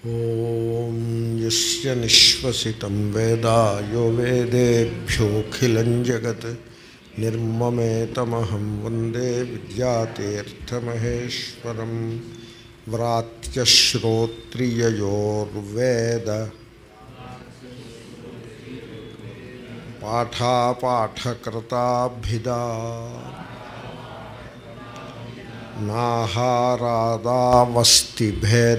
ఓం యస్య నిశ్వసితం వేద యో వేదేభ్యోఖిలం జగత్ నిర్మమేతమహం వందే విద్యాతీర్థమహేశ్వరం వ్రాత్యశ్రోత్రియయోర్వేద పాఠాపాఠకృతాభిదా నాహారాదావస్తి భేద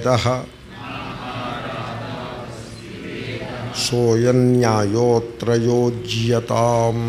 సోయన్యాయోత్రయోజ్యతాం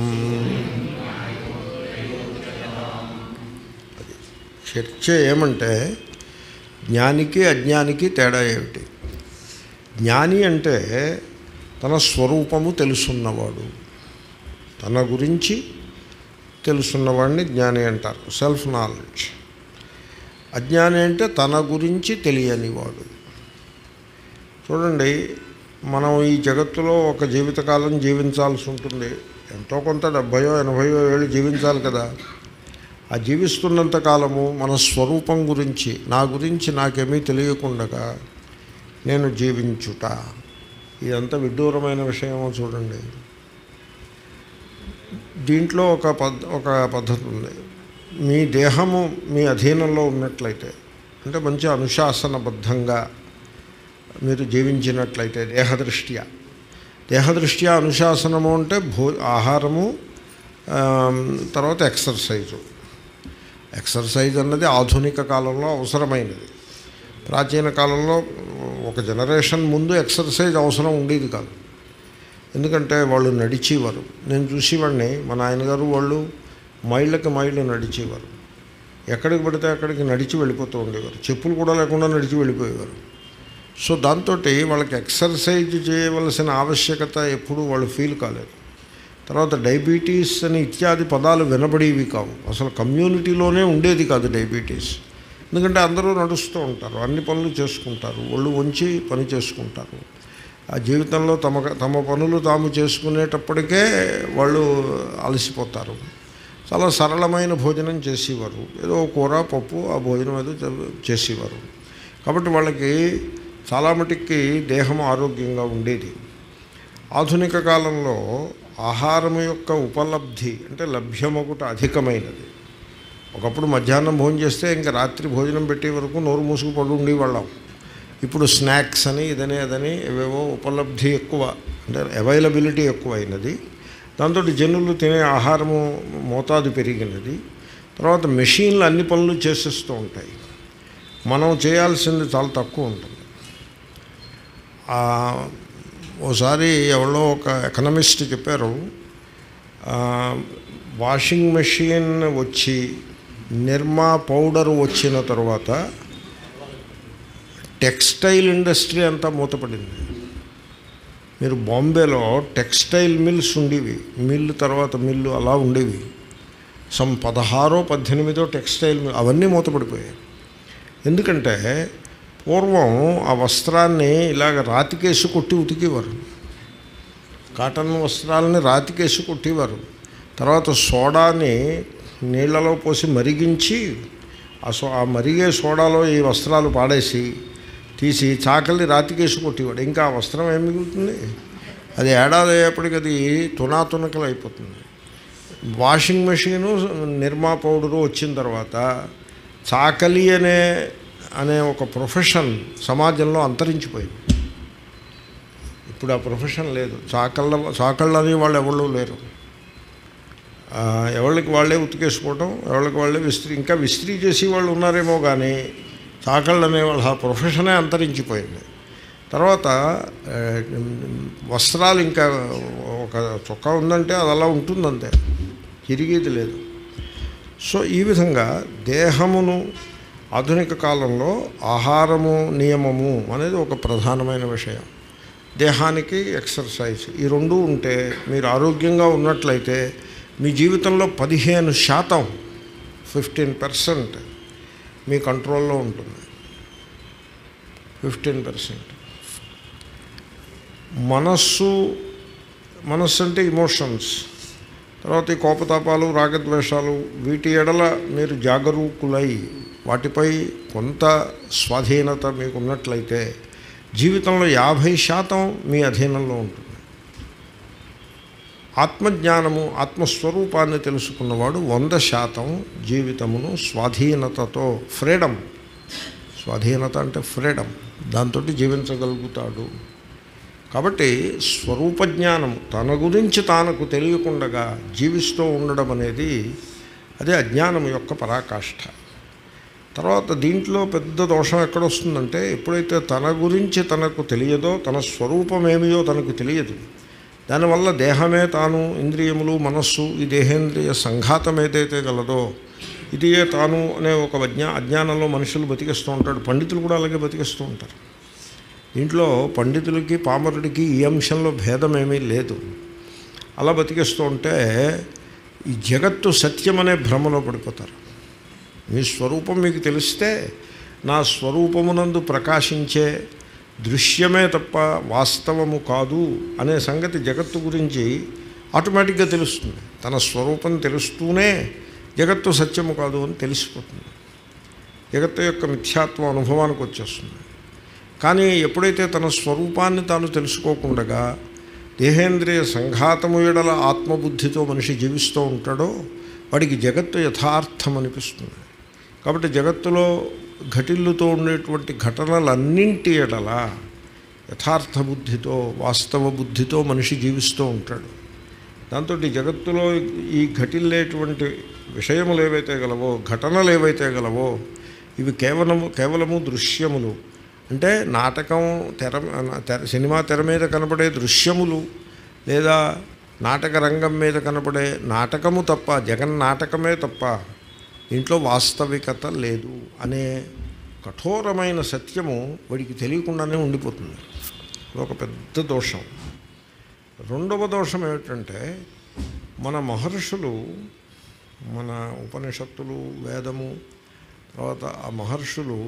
చర్చ ఏమంటే జ్ఞానికి అజ్ఞానికి తేడా ఏమిటి జ్ఞాని అంటే తన స్వరూపము తెలుసున్నవాడు తన గురించి తెలుసున్నవాడిని జ్ఞాని అంటారు సెల్ఫ్ నాలెడ్జ్ అజ్ఞాని అంటే తన గురించి తెలియనివాడు చూడండి మనం ఈ జగత్తులో ఒక జీవితకాలం జీవించాల్సి ఉంటుంది ఎంతో కొంత డెబ్భయో ఎనభయో ఏళ్ళు జీవించాలి కదా ఆ జీవిస్తున్నంత కాలము మన స్వరూపం గురించి నా గురించి నాకేమీ తెలియకుండగా నేను జీవించుట ఇదంతా విడ్డూరమైన విషయమో చూడండి దీంట్లో ఒక పద్ ఒక పద్ధతి ఉంది మీ దేహము మీ అధీనంలో ఉన్నట్లయితే అంటే మంచి అనుశాసనబద్ధంగా మీరు జీవించినట్లయితే దేహదృష్ట్యా దేహదృష్ట్యా అనుశాసనము అంటే భో ఆహారము తర్వాత ఎక్సర్సైజు ఎక్సర్సైజ్ అన్నది ఆధునిక కాలంలో అవసరమైనది ప్రాచీన కాలంలో ఒక జనరేషన్ ముందు ఎక్సర్సైజ్ అవసరం ఉండేది కాదు ఎందుకంటే వాళ్ళు నడిచేవారు నేను చూసేవాడిని మా నాయనగారు వాళ్ళు మైళ్ళకి మైళ్ళు నడిచేవారు ఎక్కడికి పడితే అక్కడికి నడిచి వెళ్ళిపోతూ ఉండేవారు చెప్పులు కూడా లేకుండా నడిచి వెళ్ళిపోయేవారు సో దాంతో వాళ్ళకి ఎక్సర్సైజ్ చేయవలసిన ఆవశ్యకత ఎప్పుడూ వాళ్ళు ఫీల్ కాలేదు తర్వాత డయాబెటీస్ అని ఇత్యాది పదాలు వినబడేవి కావు అసలు కమ్యూనిటీలోనే ఉండేది కాదు డయాబెటీస్ ఎందుకంటే అందరూ నడుస్తూ ఉంటారు అన్ని పనులు చేసుకుంటారు ఒళ్ళు వంచి పని చేసుకుంటారు ఆ జీవితంలో తమ తమ పనులు తాము చేసుకునేటప్పటికే వాళ్ళు అలసిపోతారు చాలా సరళమైన భోజనం చేసేవారు ఏదో కూర పప్పు ఆ భోజనం ఏదో చేసేవారు కాబట్టి వాళ్ళకి చాలా మటుకి దేహం ఆరోగ్యంగా ఉండేది ఆధునిక కాలంలో ఆహారం యొక్క ఉపలబ్ధి అంటే లభ్యమొకటి అధికమైనది ఒకప్పుడు మధ్యాహ్నం భోజనం చేస్తే ఇంకా రాత్రి భోజనం పెట్టే వరకు నోరు మూసుకు పడి ఉండేవాళ్ళం ఇప్పుడు స్నాక్స్ అని ఇదని అదని ఏవేవో ఉపలబ్ధి ఎక్కువ అంటే అవైలబిలిటీ ఎక్కువ అయినది దాంతో జనులు తినే ఆహారము మోతాదు పెరిగినది తర్వాత మెషిన్లు అన్ని పనులు చేసేస్తూ ఉంటాయి మనం చేయాల్సింది చాలా తక్కువ ఉంటుంది ఓసారి ఎవరో ఒక ఎకనమిస్ట్ చెప్పారు వాషింగ్ మెషిన్ వచ్చి నిర్మా పౌడర్ వచ్చిన తర్వాత టెక్స్టైల్ ఇండస్ట్రీ అంతా మూతపడింది మీరు బాంబేలో టెక్స్టైల్ మిల్స్ ఉండేవి మిల్లు తర్వాత మిల్లు అలా ఉండేవి సమ్ పదహారో పద్దెనిమిదో టెక్స్టైల్ మిల్ అవన్నీ మూతపడిపోయాయి ఎందుకంటే పూర్వం ఆ వస్త్రాన్ని ఇలాగ రాతికేసి కొట్టి ఉతికేవారు కాటన్ వస్త్రాలని రాతికేసి కొట్టేవారు తర్వాత సోడాని నీళ్లలో పోసి మరిగించి ఆ సో ఆ మరిగే సోడాలో ఈ వస్త్రాలు పాడేసి తీసి చాకల్ని రాతికేసి కొట్టేవాడు ఇంకా ఆ వస్త్రం ఏం మిగులుతుంది అది ఏడాది అయ్యేప్పటికి అది తునాతునకలు అయిపోతుంది వాషింగ్ మెషీను నిర్మా పౌడరు వచ్చిన తర్వాత చాకలి అనే అనే ఒక ప్రొఫెషన్ సమాజంలో అంతరించిపోయింది ఇప్పుడు ఆ ప్రొఫెషన్ లేదు చాకళ్ళ చాకళ్ళు అనే వాళ్ళు ఎవరు లేరు ఎవరికి వాళ్ళే ఉతికేసుకోవటం ఎవరికి వాళ్ళే విస్త్రీ ఇంకా విస్త్రీ చేసి వాళ్ళు ఉన్నారేమో కానీ చాకళ్ళు అనేవాళ్ళు ఆ ప్రొఫెషనే అంతరించిపోయింది తర్వాత వస్త్రాలు ఇంకా ఒక చొక్కా ఉందంటే అది అలా ఉంటుందంతే తిరిగేది లేదు సో ఈ విధంగా దేహమును ఆధునిక కాలంలో ఆహారము నియమము అనేది ఒక ప్రధానమైన విషయం దేహానికి ఎక్సర్సైజ్ ఈ రెండు ఉంటే మీరు ఆరోగ్యంగా ఉన్నట్లయితే మీ జీవితంలో పదిహేను శాతం ఫిఫ్టీన్ పర్సెంట్ మీ కంట్రోల్లో ఉంటుంది ఫిఫ్టీన్ పర్సెంట్ మనస్సు మనస్సు అంటే ఇమోషన్స్ తర్వాత ఈ కోపతాపాలు రాగద్వేషాలు వీటి ఎడల మీరు జాగరూకులై వాటిపై కొంత స్వాధీనత మీకు ఉన్నట్లయితే జీవితంలో యాభై శాతం మీ అధీనంలో ఉంటుంది ఆత్మజ్ఞానము ఆత్మస్వరూపాన్ని తెలుసుకున్నవాడు వంద శాతం జీవితమును స్వాధీనతతో ఫ్రీడమ్ స్వాధీనత అంటే ఫ్రీడమ్ దాంతో జీవించగలుగుతాడు కాబట్టి స్వరూప జ్ఞానం తన గురించి తానకు తెలియకుండగా జీవిస్తూ ఉండడం అనేది అదే అజ్ఞానం యొక్క పరాకాష్ఠ తర్వాత దీంట్లో పెద్ద దోషం ఎక్కడొస్తుందంటే ఎప్పుడైతే తన గురించి తనకు తెలియదో తన స్వరూపం ఏమియో తనకు తెలియదు దానివల్ల దేహమే తాను ఇంద్రియములు మనస్సు ఈ దేహేంద్రియ సంఘాతం ఏదైతే గలదో ఇదియే తాను అనే ఒక అజ్ఞా అజ్ఞానంలో మనుషులు బతికిస్తూ ఉంటాడు పండితులు కూడా అలాగే బతికిస్తూ ఉంటారు దీంట్లో పండితులకి పామరుడికి ఈ అంశంలో భేదం ఏమీ లేదు అలా బతికిస్తూ ఉంటే ఈ జగత్తు సత్యమనే భ్రమలో పడిపోతారు మీ స్వరూపం మీకు తెలిస్తే నా స్వరూపమునందు ప్రకాశించే దృశ్యమే తప్ప వాస్తవము కాదు అనే సంగతి జగత్తు గురించి ఆటోమేటిక్గా తెలుస్తుంది తన స్వరూపం తెలుస్తూనే జగత్తు సత్యము కాదు అని తెలిసిపోతుంది జగత్తు యొక్క మిథ్యాత్వ అనుభవానికి వచ్చేస్తుంది కానీ ఎప్పుడైతే తన స్వరూపాన్ని తాను తెలుసుకోకుండగా దేహేంద్రియ సంఘాతము ఎడల ఆత్మబుద్ధితో మనిషి జీవిస్తూ ఉంటాడో వాడికి జగత్తు యథార్థం అనిపిస్తుంది కాబట్టి జగత్తులో ఘటిల్లుతో ఉండేటువంటి ఘటనలన్నింటి ఎడల యథార్థ బుద్ధితో వాస్తవ బుద్ధితో మనిషి జీవిస్తూ ఉంటాడు దాంతో జగత్తులో ఈ ఘటిల్లేటువంటి విషయములు ఏవైతే గలవో ఘటనలు ఏవైతే గలవో ఇవి కేవలము కేవలము దృశ్యములు అంటే నాటకం తెర తెర సినిమా తెర మీద కనపడే దృశ్యములు లేదా నాటక రంగం మీద కనపడే నాటకము తప్ప జగన్ నాటకమే తప్ప దీంట్లో వాస్తవికత లేదు అనే కఠోరమైన సత్యము వాడికి తెలియకుండానే ఉండిపోతుంది ఒక పెద్ద దోషం రెండవ దోషం ఏమిటంటే మన మహర్షులు మన ఉపనిషత్తులు వేదము తర్వాత ఆ మహర్షులు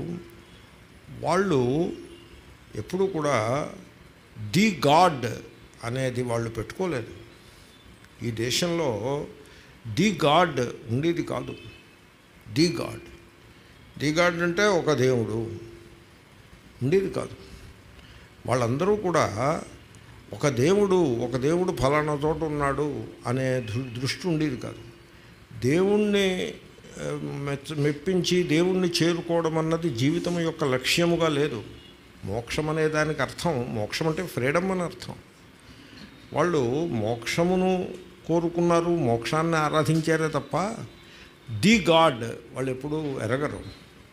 వాళ్ళు ఎప్పుడు కూడా ది గాడ్ అనేది వాళ్ళు పెట్టుకోలేదు ఈ దేశంలో ది గాడ్ ఉండేది కాదు ది గాడ్ ది గాడ్ అంటే ఒక దేవుడు ఉండేది కాదు వాళ్ళందరూ కూడా ఒక దేవుడు ఒక దేవుడు ఫలానా చోట ఉన్నాడు అనే దృ- దృష్టి ఉండేది కాదు దేవుణ్ణి ఆ, మెచ్చ మెప్పించి దేవుణ్ణి చేరుకోవడం అన్నది జీవితం యొక్క లక్ష్యముగా లేదు మోక్షం అనే దానికి అర్థం మోక్షం అంటే ఫ్రీడమ్ అని అర్థం వాళ్ళు మోక్షమును కోరుకున్నారు మోక్షాన్ని ఆరాధించారే తప్ప ది గాడ్ వాళ్ళు ఎప్పుడూ ఎరగరు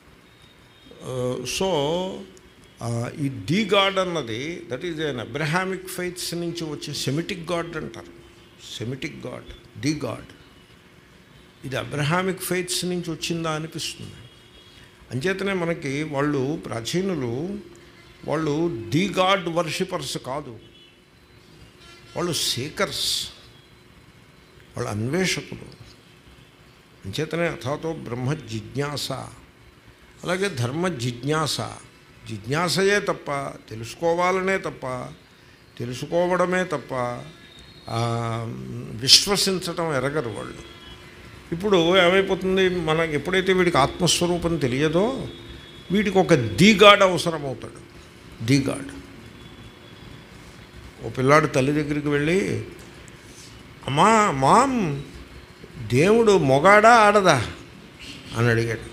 సో ఈ ది గాడ్ అన్నది that is an Abrahamic faiths నుంచి వచ్చే సెమిటిక్ గాడ్ అంటారు సెమిటిక్ గాడ్ ది గాడ్ ఇది అబ్రహామిక్ ఫైత్స్ నుంచి వచ్చిందా అనిపిస్తుంది అంచేతనే మనకి వాళ్ళు ప్రాచీనులు వాళ్ళు ది గాడ్ వర్షిపర్స్ కాదు వాళ్ళు సీకర్స్ వాళ్ళు అన్వేషకులు అంచేతనే అథాతో బ్రహ్మ జిజ్ఞాస అలాగే ధర్మ జిజ్ఞాస జిజ్ఞాసయే తప్ప తెలుసుకోవాలనే తప్ప తెలుసుకోవడమే తప్ప ఆ, విశ్వసించటం ఎరగరు వాళ్ళు ఇప్పుడు ఏమైపోతుంది మనకి ఎప్పుడైతే వీడికి ఆత్మస్వరూపం తెలియదో వీడికి ఒక దిగాడ్ అవసరం అవుతాడు దిగాడ్ ఓ పిల్లాడు తల్లి దగ్గరికి వెళ్ళి అమ్మా మామ్ దేవుడు మొగాడా ఆడదా అని అడిగాడు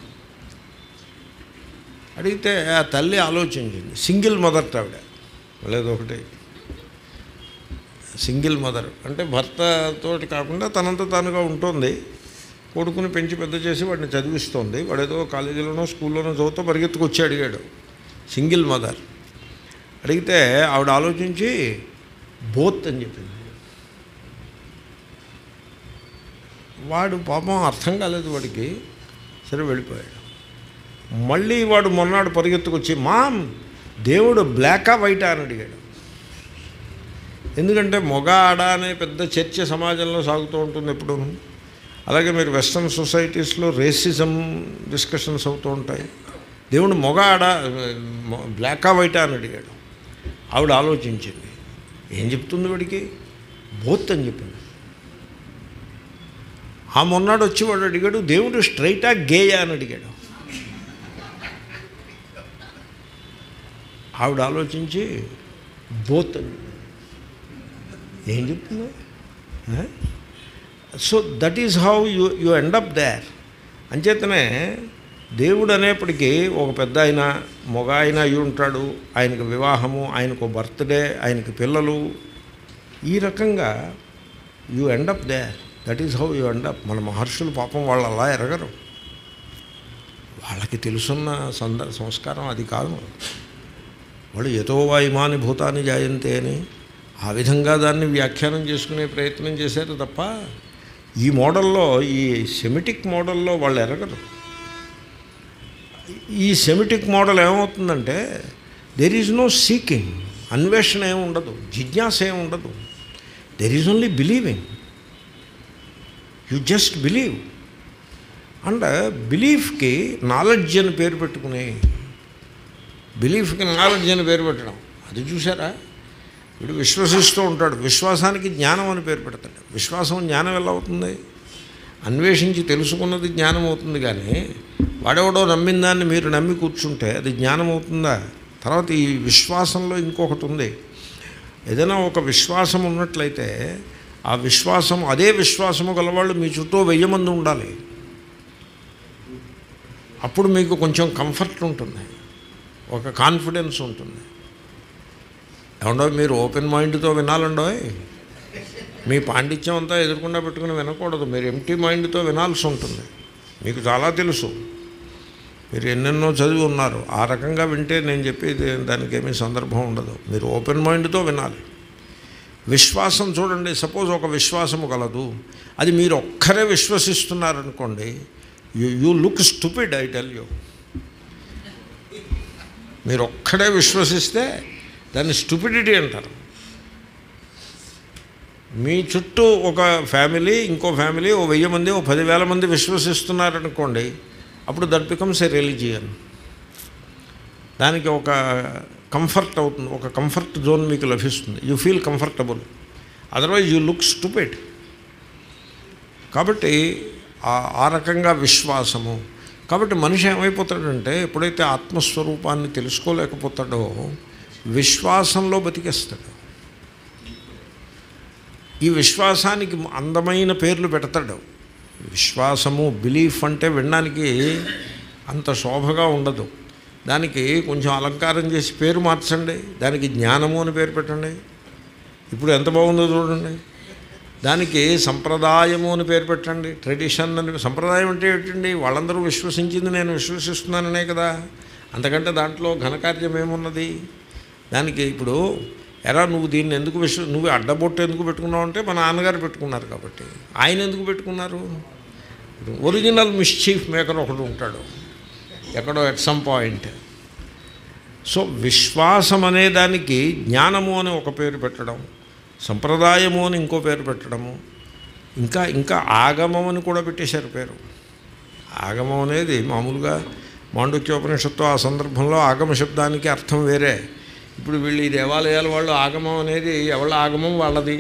అడిగితే ఆ తల్లి ఆలోచించింది సింగిల్ మదర్ ఆవిడ లేదు ఒకటి సింగిల్ మదర్ అంటే భర్తతోటి కాకుండా తనంత తానుగా ఉంటుంది కొడుకుని పెంచి పెద్ద చేసి వాడిని చదివిస్తోంది వాడేదో కాలేజీలోనో స్కూల్లోనో చదువుతూ పరిగెత్తుకొచ్చి అడిగాడు సింగిల్ మదర్ అడిగితే ఆవిడ ఆలోచించి బోత్ అని చెప్పింది వాడు పాపం అర్థం కాలేదు వాడికి సరే వెళ్ళిపోయాడు మళ్ళీ వాడు మొన్నాడు పరిగెత్తుకొచ్చి మామ్ దేవుడు బ్లాకా వైటా అని అడిగాడు ఎందుకంటే మొగ ఆడ అనే పెద్ద చర్చ సమాజంలో సాగుతూ ఉంటుంది ఎప్పుడు అలాగే మీరు వెస్ట్రన్ సొసైటీస్లో రేసిజం డిస్కషన్స్ అవుతూ ఉంటాయి దేవుడు మొగ ఆడ మొ- బ్లాకా వైటా అని అడిగాడు ఆవిడ ఆలోచించింది ఏం చెప్తుంది వాడికి బోత్ అని చెప్పింది ఆ మొన్నాడు వచ్చి వాడు అడిగాడు దేవుడు స్ట్రైటా గేయా అని అడిగాడు ఆవిడ ఆలోచించి బోత్ ఏం చెప్తుంది so that is how you you end up there అంచేతనే దేవుడు అనేప్పటికీ ఒక పెద్ద ఆయన మొగ ఆయన అయి ఉంటాడు ఆయనకు వివాహము ఆయనకు బర్త్డే ఆయనకి పిల్లలు ఈ రకంగా you end up there that is how you end up మన మహర్షులు పాపం వాళ్ళు అలా ఎరగరు వాళ్ళకి తెలుసున్న సంద సంస్కారం అది కాదు వాళ్ళు ఎతో వాయుమాని భూతాన్ని జాయంతే అని ఆ విధంగా దాన్ని వ్యాఖ్యానం చేసుకునే ప్రయత్నం చేశారు తప్ప ఈ మోడల్లో ఈ సెమిటిక్ మోడల్లో వాళ్ళు ఎరగరు ఈ సెమిటిక్ మోడల్ ఏమవుతుందంటే దెర్ ఈజ్ నో సీకింగ్ అన్వేషణ ఏమి ఉండదు జిజ్ఞాస ఏమి ఉండదు there is only believing you just believe and బిలీఫ్కి నాలెడ్జ్ అని పేరు పెట్టుకుని బిలీఫ్కి నాలెడ్జ్ అని పేరు పెట్టడం అది చూసారా వీడు విశ్వసిస్తూ ఉంటాడు విశ్వాసానికి జ్ఞానం అని పేరు పెడతాడు విశ్వాసం జ్ఞానం ఎలా అవుతుంది అన్వేషించి తెలుసుకున్నది జ్ఞానం అవుతుంది కానీ వాడెవడో నమ్మిన దాన్ని మీరు నమ్మి కూర్చుంటే అది జ్ఞానం అవుతుందా తర్వాత ఈ విశ్వాసంలో ఇంకొకటి ఉంది ఏదైనా ఒక విశ్వాసం ఉన్నట్లయితే ఆ విశ్వాసం అదే విశ్వాసము గలవాళ్ళు మీ చుట్టూ వెయ్యి మంది ఉండాలి అప్పుడు మీకు కొంచెం కంఫర్ట్ ఉంటుంది ఒక కాన్ఫిడెన్స్ ఉంటుంది ఏమండో మీరు ఓపెన్ మైండ్తో వినాలండో మీ పాండిత్యం అంతా ఎదుర్కొండా పెట్టుకుని వినకూడదు మీరు ఎంటీ మైండ్తో వినాల్సి ఉంటుంది మీకు చాలా తెలుసు మీరు ఎన్నెన్నో చదివి ఉన్నారు ఆ రకంగా వింటే నేను చెప్పేది దానికి ఏమీ సందర్భం ఉండదు మీరు ఓపెన్ మైండ్తో వినాలి విశ్వాసం చూడండి సపోజ్ ఒక విశ్వాసము కలదు అది మీరు ఒక్కరే విశ్వసిస్తున్నారనుకోండి you you look stupid I tell you మీరు ఒక్కడే విశ్వసిస్తే దాన్ని స్టూపిడిటీ అంటారు మీ చుట్టూ ఒక ఫ్యామిలీ ఇంకో ఫ్యామిలీ ఓ వెయ్యి మంది ఓ పదివేల మంది విశ్వసిస్తున్నారనుకోండి అప్పుడు దట్ బికమ్స్ ఏ రిలీజియన్ దానికి ఒక కంఫర్ట్ అవుతుంది ఒక కంఫర్ట్ జోన్ మీకు లభిస్తుంది you feel comfortable otherwise you look stupid కాబట్టి ఆ- ఆ రకంగా విశ్వాసము కాబట్టి మనిషి ఏమైపోతాడంటే ఎప్పుడైతే ఆత్మస్వరూపాన్ని తెలుసుకోలేకపోతాడో విశ్వాసంలో బతికేస్తాడు ఈ విశ్వాసానికి అందమైన పేర్లు పెడతాడు విశ్వాసము బిలీఫ్ అంటే వినడానికి అంత శోభగా ఉండదు దానికి కొంచెం అలంకారం చేసి పేరు మార్చండి దానికి జ్ఞానము అని పేరు పెట్టండి ఇప్పుడు ఎంత బాగుందో చూడండి దానికి సంప్రదాయము అని పేరు పెట్టండి ట్రెడిషన్ అని సంప్రదాయం అంటే ఏంటండి వాళ్ళందరూ విశ్వసించింది నేను విశ్వసిస్తున్నాననే కదా అంతకంటే దాంట్లో ఘనకార్యం ఏమున్నది దానికి ఇప్పుడు ఎరా నువ్వు దీన్ని ఎందుకు విశ్వ నువ్వు అడ్డబొట్టు ఎందుకు పెట్టుకున్నావు అంటే మా నాన్నగారు పెట్టుకున్నారు కాబట్టి ఆయన ఎందుకు పెట్టుకున్నారు ఒరిజినల్ మిస్చీఫ్ మేకర్ ఒకడు ఉంటాడు ఎక్కడో ఎట్ సమ్ పాయింట్ సో విశ్వాసం అనే దానికి జ్ఞానము అని ఒక పేరు పెట్టడం సంప్రదాయము అని ఇంకో పేరు పెట్టడము ఇంకా ఇంకా ఆగమం అని కూడా పెట్టేశారు పేరు ఆగమం అనేది మామూలుగా మాండుక్యోపనిషత్తు ఆ సందర్భంలో ఆగమ శబ్దానికి అర్థం వేరే ఇప్పుడు వీళ్ళు ఈ దేవాలయాల వాళ్ళు ఆగమం అనేది ఎవళ్ళ ఆగమం వాళ్ళది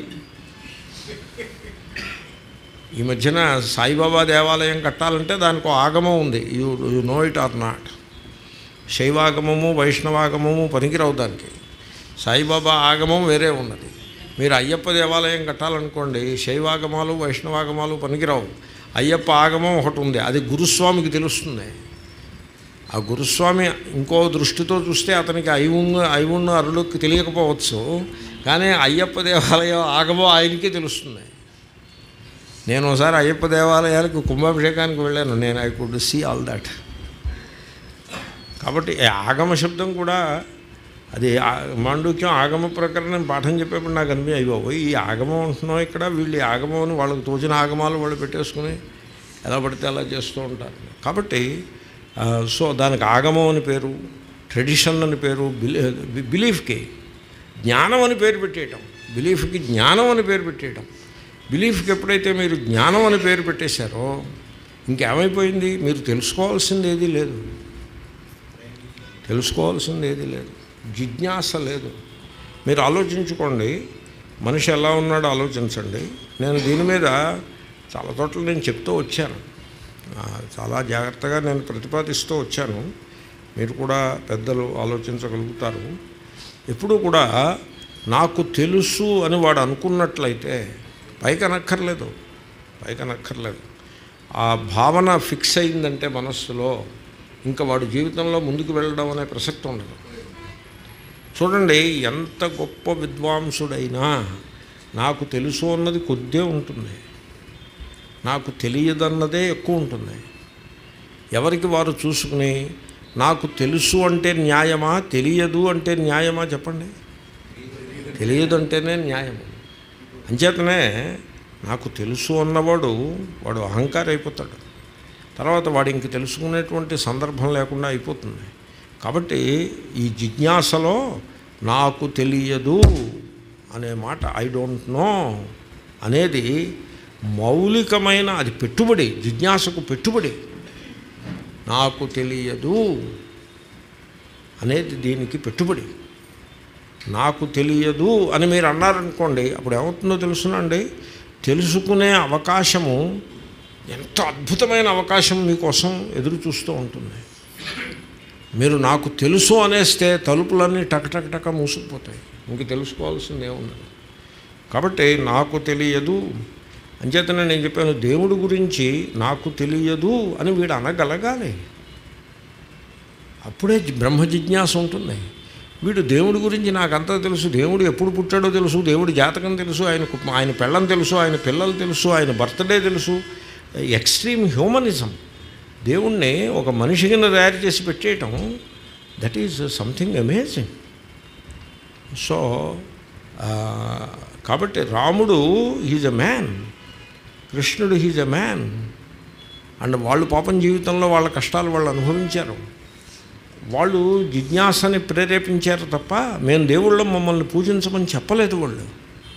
ఈ మధ్యన సాయిబాబా దేవాలయం కట్టాలంటే దానికి ఒక ఆగమం ఉంది you you know it or not శైవాగమము వైష్ణవాగమము పనికిరావు దానికి సాయిబాబా ఆగమం వేరే ఉన్నది మీరు అయ్యప్ప దేవాలయం కట్టాలనుకోండి శైవాగమాలు వైష్ణవాగమాలు పనికిరావు అయ్యప్ప ఆగమం ఒకటి ఉంది అది గురుస్వామికి తెలుస్తుంది ఆ గురుస్వామి ఇంకో దృష్టితో చూస్తే అతనికి ఐవున్న ఐవున్న అరుడుకి తెలియకపోవచ్చు కానీ అయ్యప్ప దేవాలయం ఆగమం ఆయనకే తెలుస్తుంది నేను ఒకసారి అయ్యప్ప దేవాలయాలకు కుంభాభిషేకానికి వెళ్ళాను నేను I could see all that కాబట్టి ఈ ఆగమ శబ్దం కూడా అది ఆ- మాండూక్యం ఆగమ ప్రకరణం పాఠం చెప్పేప్పుడు నాకు అనిపి అయ్యో ఈ ఆగమం ఉంటున్నాం ఇక్కడ వీళ్ళు ఈ ఆగమం అని వాళ్ళకి తోచిన ఆగమాలు వాళ్ళు పెట్టేసుకుని ఎలా పడితే అలా చేస్తూ ఉంటారు కాబట్టి ఆ, సో దానికి ఆగమం అని పేరు ట్రెడిషన్ అని పేరు బిలీ బిలీఫ్కి జ్ఞానం అని పేరు పెట్టేయటం బిలీఫ్కి జ్ఞానం అని పేరు పెట్టేయటం బిలీఫ్కి ఎప్పుడైతే మీరు జ్ఞానం అని పేరు పెట్టేశారో ఇంకేమైపోయింది మీరు తెలుసుకోవాల్సింది ఏదీ లేదు తెలుసుకోవాల్సింది ఏదీ లేదు జిజ్ఞాస లేదు మీరు ఆలోచించుకోండి మనిషి ఎలా ఉన్నాడో ఆలోచించండి నేను దీని మీద చాలా చోట్ల నేను చెప్తూ వచ్చాను ఆ, చాలా జాగ్రత్తగా నేను ప్రతిపాదిస్తూ వచ్చాను మీరు కూడా పెద్దలు ఆలోచించగలుగుతారు ఎప్పుడూ కూడా నాకు తెలుసు అని వాడు అనుకున్నట్లయితే పైకనక్కర్లేదు పైకనక్కర్లేదు ఆ భావన ఫిక్స్ అయిందంటే మనస్సులో ఇంకా వాడు జీవితంలో ముందుకు వెళ్ళడం అనే ప్రసక్తి ఉండదు చూడండి ఎంత గొప్ప విద్వాంసుడైనా నాకు తెలుసు అన్నది కొద్దే ఉంటుంది నాకు తెలియదన్నదే ఎక్కువ ఉంటుంది ఎవరికి వారు చూసుకుని నాకు తెలుసు అంటే న్యాయమా తెలియదు అంటే న్యాయమా చెప్పండి తెలియదు అంటేనే న్యాయము అంచేతనే నాకు తెలుసు అన్నవాడు వాడు అహంకారి అయిపోతాడు తర్వాత వాడు ఇంక తెలుసుకునేటువంటి సందర్భం లేకుండా అయిపోతుంది కాబట్టి ఈ జిజ్ఞాసలో నాకు తెలియదు అనే మాట ఐ డోంట్ నో అనేది మౌలికమైన అది పెట్టుబడి జిజ్ఞాసకు పెట్టుబడి నాకు తెలియదు అనేది దీనికి పెట్టుబడి నాకు తెలియదు అని మీరు అన్నారనుకోండి అప్పుడు ఏమవుతుందో తెలుసునండి తెలుసుకునే అవకాశము ఎంత అద్భుతమైన అవకాశం మీకోసం ఎదురు చూస్తూ ఉంటుంది మీరు నాకు తెలుసు అనేస్తే తలుపులన్నీ టక టక టక మూసుకుపోతాయి ఇంక తెలుసుకోవాల్సింది ఏముండదు కాబట్టి నాకు తెలియదు అంచేతనే నేను చెప్పాను దేవుడి గురించి నాకు తెలియదు అని వీడు అనగలగాలి అప్పుడే బ్రహ్మ జిజ్ఞాస ఉంటుంది వీడు దేవుడి గురించి నాకంతా తెలుసు దేవుడు ఎప్పుడు పుట్టాడో తెలుసు దేవుడి జాతకం తెలుసు ఆయన కు- ఆయన పెళ్ళం తెలుసు ఆయన పిల్లలు తెలుసు ఆయన బర్త్డే తెలుసు ఎక్స్ట్రీమ్ హ్యూమనిజం దేవుణ్ణి ఒక మనిషి కింద తయారు చేసి పెట్టేయటం that is something amazing so ఆ, కాబట్టి రాముడు హీజ్ ఎ మ్యాన్ కృష్ణుడు హీజ్ ఎ మ్యాన్ అండ్ వాళ్ళు పాపం జీవితంలో వాళ్ళ కష్టాలు వాళ్ళు అనుభవించారు వాళ్ళు జిజ్ఞాసని ప్రేరేపించారు తప్ప మేము దేవుళ్ళం మమ్మల్ని పూజించమని చెప్పలేదు వాళ్ళు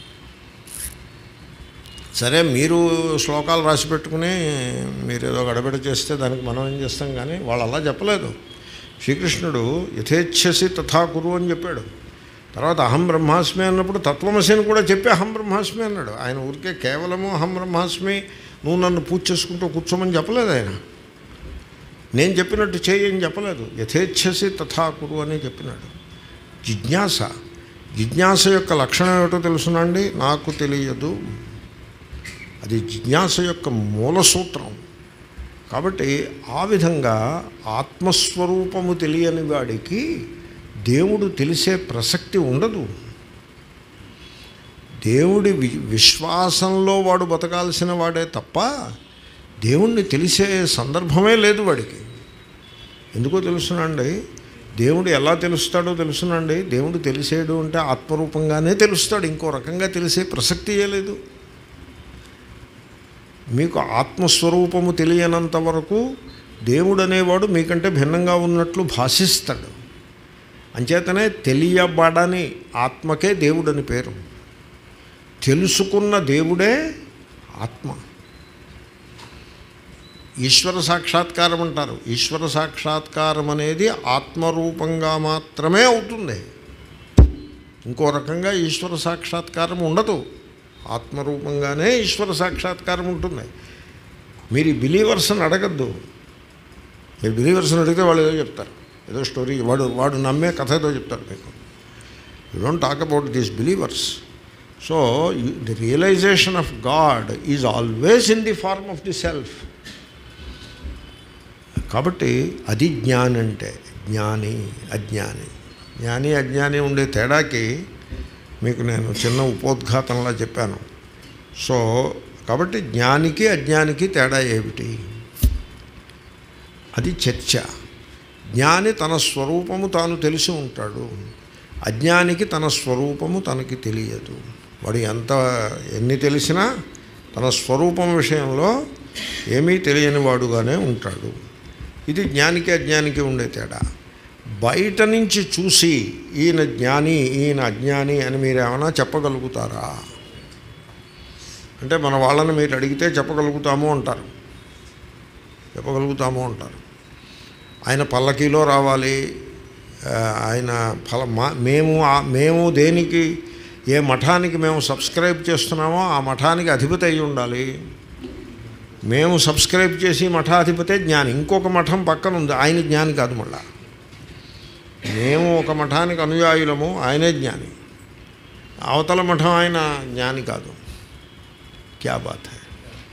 సరే మీరు శ్లోకాలు రాసి పెట్టుకుని మీరు ఏదో గడబిడ చేస్తే దానికి మనం ఏం చేస్తాం కానీ వాళ్ళు అలా చెప్పలేదు శ్రీకృష్ణుడు యథేచ్ఛసి తథా కురు అని చెప్పాడు తర్వాత అహం బ్రహ్మాస్మి అన్నప్పుడు తత్వమసిని కూడా చెప్పి అహం బ్రహ్మాస్మి అన్నాడు ఆయన ఊరికే కేవలము అహం బ్రహ్మాస్మి నువ్వు నన్ను పూజ చేసుకుంటూ కూర్చోమని చెప్పలేదు ఆయన నేను చెప్పినట్టు చేయని చెప్పలేదు యథేచ్ఛసి తథా కురు అని చెప్పినాడు జిజ్ఞాస జిజ్ఞాస యొక్క లక్షణం ఏమిటో తెలుసునండి నాకు తెలియదు అది జిజ్ఞాస యొక్క మూల సూత్రం కాబట్టి ఆ విధంగా ఆత్మస్వరూపము తెలియని వాడికి దేవుడు తెలిసే ప్రసక్తి ఉండదు దేవుడి వి విశ్వాసంలో వాడు బతకాల్సిన వాడే తప్ప దేవుణ్ణి తెలిసే సందర్భమే లేదు వాడికి ఎందుకో తెలుసునండి దేవుడు ఎలా తెలుస్తాడో తెలుసునండి దేవుడు తెలిసేడు అంటే ఆత్మరూపంగానే తెలుస్తాడు ఇంకో రకంగా తెలిసే ప్రసక్తియే లేదు మీకు ఆత్మస్వరూపము తెలియనంత వరకు దేవుడు అనేవాడు మీకంటే భిన్నంగా ఉన్నట్లు భాషిస్తాడు అంచేతనే తెలియబడని ఆత్మకే దేవుడని పేరు తెలుసుకున్న దేవుడే ఆత్మ ఈశ్వర సాక్షాత్కారం అంటారు ఈశ్వర సాక్షాత్కారం అనేది ఆత్మరూపంగా మాత్రమే అవుతుంది ఇంకో రకంగా ఈశ్వర సాక్షాత్కారం ఉండదు ఆత్మరూపంగానే ఈశ్వర సాక్షాత్కారం ఉంటుంది మీరు ఈ బిలీవర్స్ని అడగద్దు మీరు బిలీవర్స్ని అడిగితే వాళ్ళు ఏదో చెప్తారు ఏదో స్టోరీ వాడు వాడు నమ్మే కథ ఏదో చెప్తారు మీకు you don't talk about these believers so the realisation of god is always in the form of the self కాబట్టి అది జ్ఞాని అంటే జ్ఞాని అజ్ఞాని జ్ఞాని అజ్ఞాని ఉండే తేడాకి మీకు నేను చిన్న ఉపోద్ఘాతంలా చెప్పాను సో కాబట్టి జ్ఞానికి అజ్ఞానికి తేడా ఏమిటి అది చర్చ జ్ఞాని తన స్వరూపము తాను తెలిసి ఉంటాడు అజ్ఞానికి తన స్వరూపము తనకి తెలియదు వాడు ఎంత ఎన్ని తెలిసినా తన స్వరూపం విషయంలో ఏమీ తెలియని వాడుగానే ఉంటాడు ఇది జ్ఞానికి అజ్ఞానికి ఉండే తేడా బయట నుంచి చూసి ఈయన జ్ఞాని ఈయన అజ్ఞాని అని మీరు ఏమైనా చెప్పగలుగుతారా అంటే మన వాళ్ళని మీరు అడిగితే చెప్పగలుగుతాము అంటారు చెప్పగలుగుతాము అంటారు ఆయన పల్లకీలో రావాలి ఆ, ఆయన ఫల మా మేము ఆ- మేము దేనికి ఏ మఠానికి మేము సబ్స్క్రైబ్ చేస్తున్నామో ఆ మఠానికి అధిపతి అయి ఉండాలి మేము సబ్స్క్రైబ్ చేసి మఠాధిపతే జ్ఞాని ఇంకొక మఠం పక్కన ఉంది ఆయన జ్ఞాని కాదు మళ్ళా మేము ఒక మఠానికి అనుయాయులము ఆయనే జ్ఞాని అవతల మఠం ఆయన జ్ఞాని కాదు క్యా బాత్ హై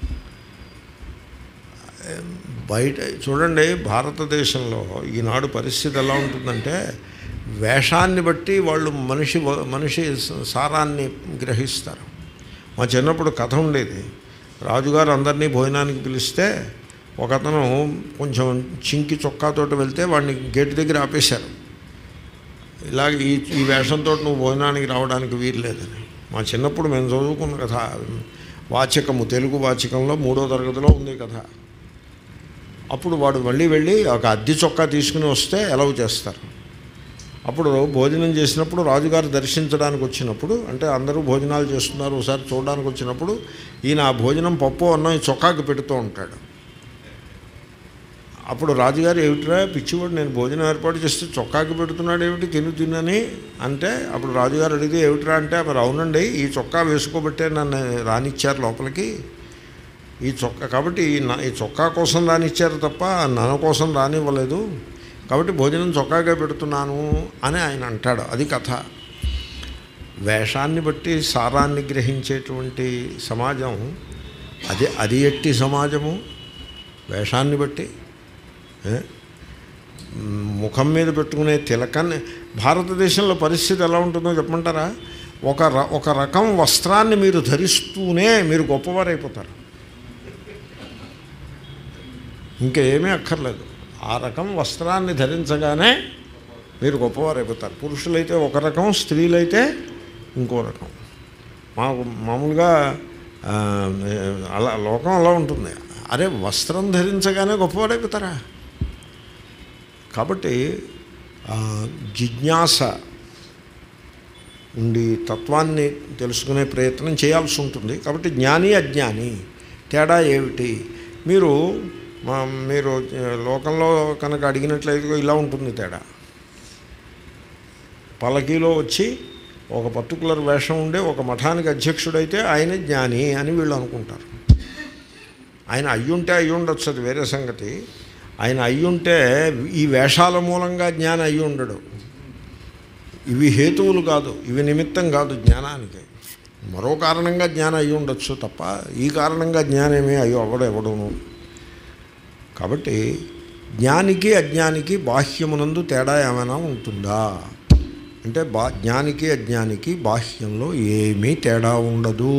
బయట చూడండి భారతదేశంలో ఈనాడు పరిస్థితి ఎలా ఉంటుందంటే వేషాన్ని బట్టి వాళ్ళు మనిషి వ- మనిషి సారాన్ని గ్రహిస్తారు మా చిన్నప్పుడు కథ ఉండేది రాజుగారు అందరినీ భోజనానికి పిలిస్తే ఒకతను కొంచెం చింకి చొక్కాతోటి వెళ్తే వాడిని గేటు దగ్గర ఆపేశారు ఇలాగ ఈ ఈ వేషంతో నువ్వు భోజనానికి రావడానికి వీలు లేదని మా చిన్నప్పుడు మేము చదువుకున్న కథ వాచకము తెలుగు వాచకంలో మూడో తరగతిలో ఉంది కథ అప్పుడు వాడు మళ్ళీ వెళ్ళి ఒక అద్దె చొక్కా తీసుకుని వస్తే ఎలవ్ చేస్తారు అప్పుడు భోజనం చేసినప్పుడు రాజుగారు దర్శించడానికి వచ్చినప్పుడు అంటే అందరూ భోజనాలు చేస్తున్నారు ఒకసారి చూడడానికి వచ్చినప్పుడు ఈయన ఆ భోజనం పప్పు అన్నం ఈ చొక్కాకి పెడుతూ ఉంటాడు అప్పుడు రాజుగారు ఏమిట్రా పిచ్చివాడు నేను భోజనం ఏర్పాటు చేస్తే చొక్కాకి పెడుతున్నాడు ఏమిటి తిను తినని అంటే అప్పుడు రాజుగారు అడిగితే ఏమిట్రా అంటే మరి అవునండి ఈ చొక్కా వేసుకోబట్టే నన్ను రానిచ్చారు లోపలికి ఈ చొక్కా కాబట్టి ఈ నా- ఈ చొక్కా కోసం రానిచ్చారు తప్ప నన కోసం రానివ్వలేదు కాబట్టి భోజనం చొక్కాగా పెడుతున్నాను అని ఆయన అంటాడు అది కథ వేషాన్ని బట్టి సారాన్ని గ్రహించేటువంటి సమాజం అది అది ఎట్టి సమాజము వేషాన్ని బట్టి ఏ? ముఖం మీద పెట్టుకునే తిలకాన్ని భారతదేశంలో పరిస్థితి ఎలా ఉంటుందో చెప్పమంటారా ఒక ర ఒక రకం వస్త్రాన్ని మీరు ధరిస్తూనే మీరు గొప్పవారైపోతారు ఇంకా ఏమీ అక్కర్లేదు ఆ రకం వస్త్రాన్ని ధరించగానే మీరు గొప్పవారైపోతారు పురుషులైతే ఒక రకం స్త్రీలైతే ఇంకో రకం మాకు మామూలుగా ఆ, అలా లోకం అలా ఉంటుంది అరే వస్త్రం ధరించగానే గొప్పవారైపోతారా కాబట్టి ఆ, జిజ్ఞాస ఉండి తత్వాన్ని తెలుసుకునే ప్రయత్నం చేయాల్సి ఉంటుంది కాబట్టి జ్ఞాని అజ్ఞాని తేడా ఏమిటి మీరు మా మీరు ఆ, లోకంలో కనుక అడిగినట్లయితే ఇలా ఉంటుంది తేడా పలకీలో వచ్చి ఒక పర్టికులర్ వేషం ఉండే ఒక మఠానికి అధ్యక్షుడైతే ఆయన జ్ఞాని అని వీళ్ళు అనుకుంటారు ఆయన అయ్యుంటే అయ్యి ఉండొచ్చు అది వేరే సంగతి ఆయన అయ్యుంటే ఈ వేషాల మూలంగా జ్ఞాని అయ్యి ఉండడు ఇవి హేతువులు కాదు ఇవి నిమిత్తం కాదు జ్ఞానానికి మరో కారణంగా జ్ఞానం అయ్యి ఉండొచ్చు తప్ప ఈ కారణంగా జ్ఞానమే అయ్యో అవ్వడు ఎవడును కాబట్టి జ్ఞానికి అజ్ఞానికి బాహ్యమునందు తేడా ఏమైనా ఉంటుందా అంటే బా జ్ఞానికి అజ్ఞానికి బాహ్యంలో ఏమీ తేడా ఉండదు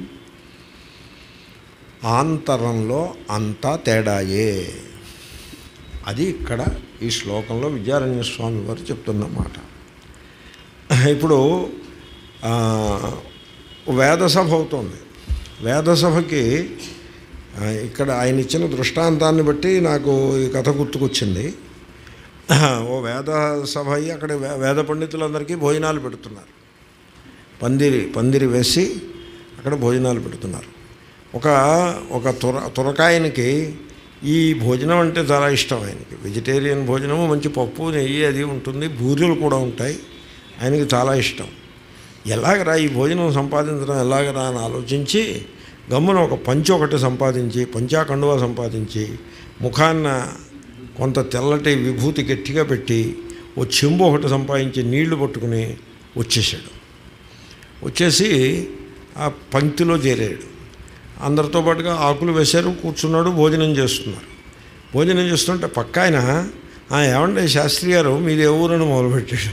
ఆంతరంలో అంతా తేడాయే అది ఇక్కడ ఈ శ్లోకంలో విద్యారణ్య స్వామి వారు చెప్తున్నమాట ఇప్పుడు ఆ, వేదసభ అవుతుంది వేదసభకి ఆ, ఇక్కడ ఆయన ఇచ్చిన దృష్టాంతాన్ని బట్టి నాకు ఈ కథ గుర్తుకొచ్చింది ఓ వేద సభ అయ్యి అక్కడ వే- వేద పండితులందరికీ భోజనాలు పెడుతున్నారు పందిరి పందిరి వేసి అక్కడ భోజనాలు పెడుతున్నారు ఒక ఒక తుర తురకాయనికి ఈ భోజనం అంటే చాలా ఇష్టం ఆయనకి వెజిటేరియన్ భోజనము మంచి పప్పు నెయ్యి అది ఉంటుంది బూరెలు కూడా ఉంటాయి ఆయనకి చాలా ఇష్టం ఎలాగరా ఈ భోజనం సంపాదించడం ఎలాగరా అని ఆలోచించి గమ్మున ఒక పంచి ఒకటి సంపాదించి పంచాకండువా సంపాదించి ముఖాన్న కొంత తెల్లటి విభూతి గట్టిగా పెట్టి ఓ చెంబు ఒకటి సంపాదించి నీళ్లు పట్టుకుని వచ్చేసాడు వచ్చేసి ఆ పంక్తిలో చేరాడు అందరితో పాటుగా ఆకులు వేశారు కూర్చున్నాడు భోజనం చేస్తున్నారు భోజనం చేస్తుంటే పక్క ఆయన "ఆ, ఏమండి శాస్త్రి గారు మీది ఏ ఊరని మొదలుపెట్టాడు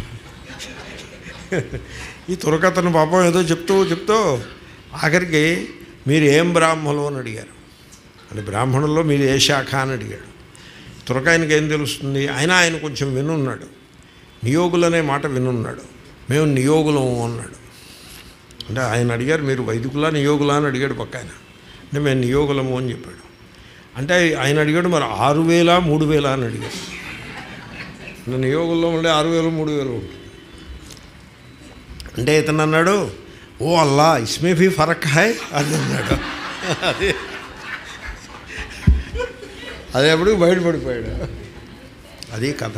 ఈ తురకతను పాపం ఏదో చెప్తూ చెప్తూ ఆఖరికి మీరు ఏం బ్రాహ్మణులు అని అడిగారు అంటే బ్రాహ్మణుల్లో మీరు ఏ శాఖ అని అడిగాడు తురకాయనకి ఏం తెలుస్తుంది అయినా ఆయన కొంచెం వినున్నాడు నియోగులు అనే మాట వినున్నాడు మేము నియోగులము అన్నాడు అంటే ఆయన అడిగారు మీరు వైదికులా నియోగులా అని అడిగాడు పక్క ఆయన అంటే మేము నియోగులము అని చెప్పాడు అంటే ఆయన అడిగాడు మరి ఆరు వేల మూడు వేల అని అడిగాడు అంటే నియోగుల్లో ఉండే ఆరు వేలు మూడు వేలు ఉంటుంది అంటే ఇతను అన్నాడు ఓ అల్లా ఇస్మే ఫీ ఫరక్ హాయ్ అని అన్నాడు అది అది ఎప్పుడు బయటపడిపోయాడు అది కథ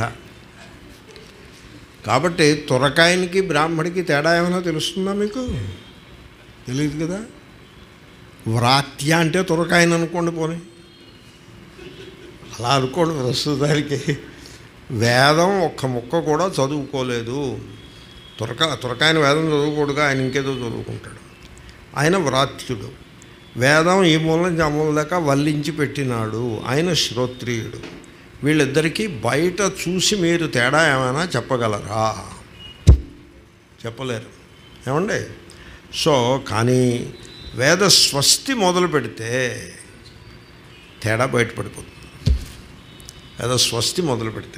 కాబట్టి తురకాయనికి బ్రాహ్మడికి తేడా ఏమైనా తెలుస్తుందా మీకు తెలియదు కదా వ్రాత్య అంటే తురకాయని అనుకోండి పోనీ అలా అనుకోండి ప్రస్తుతానికి వేదం ఒక్క ముక్క కూడా చదువుకోలేదు తురక తురకాయన వేదం చదువుకోడుగా ఆయన ఇంకేదో చదువుకుంటాడు ఆయన వ్రాత్యుడు వేదం ఈ మూల నుంచి ఆ మూల దాకా వల్లించి పెట్టినాడు ఆయన శ్రోత్రియుడు వీళ్ళిద్దరికీ బయట చూసి మీరు తేడా ఏమైనా చెప్పగలరా చెప్పలేరు ఏమండి సో కానీ వేద స్వస్తి మొదలు పెడితే తేడా బయటపడిపోతుంది వేద స్వస్తి మొదలు పెడితే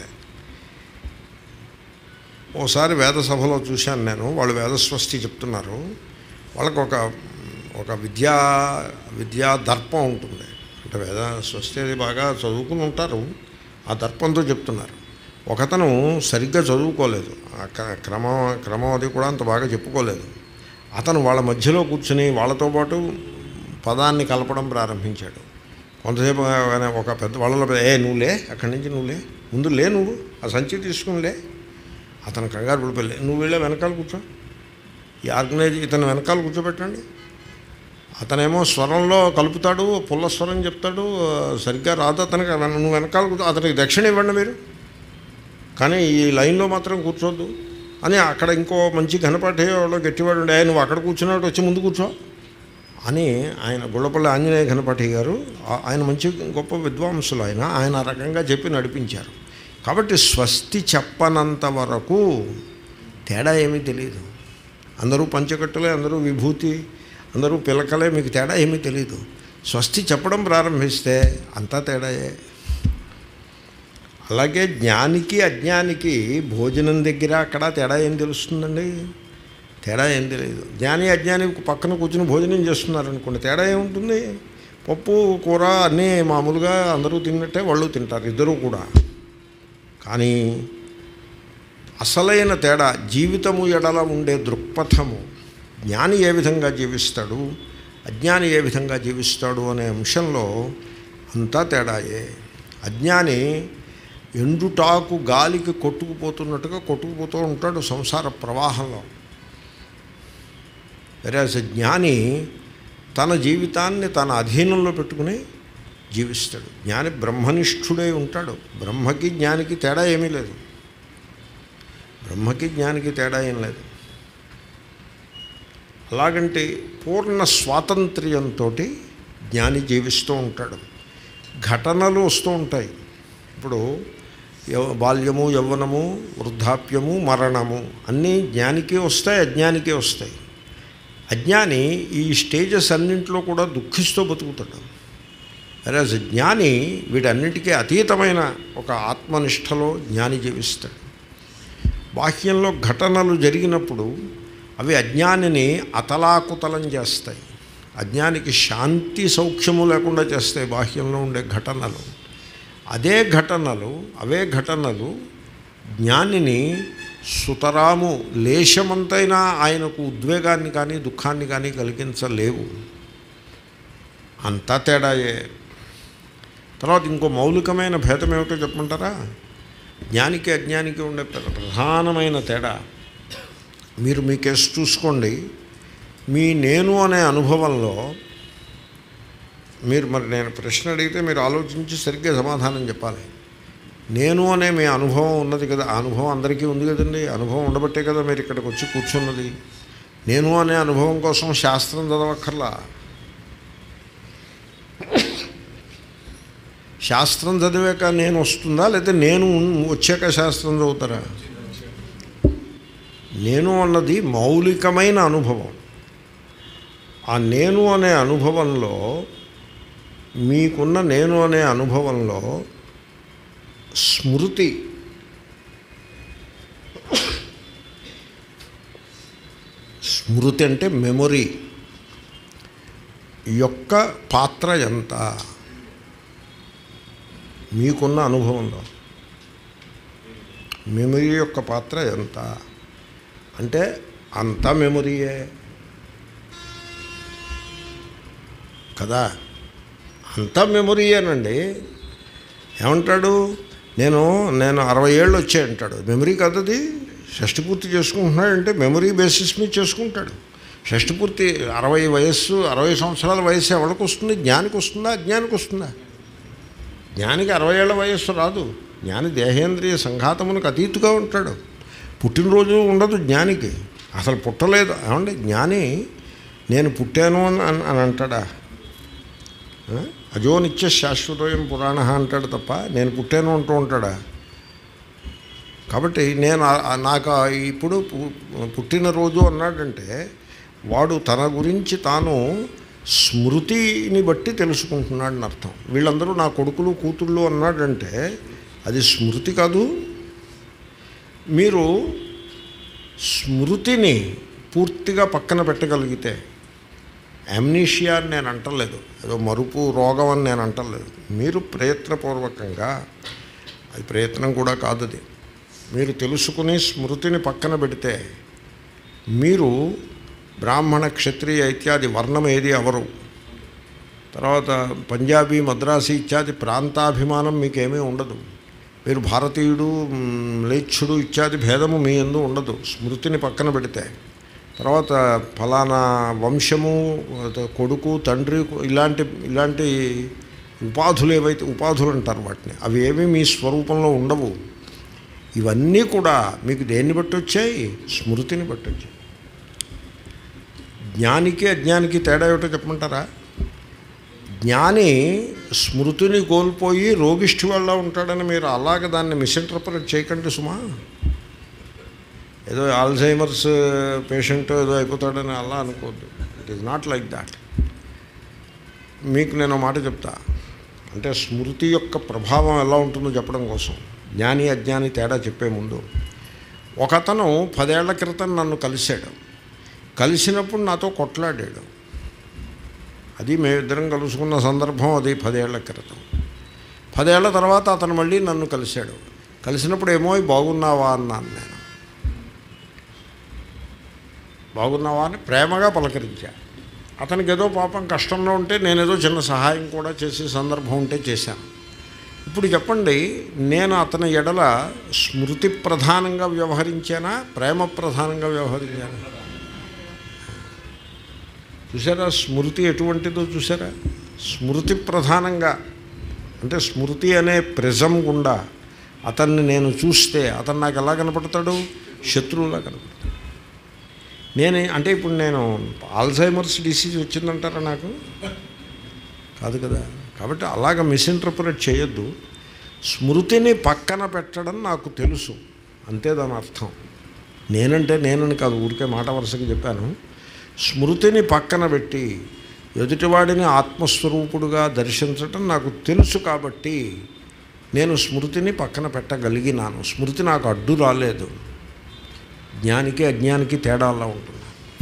ఓసారి వేద సభలో చూశాను నేను వాళ్ళు వేద స్వస్తి చెప్తున్నారు వాళ్ళకు ఒక ఒక విద్యా విద్యా దర్పం ఉంటుంది అంటే వేద స్వస్తి అది బాగా చదువుకుని ఉంటారు ఆ దర్పంతో చెప్తున్నారు ఒకతను సరిగ్గా చదువుకోలేదు ఆ క్ర- క్రమం క్రమం అది కూడా అంత బాగా చెప్పుకోలేదు అతను వాళ్ళ మధ్యలో కూర్చుని వాళ్ళతో పాటు పదాన్ని కలపడం ప్రారంభించాడు కొంతసేపు ఆయన ఒక పెద్ద వాళ్ళలో పెద్ద, ఏ నువ్వు లే అక్కడి నుంచి నువ్వు లే ముందు లే నువ్వు ఆ సంచి తీసుకుని లే అతను కంగారు పడిపోలే నువ్వు వెళ్ళే వెనకాల కూర్చో ఈ ఆర్గనైజ్ ఇతను వెనకాల కూర్చోబెట్టండి అతనేమో స్వరంలో కలుపుతాడు పుల్ల స్వరం చెప్తాడు సరిగ్గా రాదు అతనికి నువ్వు వెనకాల కూర్చో అతనికి దక్షిణ ఇవ్వండి మీరు కానీ ఈ లైన్లో మాత్రం కూర్చోద్దు అని అక్కడ ఇంకో మంచి ఘనపాఠి ఎవడో గట్టివాడు ఉండే నువ్వు అక్కడ కూర్చున్నాడు వచ్చి ముందు కూర్చో అని ఆయన గుళ్ళపల్లి ఆంజనేయ ఘనపాఠి గారు ఆ- ఆయన మంచి గొప్ప విద్వాంసులు ఆయన ఆయన ఆ రకంగా చెప్పి నడిపించారు కాబట్టి స్వస్తి చెప్పనంత వరకు తేడా ఏమీ తెలియదు అందరూ పంచకట్టులే అందరూ విభూతి అందరూ పిలకలే మీకు తేడా ఏమీ తెలియదు స్వస్తి చెప్పడం ప్రారంభిస్తే అంతా తేడాయే అలాగే జ్ఞానికి అజ్ఞానికి భోజనం దగ్గర అక్కడ తేడా ఏం తెలుస్తుందండి తేడా ఏం తెలియదు జ్ఞాని అజ్ఞాని పక్కన కూర్చుని భోజనం చేస్తున్నారు అనుకోండి తేడా ఏముంటుంది పప్పు కూర అన్నీ మామూలుగా అందరూ తిన్నట్టే వాళ్ళు తింటారు ఇద్దరూ కూడా కానీ అసలైన తేడా జీవితము ఎడల ఉండే దృక్పథము జ్ఞాని ఏ విధంగా జీవిస్తాడు అజ్ఞాని ఏ విధంగా జీవిస్తాడు అనే అంశంలో అంతా తేడాయే అజ్ఞాని ఎండుటాకు గాలికి కొట్టుకుపోతున్నట్టుగా కొట్టుకుపోతూ ఉంటాడు సంసార ప్రవాహంలో వెరాజ్ జ్ఞాని తన జీవితాన్ని తన అధీనంలో పెట్టుకుని జీవిస్తాడు జ్ఞాని బ్రహ్మనిష్ఠుడై ఉంటాడు బ్రహ్మకి జ్ఞానికి తేడా ఏమీ లేదు బ్రహ్మకి జ్ఞానికి తేడా ఏం లేదు అలాగంటే పూర్ణ స్వాతంత్ర్యంతో జ్ఞాని జీవిస్తూ ఉంటాడు ఘటనలు వస్తూ ఉంటాయి ఇప్పుడు యవ- బాల్యము యవ్వనము వృద్ధాప్యము మరణము అన్నీ జ్ఞానికే వస్తాయి అజ్ఞానికే వస్తాయి అజ్ఞాని ఈ స్టేజెస్ అన్నింటిలో కూడా దుఃఖిస్తూ బతుకుతాడు వెరాజ్ జ్ఞాని వీటన్నిటికీ అతీతమైన ఒక ఆత్మనిష్టలో జ్ఞాని జీవిస్తాడు బాహ్యంలో ఘటనలు జరిగినప్పుడు అవి అజ్ఞానిని అతలాకుతలం చేస్తాయి అజ్ఞానికి శాంతి సౌఖ్యము లేకుండా చేస్తాయి బాహ్యంలో ఉండే ఘటనలు అదే ఘటనలు అవే ఘటనలు జ్ఞానిని సుతరాము లేశమంతైనా ఆయనకు ఉద్వేగాన్ని కానీ దుఃఖాన్ని కానీ కలిగించలేవు అంతా తేడాయే తర్వాత ఇంకో మౌలికమైన భేదం ఏమిటో చెప్పమంటారా జ్ఞానికి అజ్ఞానికి ఉండే ప్ర- ప్రధానమైన తేడా మీరు మీ కేసు చూసుకోండి మీ నేను అనే అనుభవంలో మీరు మరి నేను ప్రశ్న అడిగితే మీరు ఆలోచించి సరిగ్గా సమాధానం చెప్పాలి నేను అనే మీ అనుభవం ఉన్నది కదా ఆ అనుభవం అందరికీ ఉంది కదండి అనుభవం ఉండబట్టే కదా మీరు ఇక్కడికి వచ్చి కూర్చున్నది నేను అనే అనుభవం కోసం శాస్త్రం చదవక్కర్లా శాస్త్రం చదివాక నేను వస్తుందా లేదా నేను ఉన్- వచ్చాక శాస్త్రం చదువుతారా నేను అన్నది మౌలికమైన అనుభవం ఆ నేను అనే అనుభవంలో మీకున్న నేను అనే అనుభవంలో స్మృతి స్మృతి అంటే మెమొరీ యొక్క పాత్ర ఎంత మీకున్న అనుభవంలో మెమరీ యొక్క పాత్ర ఎంత అంటే అంతా మెమొరీయే కదా అంతా మెమొరీయేనండి ఏమంటాడు నేను నేను అరవై ఏళ్ళు వచ్చాయి అంటాడు మెమరీ కదది షష్టి పూర్తి చేసుకుంటున్నాడంటే మెమరీ బేసిస్ మీద చేసుకుంటాడు షష్టి పూర్తి అరవై వయస్సు అరవై సంవత్సరాల వయస్సు ఎవరికి వస్తుంది జ్ఞానికి వస్తుందా అజ్ఞానికి వస్తుందా జ్ఞానికి అరవై ఏళ్ళ వయస్సు రాదు జ్ఞాని దేహేంద్రియ సంఘాతమునకు అతీతుగా ఉంటాడు పుట్టినరోజు ఉండదు జ్ఞానికి అసలు పుట్టలేదు ఏమండి జ్ఞాని నేను పుట్టాను అని అని- అని అంటాడా ఆ? అజో నిత్య శాశ్వతోయం పురాణ అంటాడు తప్ప నేను పుట్టాను అంటూ ఉంటాడా కాబట్టి నేను ఆ- ఆ- నాకు ఆ ఇప్పుడు పు- పుట్టినరోజు అన్నాడంటే వాడు తన గురించి తాను స్మృతిని బట్టి తెలుసుకుంటున్నాడని అర్థం వీళ్ళందరూ నా కొడుకులు కూతుళ్ళు అన్నాడంటే అది స్మృతి కాదు మీరు స్మృతిని పూర్తిగా పక్కన పెట్టగలిగితే అమ్నీషియా అని నేను అంటలేదు ఏదో మరుపు రోగం అని నేను అంటలేదు మీరు ప్రయత్నపూర్వకంగా అది ప్రయత్నం కూడా కాదు అది మీరు తెలుసుకుని స్మృతిని పక్కన పెడితే మీరు బ్రాహ్మణ క్షత్రియ ఇత్యాది వర్ణం ఏది అవరు తర్వాత పంజాబీ మద్రాసి ఇత్యాది ప్రాంతాభిమానం మీకేమీ ఉండదు మీరు భారతీయుడు మ్, లేచ్చుడు ఇత్యాది భేదము మీ ఎందు ఉండదు స్మృతిని పక్కన పెడితే తర్వాత ఫలానా వంశము కొడుకు తండ్రి ఇలాంటి ఇలాంటి ఉపాధులు ఏవైతే ఉపాధులు అంటారు వాటిని అవి ఏమీ మీ స్వరూపంలో ఉండవు ఇవన్నీ కూడా మీకు దేన్ని బట్టి వచ్చాయి స్మృతిని బట్టి వచ్చాయి జ్ఞానికి అజ్ఞానికి తేడా ఏమిటో చెప్పమంటారా జ్ఞాని స్మృతిని కోల్పోయి రోగిష్ఠి వల్ల ఉంటాడని మీరు అలాగ దాన్ని మిస్ఇంటర్ప్రిట్ చేయకండి సుమా ఏదో ఆల్జైమర్స్ పేషెంట్ ఏదో అయిపోతాడని అలా అనుకోవద్దు it is not like that మీకు నేను ఒక మాట చెప్తా అంటే స్మృతి యొక్క ప్రభావం ఎలా ఉంటుందో చెప్పడం కోసం జ్ఞాని అజ్ఞాని తేడా చెప్పే ముందు ఒకతను పదేళ్ల క్రితం నన్ను కలిశాడు కలిసినప్పుడు నాతో కొట్లాడాడు అది మేమిద్దరం కలుసుకున్న సందర్భం అది పదేళ్ల క్రితం పదేళ్ల తర్వాత అతను మళ్ళీ నన్ను కలిశాడు కలిసినప్పుడు ఏమో బాగున్నావా అన్నాను నేను బాగున్నావా అని ప్రేమగా పలకరించా అతనికి ఏదో పాపం కష్టంలో ఉంటే నేనేదో చిన్న సహాయం కూడా చేసే సందర్భం ఉంటే చేశాను ఇప్పుడు చెప్పండి నేను అతని ఎడల స్మృతి ప్రధానంగా వ్యవహరించానా ప్రేమ ప్రధానంగా వ్యవహరించానా చూసారా స్మృతి ఎటువంటిదో చూసారా స్మృతి ప్రధానంగా అంటే స్మృతి అనే ప్రిజం గుండా అతన్ని నేను చూస్తే అతను నాకు ఎలా కనపడతాడు శత్రువులా కనపడతాడు నేను అంటే ఇప్పుడు నేను ఆల్జైమర్స్ డిసీజ్ వచ్చిందంటారా నాకు కాదు కదా కాబట్టి అలాగ మిస్ఇంటర్ప్రిట్ చేయొద్దు స్మృతిని పక్కన పెట్టడం నాకు తెలుసు అంతే దాని అర్థం నేనంటే నేనని కాదు ఊరికే మాట వరుసగా చెప్పాను స్మృతిని పక్కన పెట్టి ఎదుటివాడిని ఆత్మస్వరూపుడుగా దర్శించటం నాకు తెలుసు కాబట్టి నేను స్మృతిని పక్కన పెట్టగలిగినాను స్మృతి నాకు అడ్డు రాలేదు జ్ఞానికి అజ్ఞానికి తేడా అలా ఉంటుంది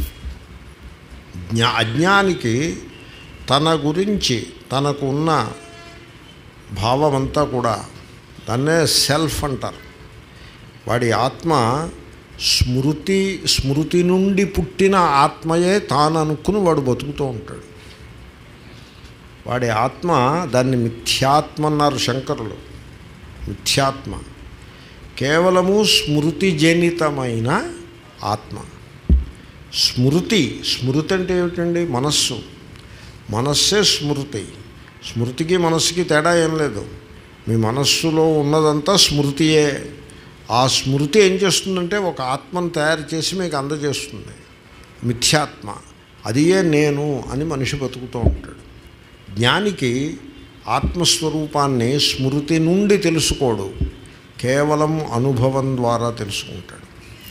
జ్ఞా అజ్ఞానికి తన గురించి తనకు ఉన్న భావమంతా కూడా దాన్నే సెల్ఫ్ అంటారు వాడి ఆత్మ స్మృతి స్మృతి నుండి పుట్టిన ఆత్మయే తాను అనుకుని వాడు బతుకుతూ ఉంటాడు వాడి ఆత్మ దాన్ని మిథ్యాత్మ అన్నారు శంకరులు మిథ్యాత్మ కేవలము స్మృతి జనితమైన ఆత్మ స్మృతి స్మృతి అంటే ఏమిటండి మనస్సు మనస్సే స్మృతి స్మృతికి మనస్సుకి తేడా ఏం లేదు మీ మనస్సులో ఉన్నదంతా స్మృతియే ఆ స్మృతి ఏం చేస్తుందంటే ఒక ఆత్మను తయారు చేసి మీకు అందజేస్తుంది మిథ్యాత్మ అదియే నేను అని మనిషి బతుకుతూ ఉంటాడు జ్ఞానికి ఆత్మస్వరూపాన్ని స్మృతి నుండి తెలుసుకోడు కేవలం అనుభవం ద్వారా తెలుసుకుంటాడు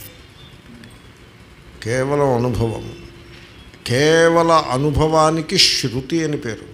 కేవలం అనుభవం కేవల అనుభవానికి శృతి అని పేరు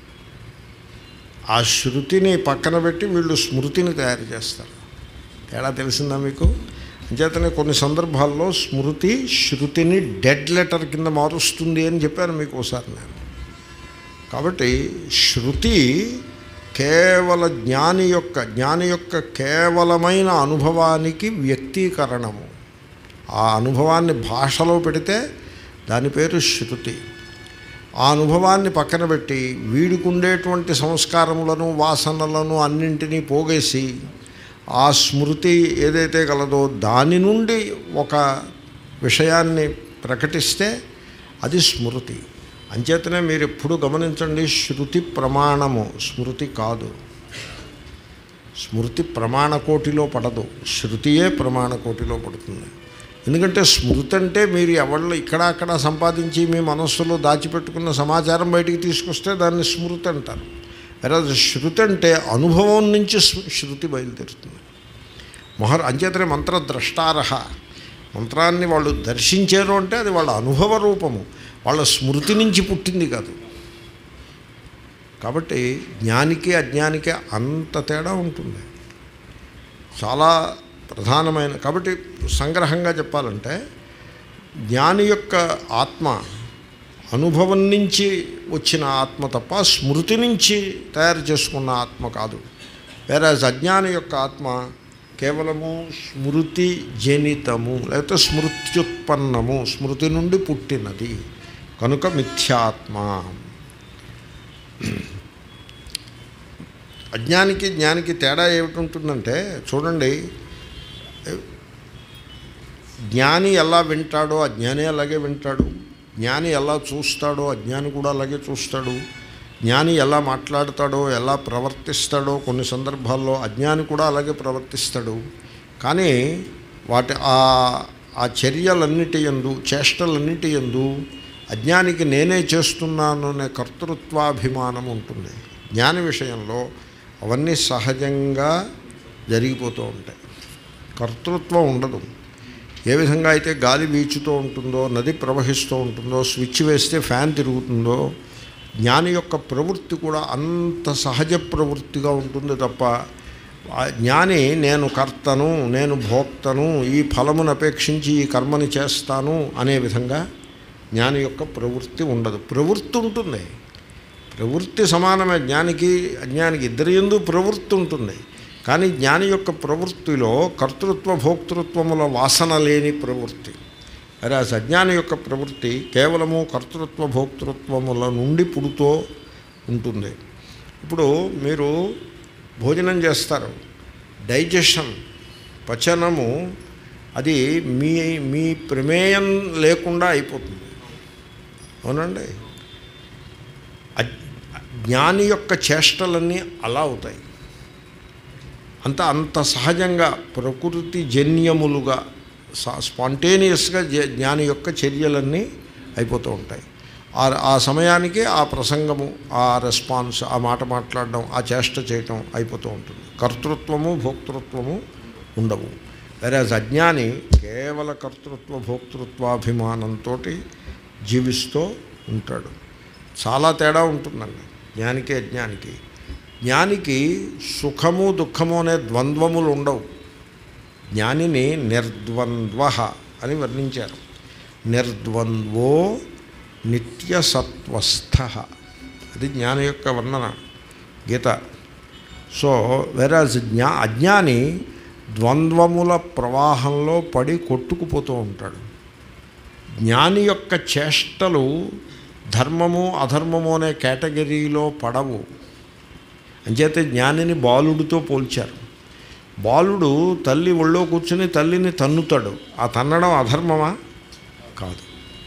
ఆ శృతిని పక్కన పెట్టి వీళ్ళు స్మృతిని తయారు చేస్తారు తేడా తెలిసిందా మీకు అంచేతనే కొన్ని సందర్భాల్లో స్మృతి శృతిని డెడ్ లెటర్ కింద మారుస్తుంది అని చెప్పాను మీకు ఒకసారి నేను కాబట్టి శృతి కేవల జ్ఞాని యొక్క జ్ఞాని యొక్క కేవలమైన అనుభవానికి వ్యక్తీకరణము ఆ అనుభవాన్ని భాషలో పెడితే దాని పేరు శృతి ఆ అనుభవాన్ని పక్కన పెట్టి వీడికి ఉండేటువంటి సంస్కారములను వాసనలను అన్నింటినీ పోగేసి ఆ స్మృతి ఏదైతే కలదో దాని నుండి ఒక విషయాన్ని ప్రకటిస్తే అది స్మృతి అంచేతనే మీరు ఎప్పుడు గమనించండి శృతి ప్రమాణము స్మృతి కాదు స్మృతి ప్రమాణకోటిలో పడదు శృతియే ప్రమాణకోటిలో పడుతుంది ఎందుకంటే స్మృతి అంటే మీరు ఎవళ్ళు ఇక్కడ అక్కడ సంపాదించి మీ మనస్సులో దాచిపెట్టుకున్న సమాచారం బయటికి తీసుకొస్తే దాన్ని స్మృతి అంటారు వెరాజ్ శృతి అంటే అనుభవం నుంచి స్మ- శృతి బయలుదేరుతుంది మొహర్ అంచేతనే మంత్రద్రష్టారహ మంత్రాన్ని వాళ్ళు దర్శించారు అంటే అది వాళ్ళ అనుభవ రూపము వాళ్ళ స్మృతి నుంచి పుట్టింది కాదు కాబట్టి జ్ఞానికి అజ్ఞానికి అంత తేడా ఉంటుంది చాలా ప్రధానమైన కాబట్టి సంగ్రహంగా చెప్పాలంటే జ్ఞాని యొక్క ఆత్మ అనుభవం నుంచి వచ్చిన ఆత్మ తప్ప స్మృతి నుంచి తయారు చేసుకున్న ఆత్మ కాదు వేరే అజ్ఞాని యొక్క ఆత్మ కేవలము స్మృతి జనితము లేకపోతే స్మృత్యుత్పన్నము స్మృతి నుండి పుట్టినది కనుక మిథ్యాత్మ అజ్ఞానికి జ్ఞానికి తేడా ఏమిటి ఉంటుందంటే చూడండి జ్ఞాని ఎలా వింటాడో అజ్ఞాని అలాగే వింటాడు జ్ఞాని ఎలా చూస్తాడో అజ్ఞాని కూడా అలాగే చూస్తాడు జ్ఞాని ఎలా మాట్లాడతాడో ఎలా ప్రవర్తిస్తాడో కొన్ని సందర్భాల్లో అజ్ఞాని కూడా అలాగే ప్రవర్తిస్తాడు కానీ వాటి ఆ ఆ చర్యలన్నిటి ఎందు చేష్టలన్నిటి ఎందు అజ్ఞానికి నేనే చేస్తున్నాను అనే కర్తృత్వాభిమానం ఉంటుంది జ్ఞాని విషయంలో అవన్నీ సహజంగా జరిగిపోతూ ఉంటాయి కర్తృత్వం ఉండదు ఏ విధంగా అయితే గాలి వీచుతూ ఉంటుందో నది ప్రవహిస్తూ ఉంటుందో స్విచ్ వేస్తే ఫ్యాన్ తిరుగుతుందో జ్ఞాని యొక్క ప్రవృత్తి కూడా అంత సహజ ప్రవృత్తిగా ఉంటుంది తప్ప ఆ జ్ఞాని నేను కర్తను నేను భోక్తను ఈ ఫలమును అపేక్షించి ఈ కర్మని చేస్తాను అనే విధంగా జ్ఞాని యొక్క ప్రవృత్తి ఉండదు ప్రవృత్తి ఉంటుంది ప్రవృత్తి సమానమే జ్ఞానికి అజ్ఞానికి ఇద్దరి ఎందు ప్రవృత్తి ఉంటుంది కానీ జ్ఞాని యొక్క ప్రవృత్తిలో కర్తృత్వ భోక్తృత్వముల వాసన లేని ప్రవృత్తి అరే అజ్ఞాని యొక్క ప్రవృత్తి కేవలము కర్తృత్వ భోక్తృత్వముల నుండి పుడుతూ ఉంటుంది ఇప్పుడు మీరు భోజనం చేస్తారు డైజెషన్ పచనము అది మీ మీ ప్రమేయం లేకుండా అయిపోతుంది అవునండి అజ్- జ్ఞాని యొక్క చేష్టలన్నీ అలా అవుతాయి అంత అంత సహజంగా ప్రకృతి జన్యములుగా స్పాంటేనియస్గా జ- జ్ఞాని యొక్క చర్యలన్నీ అయిపోతూ ఉంటాయి ఆ ఆ సమయానికి ఆ ప్రసంగము ఆ రెస్పాన్స్ ఆ మాట మాట్లాడడం ఆ చేష్ట చేయటం అయిపోతూ ఉంటుంది కర్తృత్వము భోక్తృత్వము ఉండవు వేరే అజ్ఞాని కేవల కర్తృత్వ భోక్తృత్వాభిమానంతో జీవిస్తూ ఉంటాడు చాలా తేడా ఉంటుందండి జ్ఞానికి అజ్ఞానికి జ్ఞానికి సుఖము దుఃఖము అనే ద్వంద్వములు ఉండవు జ్ఞానిని నిర్ద్వంద్వ అని వర్ణించారు నిర్ద్వంద్వో నిత్యసత్వస్థ అది జ్ఞాని యొక్క వర్ణన గీత సో వెరాజ్ జ్ఞా అజ్ఞాని ద్వంద్వముల ప్రవాహంలో పడి కొట్టుకుపోతూ ఉంటాడు జ్ఞాని యొక్క చేష్టలు ధర్మము అధర్మము అనే కేటగిరీలో పడవు అంచేతే జ్ఞానిని బాలుడితో పోల్చారు బాలుడు తల్లి ఒళ్ళో కూర్చుని తల్లిని తన్నుతాడు ఆ తన్నడం అధర్మమా కాదు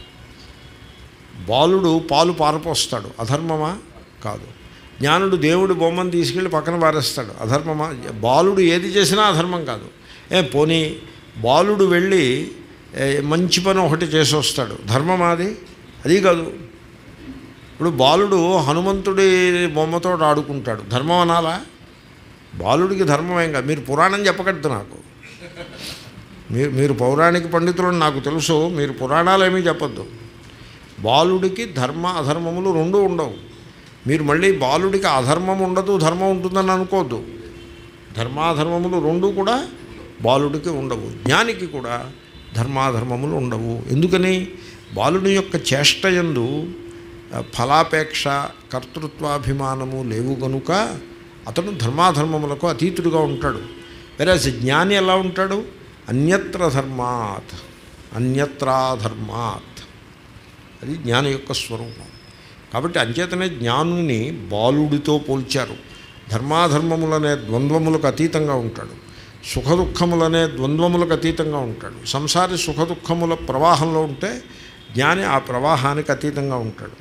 బాలుడు పాలు పారపోస్తాడు అధర్మమా కాదు జ్ఞానుడు దేవుడి బొమ్మను తీసుకెళ్ళి పక్కన పారేస్తాడు అధర్మమా బాలుడు ఏది చేసినా అధర్మం కాదు ఏ పోనీ బాలుడు వెళ్ళి ఏ, మంచి పని ఒకటి చేసి వస్తాడు ధర్మమా అది అది కాదు ఇప్పుడు బాలుడు హనుమంతుడి బొమ్మతో ఆడుకుంటాడు ధర్మం అనాలా బాలుడికి ధర్మం ఏం కాదు మీరు పురాణం చెప్పకూడదు నాకు మీరు మీరు పౌరాణిక పండితులను నాకు తెలుసు మీరు పురాణాలు ఏమీ చెప్పొద్దు బాలుడికి ధర్మ అధర్మములు రెండు ఉండవు మీరు మళ్ళీ బాలుడికి అధర్మం ఉండదు ధర్మం ఉంటుందని అనుకోవద్దు ధర్మాధర్మములు రెండు కూడా బాలుడికి ఉండవు జ్ఞానికి కూడా ధర్మాధర్మములు ఉండవు ఎందుకని బాలుడి యొక్క చేష్టయందు ఆ, ఫలాపేక్ష కర్తృత్వాభిమానము లేవు గనుక అతను ధర్మాధర్మములకు అతీతుడుగా ఉంటాడు వెరాజ్ జ్ఞాని ఎలా ఉంటాడు అన్యత్ర ధర్మాత్ అన్యత్రాధర్మాత్ అది జ్ఞాని యొక్క స్వరూపం కాబట్టి అంచేతనే జ్ఞానుని బాలుడితో పోల్చారు ధర్మాధర్మములనే ద్వంద్వములకు అతీతంగా ఉంటాడు సుఖదుఖములనే ద్వంద్వములకు అతీతంగా ఉంటాడు సంసారి సుఖదుఖముల ప్రవాహంలో ఉంటే జ్ఞాని ఆ ప్రవాహానికి అతీతంగా ఉంటాడు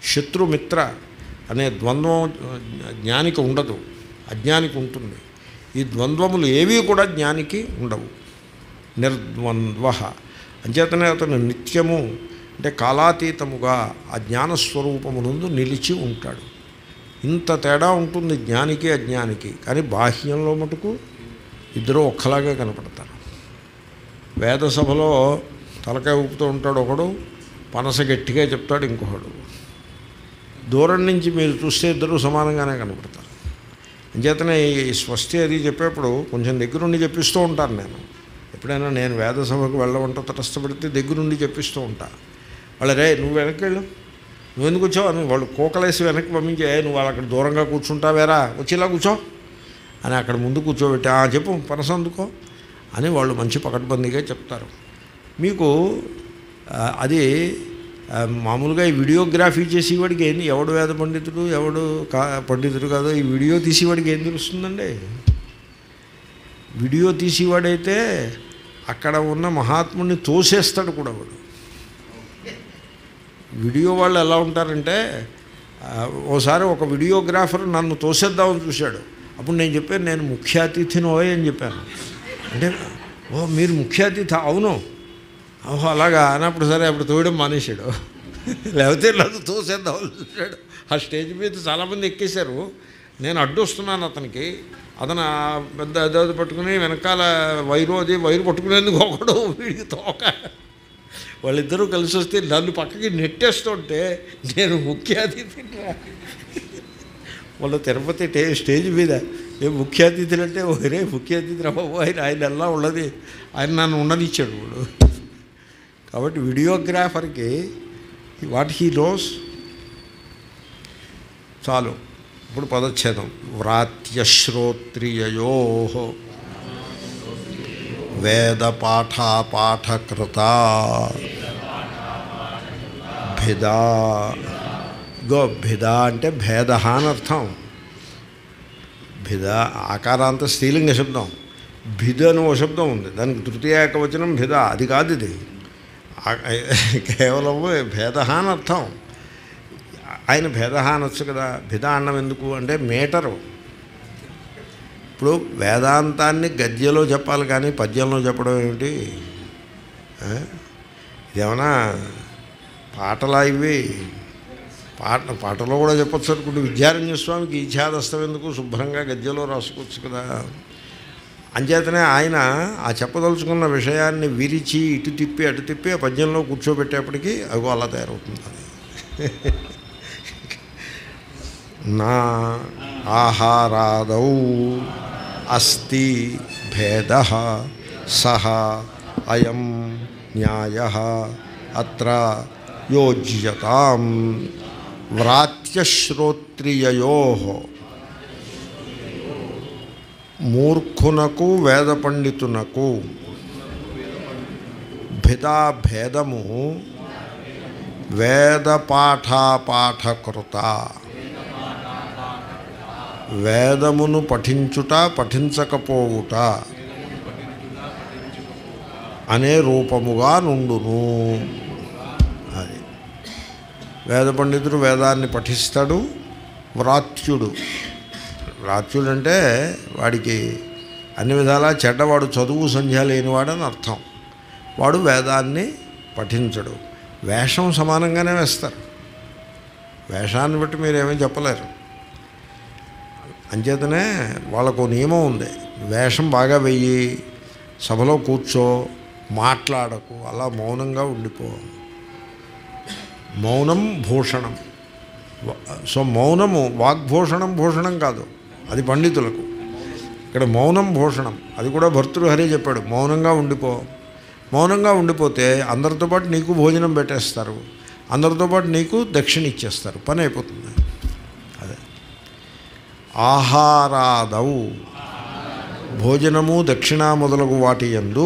శత్రుమిత్ర అనే ద్వంద్వం జ్ఞానికి ఉండదు అజ్ఞానికి ఉంటుంది ఈ ద్వంద్వములు ఏవీ కూడా జ్ఞానికి ఉండవు నిర్ద్వంద్వ అంచేతనే అతను నిత్యము అంటే కాలాతీతముగా ఆ జ్ఞానస్వరూపమునందు నిలిచి ఉంటాడు ఇంత తేడా ఉంటుంది జ్ఞానికి అజ్ఞానికి కానీ బాహ్యంలో మటుకు ఇద్దరు ఒక్కలాగే కనపడతారు వేద సభలో తలకాయ ఊపుతూ ఉంటాడు ఒకడు పనస గట్టిగా చెప్తాడు ఇంకొకడు దూరం నుంచి మీరు చూస్తే ఇద్దరు సమానంగానే కనపడతారు అంచేతనే ఈ స్వస్తి అది చెప్పేప్పుడు కొంచెం దగ్గరుండి చెప్పిస్తూ ఉంటాను నేను ఎప్పుడైనా నేను వేద సభకు వెళ్ళవంట తటస్థపడితే దగ్గరుండి చెప్పిస్తూ ఉంటా వాళ్ళు రే నువ్వు వెనక్కి వెళ్ళు నువ్వు ఎందుకు వచ్చావు అని వాళ్ళు కోకలేసి వెనక్కి పంపించి "ఏ, నువ్వు వాళ్ళు అక్కడ దూరంగా కూర్చుంటావేరా వచ్చి ఇలా కూర్చో అని అక్కడ ముందు కూర్చోబెట్టి "ఆ, చెప్పు పనస అందుకో అని వాళ్ళు మంచి పకడ్బందీగా చెప్తారు మీకు ఆ, అది ఆ, మామూలుగా ఈ వీడియోగ్రఫీ చేసేవాడికి ఏంది ఎవడు వేద పండితుడు ఎవడు కా పండితుడు కాదో ఈ వీడియో తీసేవాడికి ఏం తెలుస్తుందండి వీడియో తీసేవాడైతే అక్కడ ఉన్న మహాత్ముడిని తోసేస్తాడు కూడా వాడు వీడియో వాళ్ళు ఎలా ఉంటారంటే ఆ, ఓసారి ఒక వీడియోగ్రాఫర్ నన్ను తోసేద్దామని చూశాడు అప్పుడు నేను చెప్పాను నేను ముఖ్య అతిథిని ఓయ్ అని చెప్పాను అంటే ఓ మీరు ముఖ్య అతిథి అవును ఓహో అలాగా అన్నప్పుడు సరే అప్పుడు తోయడం మానేశాడు లేకపోతే నన్ను తోసేద్దామని చూశాడు ఆ స్టేజ్ మీద చాలామంది ఎక్కేశారు నేను అడ్డు వస్తున్నాను అతనికి అతను ఆ పెద్ద అదే పట్టుకుని వెనకాల వైరు అది వైరు పట్టుకునేందుకు ఒకడు వీడికి తోక వాళ్ళిద్దరూ కలిసి వస్తే నన్ను పక్కకి నెట్టేస్తుంటే నేను ముఖ్య అతిథిని వాళ్ళ తిరుపతి టే స్టేజ్ మీద ఏ ముఖ్య అతిథులు అంటే ఒరే ముఖ్య అతిథి రాబాబు ఆయన ఆయన ఎలా ఉన్నది ఆయన నన్ను ఉండనిచ్చాడు వాడు కాబట్టి వీడియోగ్రాఫర్కి వాట్ హీ నోస్ చాలు ఇప్పుడు పదచ్ఛేదం వ్రాత్యశ్రోత్రియయో వేద పాఠాపాఠకృత భిదా గో భిదా అంటే భేద అని అర్థం భిద ఆకారాంత స్త్రీలింగ శబ్దం భిద అని ఓ శబ్దం ఉంది దానికి తృతీయ ఏకవచనం భిద అది కాదు ఇది ఆ- కేవలం భేద అని అర్థం ఆయన భేద అనొచ్చు కదా భిద అన్నం ఎందుకు అంటే మీటరు ఇప్పుడు వేదాంతాన్ని గద్యలో చెప్పాలి కానీ పద్యంలో చెప్పడం ఏమిటి ఆ? ఇదేమన్నా పాటలా ఇవి పాట పాటలో కూడా చెప్పొచ్చు అనుకుంటే విద్యారణ్య స్వామికి ఈఛాదస్తం ఎందుకు శుభ్రంగా గద్యలో రాసుకోవచ్చు కదా అంచేతనే ఆయన ఆ చెప్పదలుచుకున్న విషయాన్ని విరిచి ఇటు తిప్పి అటు తిప్పి ఆ పద్యంలో కూర్చోబెట్టేప్పటికీ అగో అలా తయారవుతుంది అది నా ఆహారాదౌ అస్తి భేద సహ అయం న్యాయ అత్ర యోజ్యతాం వ్రాత్యశ్రోత్రియయో మూర్ఖునకు వేద పండితునకు భిదా భేదము వేద పాఠాపాఠకృత వేదమును పఠించుట పఠించకపోవుట అనే రూపముగా నుండును అది వేద పండితుడు వేదాన్ని పఠిస్తాడు వ్రాత్యుడు వ్రాత్యుడు అంటే వాడికి అన్ని విధాలా చెడ్డవాడు చదువు సంధ్య లేనివాడని అర్థం వాడు వేదాన్ని పఠించడు వేషం సమానంగానే వేస్తారు వేషాన్ని బట్టి మీరేమీ చెప్పలేరు అంచేతనే వాళ్ళకు నియమం ఉంది వేషం బాగా వెయ్యి సభలో కూర్చో మాట్లాడకు అలా మౌనంగా ఉండిపో మౌనం భూషణం వ- సో మౌనము వాగ్భూషణం భూషణం కాదు అది పండితులకు ఇక్కడ మౌనం భూషణం అది కూడా భర్తృహరి చెప్పాడు మౌనంగా ఉండిపో మౌనంగా ఉండిపోతే అందరితో పాటు నీకు భోజనం పెట్టేస్తారు అందరితో పాటు నీకు దక్షిణ ఇచ్చేస్తారు పని అయిపోతుంది అదే ఆహారాదౌ భోజనము దక్షిణ మొదలగు వాటి ఎందు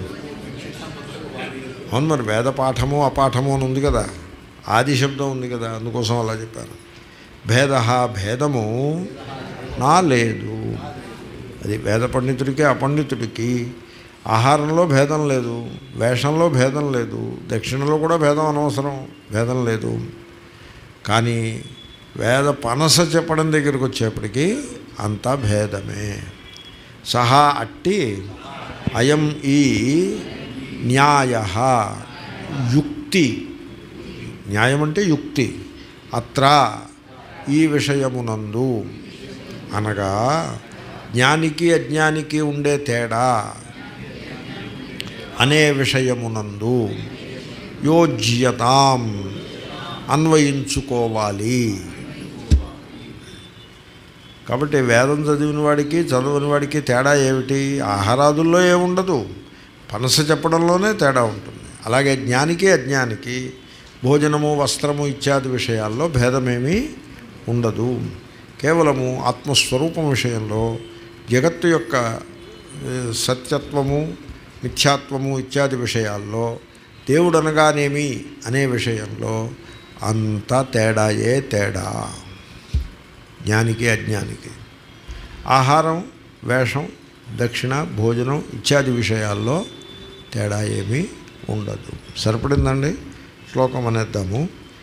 అవును మరి వేద పాఠము అపాఠము అని ఉంది కదా ఆది శబ్దం ఉంది కదా అందుకోసం అలా చెప్పాను భేద భేదము నా లేదు అది వేద పండితుడికి అపండితుడికి ఆహారంలో భేదం లేదు వేషంలో భేదం లేదు దక్షిణలో కూడా భేదం అనవసరం భేదం లేదు కానీ వేద పనస చెప్పడం దగ్గరికి వచ్చేప్పటికీ అంతా భేదమే సహా అట్టి అయం ఈ న్యాయ యుక్తి న్యాయం అంటే యుక్తి అత్ర ఈ విషయమునందు అనగా జ్ఞానికి అజ్ఞానికి ఉండే తేడా అనే విషయమునందు యోజ్యతాం అన్వయించుకోవాలి కాబట్టి వేదం చదివిన వాడికి చదవని వాడికి తేడా ఏమిటి ఆహారాదుల్లో ఏముండదు పనస చెప్పడంలోనే తేడా ఉంటుంది అలాగే జ్ఞానికి అజ్ఞానికి భోజనము వస్త్రము ఇత్యాది విషయాల్లో భేదమేమీ ఉండదు కేవలము ఆత్మస్వరూపం విషయంలో జగత్తు యొక్క ఏ, సత్యత్వము మిథ్యాత్వము ఇత్యాది విషయాల్లో దేవుడు అనగానేమి అనే విషయంలో అంతా తేడాయే తేడా జ్ఞానికి అజ్ఞానికి ఆహారం వేషం దక్షిణ భోజనం ఇత్యాది విషయాల్లో తేడా ఏమీ ఉండదు సరిపడిందండి శ్లోకం అనేద్దాము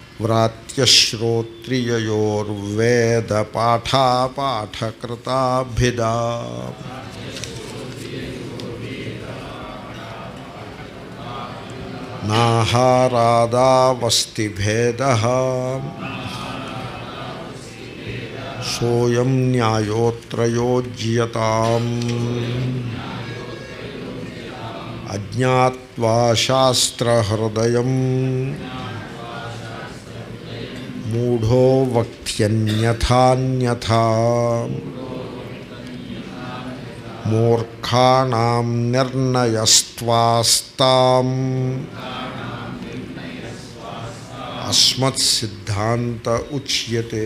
వ్రాత్యశ్రోత్రియయోర్వేద పాఠాపాఠకృతాభిదా నాహారాదావస్తిభేద సోయం న్యాయోత్రయోజ్యతాం అజ్ఞాత్వా శాస్త్రహృదయం మూఢో వక్త్యన్యథాన్యథా మూర్ఖాణం నిర్ణయస్త్వాస్తాం అస్మత్ సిద్ధాంత ఉచ్యతే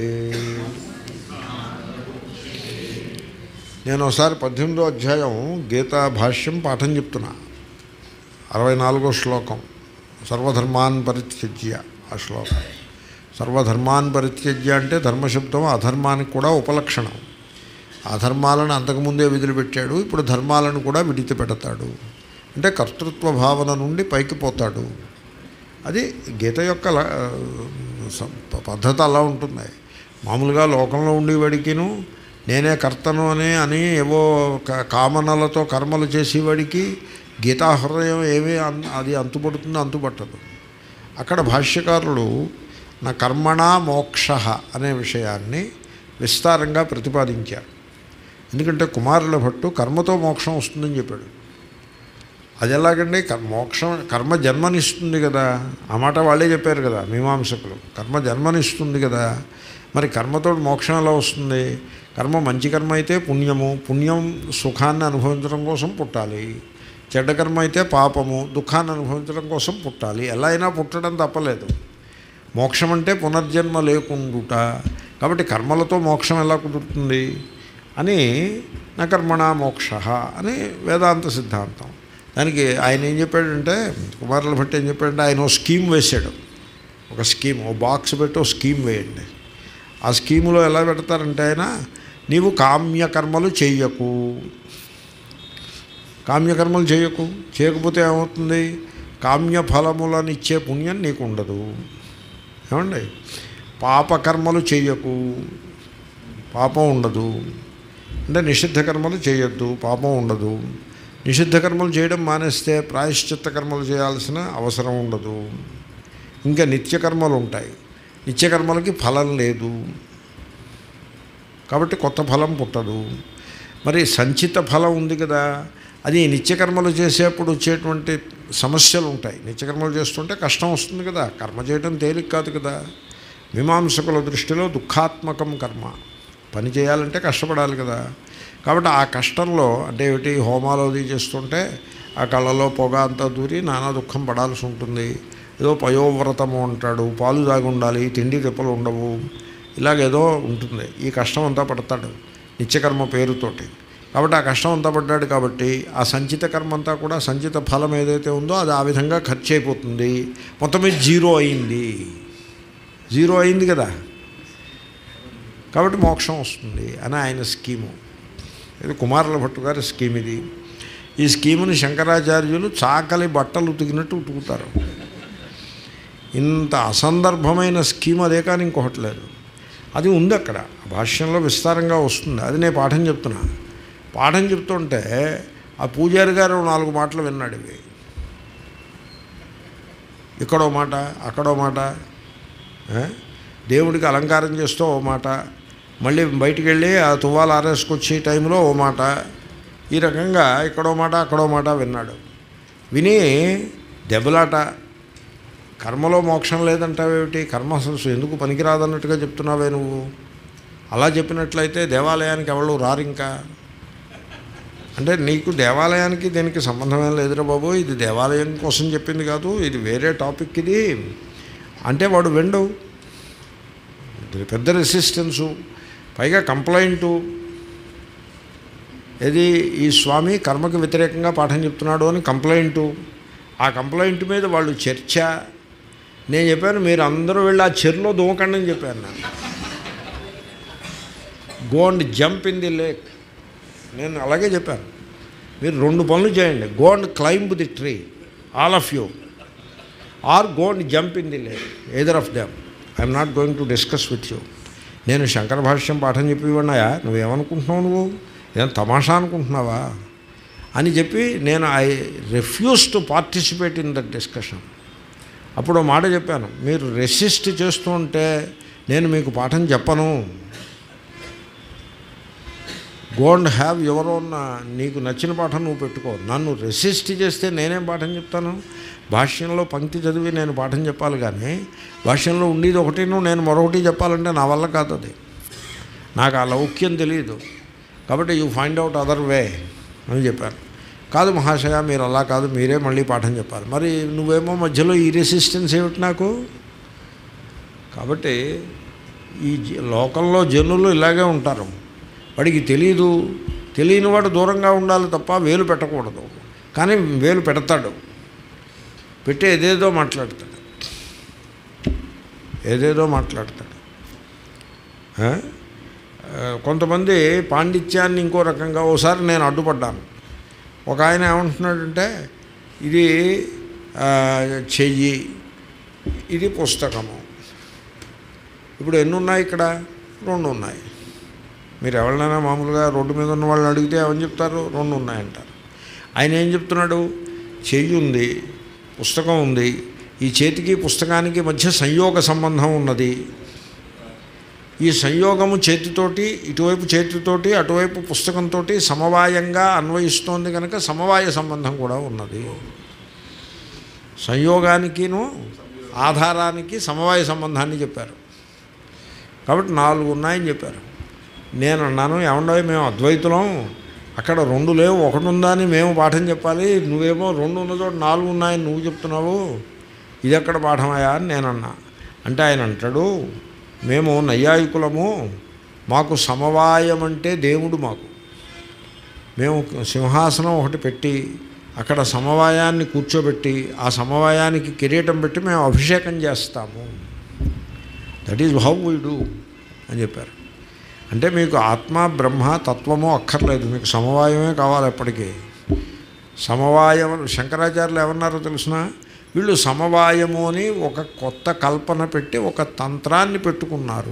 నేను ఒకసారి పద్దెనిమిదో అధ్యాయం గీతా భాష్యం పాఠం చెప్తున్నా అరవై నాలుగో శ్లోకం సర్వధర్మాన్ పరిత్యజ్య ఆ శ్లోకం సర్వధర్మాన్ పరిత్యజ్య అంటే ధర్మశబ్దం అధర్మానికి కూడా ఉపలక్షణం అధర్మాలను అంతకుముందే విదిలిపెట్టాడు ఇప్పుడు ధర్మాలను కూడా విడిచి పెడతాడు అంటే కర్తృత్వ భావన నుండి పైకి పోతాడు అది గీత యొక్క ల- స- పద్ధతి అలా ఉంటుంది మామూలుగా లోకంలో ఉండేవాడికిను నేనే కర్తను అని అని ఏవో క- కామనలతో కర్మలు చేసేవాడికి గీతా హృదయం ఏమీ అన్- అది అంతుపడుతుంది అంతుపట్టదు అక్కడ భాష్యకారులు నా కర్మణా మోక్ష అనే విషయాన్ని విస్తారంగా ప్రతిపాదించారు ఎందుకంటే కుమారుల భట్టు కర్మతో మోక్షం వస్తుందని చెప్పాడు అది ఎలాగండి కర్- మోక్షం కర్మ జన్మనిస్తుంది కదా ఆ మాట వాళ్ళే చెప్పారు కదా మీమాంసకులు కర్మ జన్మనిస్తుంది కదా మరి కర్మతో మోక్షం ఎలా వస్తుంది కర్మ మంచి కర్మ అయితే పుణ్యము పుణ్యం సుఖాన్ని అనుభవించడం కోసం పుట్టాలి చెడ్డ కర్మ అయితే పాపము దుఃఖాన్ని అనుభవించడం కోసం పుట్టాలి ఎలా అయినా పుట్టడం తప్పలేదు మోక్షం అంటే పునర్జన్మ లేకుండుట కాబట్టి కర్మలతో మోక్షం ఎలా కుదురుతుంది అని నా కర్మణ మోక్ష అని వేదాంత సిద్ధాంతం దానికి ఆయన ఏం చెప్పాడంటే కుమారుల భట్టి ఏం చెప్పాడంటే ఆయన ఓ స్కీమ్ వేశాడు ఒక స్కీమ్ ఓ బాక్స్ పెట్టి ఓ స్కీమ్ వేయండి ఆ స్కీములో ఎలా పెడతారంటే ఆయన నీవు కామ్యకర్మలు చెయ్యకు కామ్యకర్మలు చేయకు చేయకపోతే ఏమవుతుంది కామ్య ఫలములను ఇచ్చే పుణ్యం నీకు ఉండదు ఏమండి పాపకర్మలు చేయకు పాపం ఉండదు అంటే నిషిద్ధ కర్మలు చేయొద్దు పాపం ఉండదు నిషిద్ధ కర్మలు చేయడం మానేస్తే ప్రాయశ్చిత్త కర్మలు చేయాల్సిన అవసరం ఉండదు ఇంకా నిత్యకర్మలు ఉంటాయి నిత్యకర్మలకి ఫలం లేదు కాబట్టి కొత్త ఫలం పుట్టదు మరి సంచిత ఫలం ఉంది కదా అది నిత్యకర్మలు చేసేప్పుడు వచ్చేటువంటి సమస్యలు ఉంటాయి నిత్యకర్మలు చేస్తుంటే కష్టం వస్తుంది కదా కర్మ చేయడం తేలిక కాదు కదా మీమాంసకుల దృష్టిలో దుఃఖాత్మకం కర్మ పని చేయాలంటే కష్టపడాలి కదా కాబట్టి ఆ కష్టంలో అంటే ఏమిటి హోమాలు అది చేస్తుంటే ఆ కళ్ళలో పొగ అంతా దూరి నానా దుఃఖం పడాల్సి ఉంటుంది ఏదో పయోవ్రతము అంటాడు పాలు దాగి ఉండాలి తిండి తిప్పలు ఉండవు ఇలాగేదో ఉంటుంది ఈ కష్టం అంతా పడతాడు నిత్యకర్మ పేరుతోటి కాబట్టి ఆ కష్టం అంతా పడ్డాడు కాబట్టి ఆ సంచిత కర్మ అంతా కూడా సంచిత ఫలం ఏదైతే ఉందో అది ఆ విధంగా ఖర్చు అయిపోతుంది మొత్తం మీద జీరో అయింది జీరో అయింది కదా కాబట్టి మోక్షం వస్తుంది అని ఆయన స్కీము ఇది కుమారుల భట్టు గారి స్కీమ్ ఇది ఈ స్కీముని శంకరాచార్యులు చాకలి బట్టలు ఉతికినట్టు ఉతుకుతారు ఇంత అసందర్భమైన స్కీమ్ అదే కానీ ఇంకొకటి లేదు అది ఉంది అక్కడ భాష్యంలో విస్తారంగా వస్తుంది అది నేను పాఠం చెప్తున్నా పాఠం చెప్తుంటే ఆ పూజారి గారు నాలుగు మాటలు విన్నాడు ఇవి ఇక్కడో మాట అక్కడో మాట ఏ? దేవుడికి అలంకారం చేస్తూ ఓ మాట మళ్ళీ బయటికి వెళ్ళి ఆ తువ్వాలు ఆరేసుకొచ్చే టైంలో ఓ మాట ఈ రకంగా ఇక్కడో మాట అక్కడో మాట విన్నాడు విని దెబ్బలాట కర్మలో మోక్షం లేదంటావేమిటి కర్మ అసలు ఎందుకు పనికిరాదన్నట్టుగా చెప్తున్నావే నువ్వు అలా చెప్పినట్లయితే దేవాలయానికి ఎవరు రారు ఇంకా అంటే నీకు దేవాలయానికి దీనికి సంబంధమేం లేదురా బాబు ఇది దేవాలయం కోసం చెప్పింది కాదు ఇది వేరే టాపిక్ ఇది అంటే వాడు వెండు ఇది పెద్ద రెసిస్టెన్సు పైగా కంప్లైంటు ఇది ఈ స్వామి కర్మకు వ్యతిరేకంగా పాఠం చెప్తున్నాడు అని కంప్లైంటు ఆ కంప్లైంట్ మీద వాళ్ళు చర్చ నేను చెప్పాను మీరు అందరూ వెళ్ళి ఆ చెరులో దూకండి అని చెప్పాను నేను go and jump in the lake నేను అలాగే చెప్పాను మీరు రెండు పనులు చేయండి go and climb the tree all of you are go and jump in the lake either of them I'm not going to discuss with you నేను శంకర భాష్యం పాఠం చెప్పివన్నాయా నువ్వేమనుకుంటున్నావు నువ్వు ఏం తమాషా అనుకుంటున్నావా అని చెప్పి నేను I refuse to participate in that discussion అప్పుడు ఓ మాట చెప్పాను మీరు రెసిస్ట్ చేస్తూ ఉంటే నేను మీకు పాఠం చెప్పను go and have your own నీకు నచ్చిన పాఠం నువ్వు పెట్టుకో నన్ను రెసిస్ట్ చేస్తే నేనేం పాఠం చెప్తాను భాష్యంలో పంక్తి చదివి నేను పాఠం చెప్పాలి కానీ భాష్యంలో ఉండేది ఒకటిను నేను మరొకటి చెప్పాలంటే నా వల్ల కాదు అది నాకు ఆ లౌక్యం తెలియదు కాబట్టి you find out other way అని చెప్పాను కాదు మహాశయ మీరు అలా కాదు మీరే మళ్ళీ పాఠం చెప్పాలి మరి నువ్వేమో మధ్యలో ఈ రెసిస్టెన్స్ ఏమిటి నాకు కాబట్టి ఈ జ- లోకంలో జనులు ఇలాగే ఉంటారు వాడికి తెలియదు తెలియని వాడు దూరంగా ఉండాలి తప్ప వేలు పెట్టకూడదు కానీ వేలు పెడతాడు పెట్టి ఏదేదో మాట్లాడతాడు ఏదేదో మాట్లాడతాడు ఆ? ఆ, కొంతమంది పాండిత్యాన్ని ఇంకో రకంగా ఓసారి నేను అడ్డుపడ్డాను ఒక ఆయన ఏమంటున్నాడంటే ఇది ఆ, చెయ్యి ఇది పుస్తకము ఇప్పుడు ఎన్ని ఉన్నాయి ఇక్కడ రెండు ఉన్నాయి మీరు ఎవరినైనా మామూలుగా రోడ్డు మీద ఉన్న వాళ్ళు అడిగితే ఏమని చెప్తారు రెండు ఉన్నాయంటారు ఆయన ఏం చెప్తున్నాడు చెయ్యి ఉంది పుస్తకం ఉంది ఈ చేతికి పుస్తకానికి మధ్య సంయోగ సంబంధం ఉన్నది ఈ సంయోగము చేతితోటి ఇటువైపు చేతితోటి అటువైపు పుస్తకంతో సమవాయంగా అన్వయిస్తోంది కనుక సమవాయ సంబంధం కూడా ఉన్నది సంయోగానికిను ఆధారానికి సమవాయ సంబంధాన్ని చెప్పారు కాబట్టి నాలుగు ఉన్నాయని చెప్పారు నేను అన్నాను ఏమన్నా మేము అద్వైతులం అక్కడ రెండు లేవు ఒకటి ఉందా అని మేము పాఠం చెప్పాలి నువ్వేమో రెండు ఉన్న చోట నాలుగు ఉన్నాయని నువ్వు చెప్తున్నావు ఇది ఎక్కడ పాఠమయ్యా అని నేను అన్నా అంటే ఆయన అంటాడు మేము నైయాయికులము మాకు సమవాయం అంటే దేవుడు మాకు మేము సింహాసనం ఒకటి పెట్టి అక్కడ సమవాయాన్ని కూర్చోబెట్టి ఆ సమవాయానికి కిరీటం పెట్టి మేము అభిషేకం చేస్తాము that is how we do అని చెప్పారు అంటే మీకు ఆత్మ బ్రహ్మ తత్వము అక్కర్లేదు మీకు సమవాయమే కావాలి ఎప్పటికీ సమవాయం శంకరాచార్యులు ఏమన్నారో తెలిసిన వీళ్ళు సమవాయము అని ఒక కొత్త కల్పన పెట్టి ఒక తంత్రాన్ని పెట్టుకున్నారు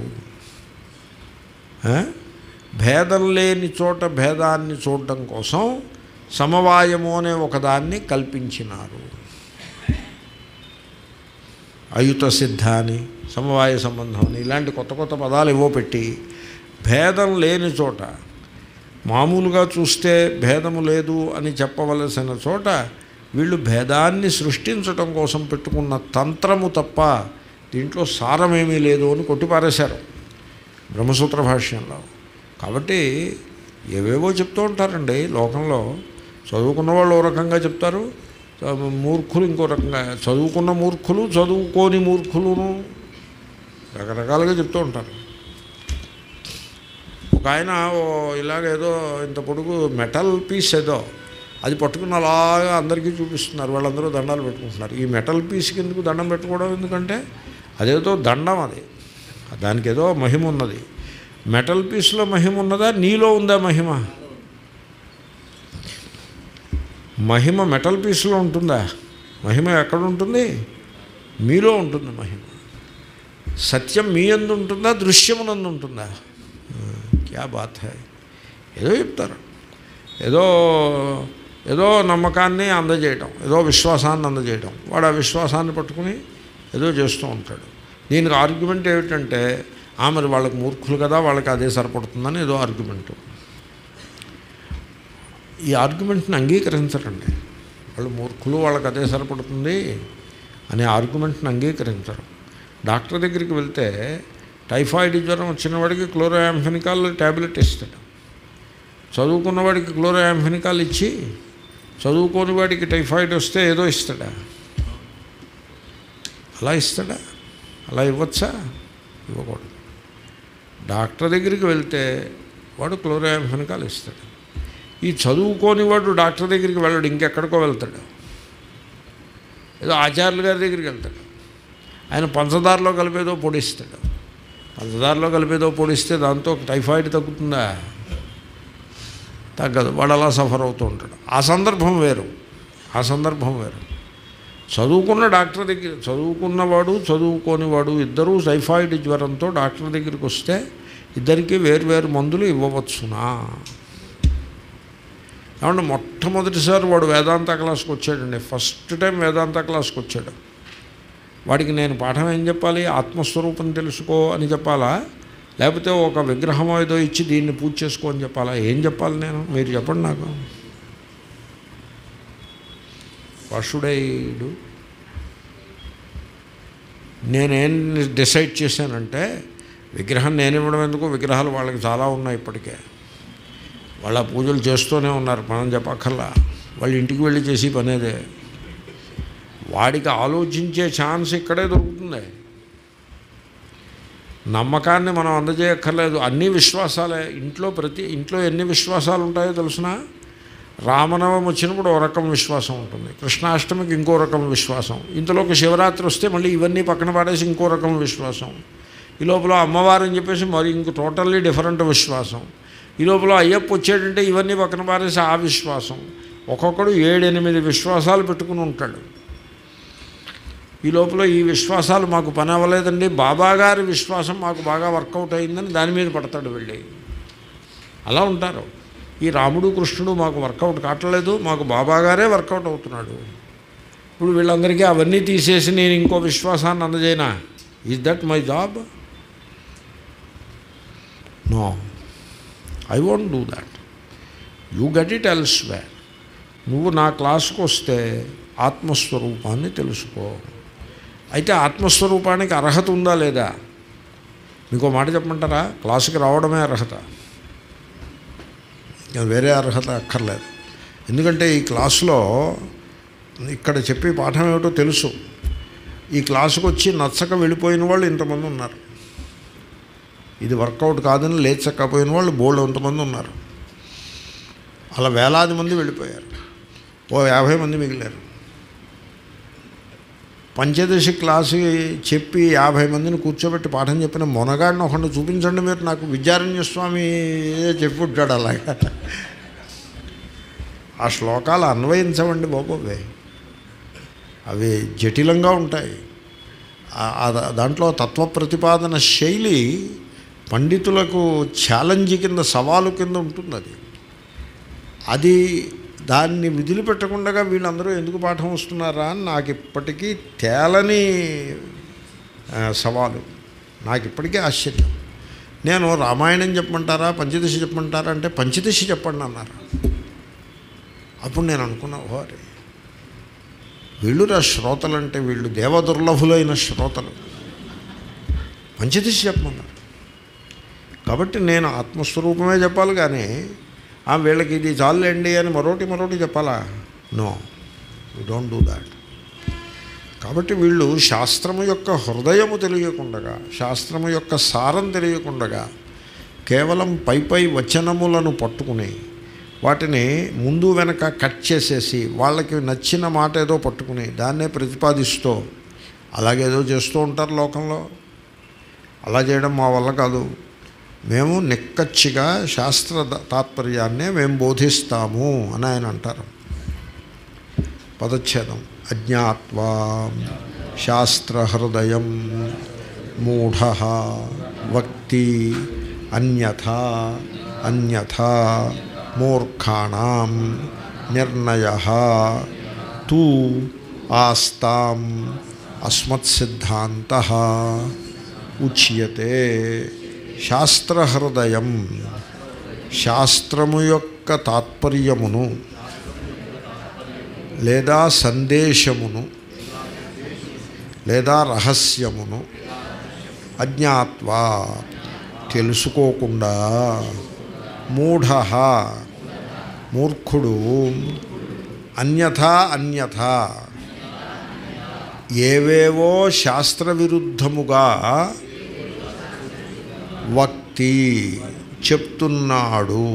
ఆ? భేదం లేని చోట భేదాన్ని చూడడం కోసం సమవాయము అనే ఒకదాన్ని కల్పించినారు అయుత సిద్ధ అని సమవాయ సంబంధం అని ఇలాంటి కొత్త కొత్త పదాలు ఏవో పెట్టి భేదం లేని చోట మామూలుగా చూస్తే భేదము లేదు అని చెప్పవలసిన చోట వీళ్ళు భేదాన్ని సృష్టించటం కోసం పెట్టుకున్న తంత్రము తప్ప దీంట్లో సారమేమీ లేదు అని కొట్టిపారేశారు బ్రహ్మసూత్ర భాష్యంలో కాబట్టి ఏవేవో చెప్తూ ఉంటారండి లోకంలో చదువుకున్న వాళ్ళు ఓ రకంగా చెప్తారు చ- మూర్ఖులు ఇంకో రకంగా చదువుకున్న మూర్ఖులు చదువుకోని మూర్ఖులును రకరకాలుగా చెప్తూ ఉంటారు ఒక ఆయన ఓ ఇలాగేదో ఇంత పొడుగు మెటల్ పీస్ ఏదో అది పట్టుకుని అలాగా అందరికీ చూపిస్తున్నారు వాళ్ళందరూ దండాలు పెట్టుకుంటున్నారు ఈ మెటల్ పీస్కి ఎందుకు దండం పెట్టుకోవడం ఎందుకంటే అదేదో దండం అది దానికి ఏదో మహిమ ఉన్నది మెటల్ పీస్లో మహిమ ఉన్నదా నీలో ఉందా మహిమ మహిమ మెటల్ పీస్లో ఉంటుందా మహిమ ఎక్కడ ఉంటుంది మీలో ఉంటుంది మహిమ సత్యం మీ అందు ఉంటుందా దృశ్యమునందు ఉంటుందా ఆ, క్యా బాత్ హై ఏదో చెప్తారు ఏదో ఏదో నమ్మకాన్ని అందజేయటం ఏదో విశ్వాసాన్ని అందజేయటం వాడు ఆ విశ్వాసాన్ని పట్టుకుని ఏదో చేస్తూ ఉంటాడు దీనికి ఆర్గ్యుమెంట్ ఏమిటంటే ఆ మరి వాళ్ళకి మూర్ఖులు కదా వాళ్ళకి అదే సరిపడుతుందని ఏదో ఆర్గ్యుమెంట్ ఈ ఆర్గ్యుమెంట్ని అంగీకరించరండి వాళ్ళు మూర్ఖులు వాళ్ళకి అదే సరిపడుతుంది అనే ఆర్గ్యుమెంట్ని అంగీకరించరు డాక్టర్ దగ్గరికి వెళ్తే టైఫాయిడ్ జ్వరం వచ్చిన వాడికి క్లోరోయాంఫెనికాల్ ట్యాబ్లెట్ ఇస్తాడు చదువుకున్న వాడికి క్లోరోయాంఫెనికాల్ ఇచ్చి చదువుకోని వాడికి టైఫాయిడ్ వస్తే ఏదో ఇస్తాడా అలా ఇస్తాడా అలా ఇవ్వచ్చా ఇవ్వకూడదు డాక్టర్ దగ్గరికి వెళ్తే వాడు క్లోరోయాంఫెనికాల్ ఇస్తాడు ఈ చదువుకోని వాడు డాక్టర్ దగ్గరికి వెళ్ళడు ఇంకెక్కడికో వెళ్తాడు ఏదో ఆచార్యుల గారి దగ్గరికి వెళ్తాడు ఆయన పంచదారలో కలిపేదో పొడిస్తాడు పంచదారలో కలిపేదో పొడిస్తే దాంతో టైఫాయిడ్ తగ్గుతుందా తగ్గదు వాడు అలా సఫర్ అవుతూ ఉంటాడు ఆ సందర్భం వేరు ఆ సందర్భం వేరు చదువుకున్న డాక్టర్ దగ్గర చదువుకున్నవాడు చదువుకోనివాడు ఇద్దరూ టైఫాయిడ్ జ్వరంతో డాక్టర్ దగ్గరికి వస్తే ఇద్దరికి వేరు మందులు ఇవ్వవచ్చునా ఏమంటే మొట్టమొదటిసారి వాడు వేదాంత క్లాస్కి వచ్చాడండి ఫస్ట్ టైం వేదాంత క్లాస్కి వచ్చాడు వాడికి నేను పాఠం ఏం చెప్పాలి ఆత్మస్వరూపం తెలుసుకో అని చెప్పాలా లేకపోతే ఒక విగ్రహం ఏదో ఇచ్చి దీన్ని పూజ చేసుకో అని చెప్పాలా ఏం చెప్పాలి నేను మీరు చెప్పండి నాకు పశుడైడు నేనేం డిసైడ్ చేశానంటే విగ్రహం నేను ఇవ్వడం ఎందుకు విగ్రహాలు వాళ్ళకి చాలా ఉన్నాయి ఇప్పటికే వాళ్ళ పూజలు చేస్తూనే ఉన్నారు మనం చెప్పక్కర్లా వాళ్ళ ఇంటికి వెళ్ళి చేసి పనేదే వాడికి ఆలోచించే ఛాన్స్ ఇక్కడే దొరుకుతుంది నమ్మకాన్ని మనం అందజేయక్కర్లేదు అన్ని విశ్వాసాలే ఇంట్లో ప్రతి ఇంట్లో ఎన్ని విశ్వాసాలు ఉంటాయో తెలుసిన రామనవమి వచ్చినప్పుడు ఒక రకం విశ్వాసం ఉంటుంది కృష్ణాష్టమికి ఇంకో రకం విశ్వాసం ఇంతలోకి శివరాత్రి వస్తే మళ్ళీ ఇవన్నీ పక్కన పడేసి ఇంకో రకం విశ్వాసం ఈ లోపల అమ్మవారు అని చెప్పేసి మరి ఇంకో టోటల్లీ డిఫరెంట్ విశ్వాసం ఈ లోపల అయ్యప్ప వచ్చాడంటే ఇవన్నీ పక్కన పారేసి ఆ విశ్వాసం ఒక్కొక్కడు ఏడెనిమిది విశ్వాసాలు పెట్టుకుని ఉంటాడు ఈ లోపల ఈ విశ్వాసాలు మాకు పని అవ్వలేదండి బాబాగారి విశ్వాసం మాకు బాగా వర్కౌట్ అయిందని దాని మీద పడతాడు వెళ్ళి అలా ఉంటారు ఈ రాముడు కృష్ణుడు మాకు వర్కౌట్ కావట్లేదు మాకు బాబాగారే వర్కౌట్ అవుతున్నాడు ఇప్పుడు వీళ్ళందరికీ అవన్నీ తీసేసి నేను ఇంకో విశ్వాసాన్ని అందజేయనా is that my job no I won't do that you get it elsewhere నువ్వు నా క్లాస్కి వస్తే ఆత్మస్వరూపాన్ని తెలుసుకో అయితే ఆత్మస్వరూపానికి అర్హత ఉందా లేదా మీకు మాట చెప్పమంటారా క్లాసుకి రావడమే అర్హత ఇంకా వేరే అర్హత అక్కర్లేదు ఎందుకంటే ఈ క్లాసులో ఇక్కడ చెప్పే పాఠం ఏమిటో తెలుసు ఈ క్లాసుకు వచ్చి నచ్చక వెళ్ళిపోయిన వాళ్ళు ఇంతమంది ఉన్నారు ఇది వర్కౌట్ కాదని లేచక్కపోయిన వాళ్ళు బోల్డ్ ఎంతమంది ఉన్నారు అలా వేలాది మంది వెళ్ళిపోయారు ఓ యాభై మంది మిగిలారు పంచదశి క్లాసు చెప్పి యాభై మందిని కూర్చోబెట్టి పాఠం చెప్పిన మొనగాడిని ఒకటి చూపించండి మీరు నాకు విద్యారణ్య స్వామి చెప్పి ఉంటాడు అలాగా ఆ శ్లోకాలు అన్వయించవండి బాబోవే అవి జటిలంగా ఉంటాయి ఆ- ఆ దాంట్లో తత్వ ప్రతిపాదన శైలి పండితులకు ఛాలెంజ్ కింద సవాలు కింద ఉంటుంది అది అది దాన్ని విదిలిపెట్టకుండా వీళ్ళందరూ ఎందుకు పాఠం వస్తున్నారా అని నాకు ఇప్పటికీ తేలని ఆ, సవాలు నాకు ఇప్పటికీ ఆశ్చర్యం నేను రామాయణం చెప్పమంటారా పంచదశి చెప్పమంటారా అంటే పంచదశి చెప్పండి అన్నారు అప్పుడు నేను అనుకున్నా ఓరే వీళ్ళు రా శ్రోతలు అంటే వీళ్ళు దేవదుర్లభులైన శ్రోతలు పంచదశి చెప్పమన్నారు కాబట్టి నేను ఆత్మస్వరూపమే చెప్పాలి కానీ ఆ వీళ్ళకి ఇది చాలండి అని మరోటి మరోటి చెప్పాలా no you don't do that కాబట్టి వీళ్ళు శాస్త్రము యొక్క హృదయము తెలియకుండగా శాస్త్రము యొక్క సారం తెలియకుండగా కేవలం పై పై వచనములను పట్టుకుని వాటిని ముందు వెనక కట్ చేసేసి వాళ్ళకి నచ్చిన మాట ఏదో పట్టుకుని దాన్నే ప్రతిపాదిస్తూ అలాగేదో చేస్తూ ఉంటారు లోకంలో అలా చేయడం మా వల్ల కాదు మేము నిక్కచ్చిగా శాస్త్ర ద- తాత్పర్యాన్నే మేము బోధిస్తాము అని ఆయన అంటారు పదచ్ఛేదం అజ్ఞాత్వా శాస్త్రహృదయం మూఢ వక్తి అన్యథా అన్యథా మూర్ఖాణం నిర్ణయ తూ ఆస్తాం అస్మత్సిద్ధాంత ఉచ్యతే శాస్త్రహృదయం శాస్త్రము యొక్క తాత్పర్యమును లేదా సందేశమును లేదా రహస్యమును అజ్ఞాత్వా తెలుసుకోకుండా మూఢ మూర్ఖుడు అన్యథా అన్యథా ఏవేవో శాస్త్రవిరుద్ధముగా వక్తి చెప్తున్నాడు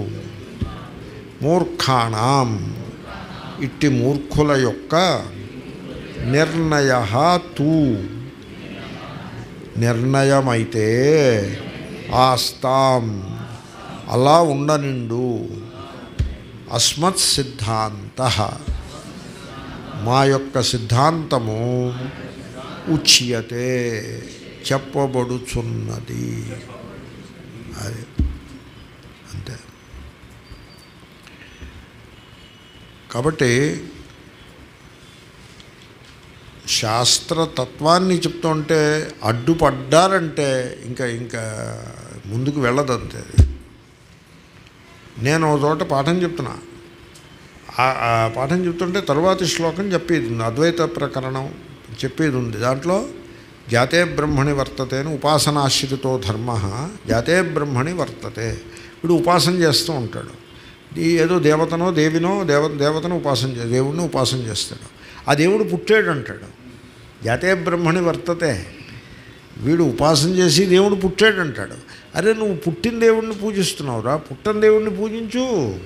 మూర్ఖాణం ఇట్టి మూర్ఖుల యొక్క నిర్ణయ తూ నిర్ణయమైతే ఆస్తాం అలా ఉండనిండు అస్మత్ సిద్ధాంత మా యొక్క సిద్ధాంతము ఉచ్యతే చెప్పబడుచున్నది అది అంతే కాబట్టి శాస్త్రతత్వాన్ని చెప్తుంటే అడ్డుపడ్డారంటే ఇంకా ఇంకా ముందుకు వెళ్ళదంతే నేను ఒక చోట పాఠం చెప్తున్నా ఆ- ఆ పాఠం చెప్తుంటే తరువాతి శ్లోకం చెప్పేది ఉంది అద్వైత ప్రకరణం చెప్పేది ఉంది దాంట్లో జాతే బ్రహ్మణి వర్తతే అని ఉపాసనాశ్రితో ధర్మ జాతే బ్రహ్మణి వర్తతే వీడు ఉపాసన చేస్తూ ఉంటాడు ఈ ఏదో దేవతనో దేవినో దేవ దేవతను ఉపాసన చే దేవుడిని ఉపాసన చేస్తాడు ఆ దేవుడు పుట్టాడు అంటాడు జాతే బ్రహ్మణి వర్తతే వీడు ఉపాసన చేసి దేవుడు పుట్టాడు అంటాడు అరే నువ్వు పుట్టిన దేవుడిని పూజిస్తున్నావురా పుట్టిన దేవుడిని పూజించు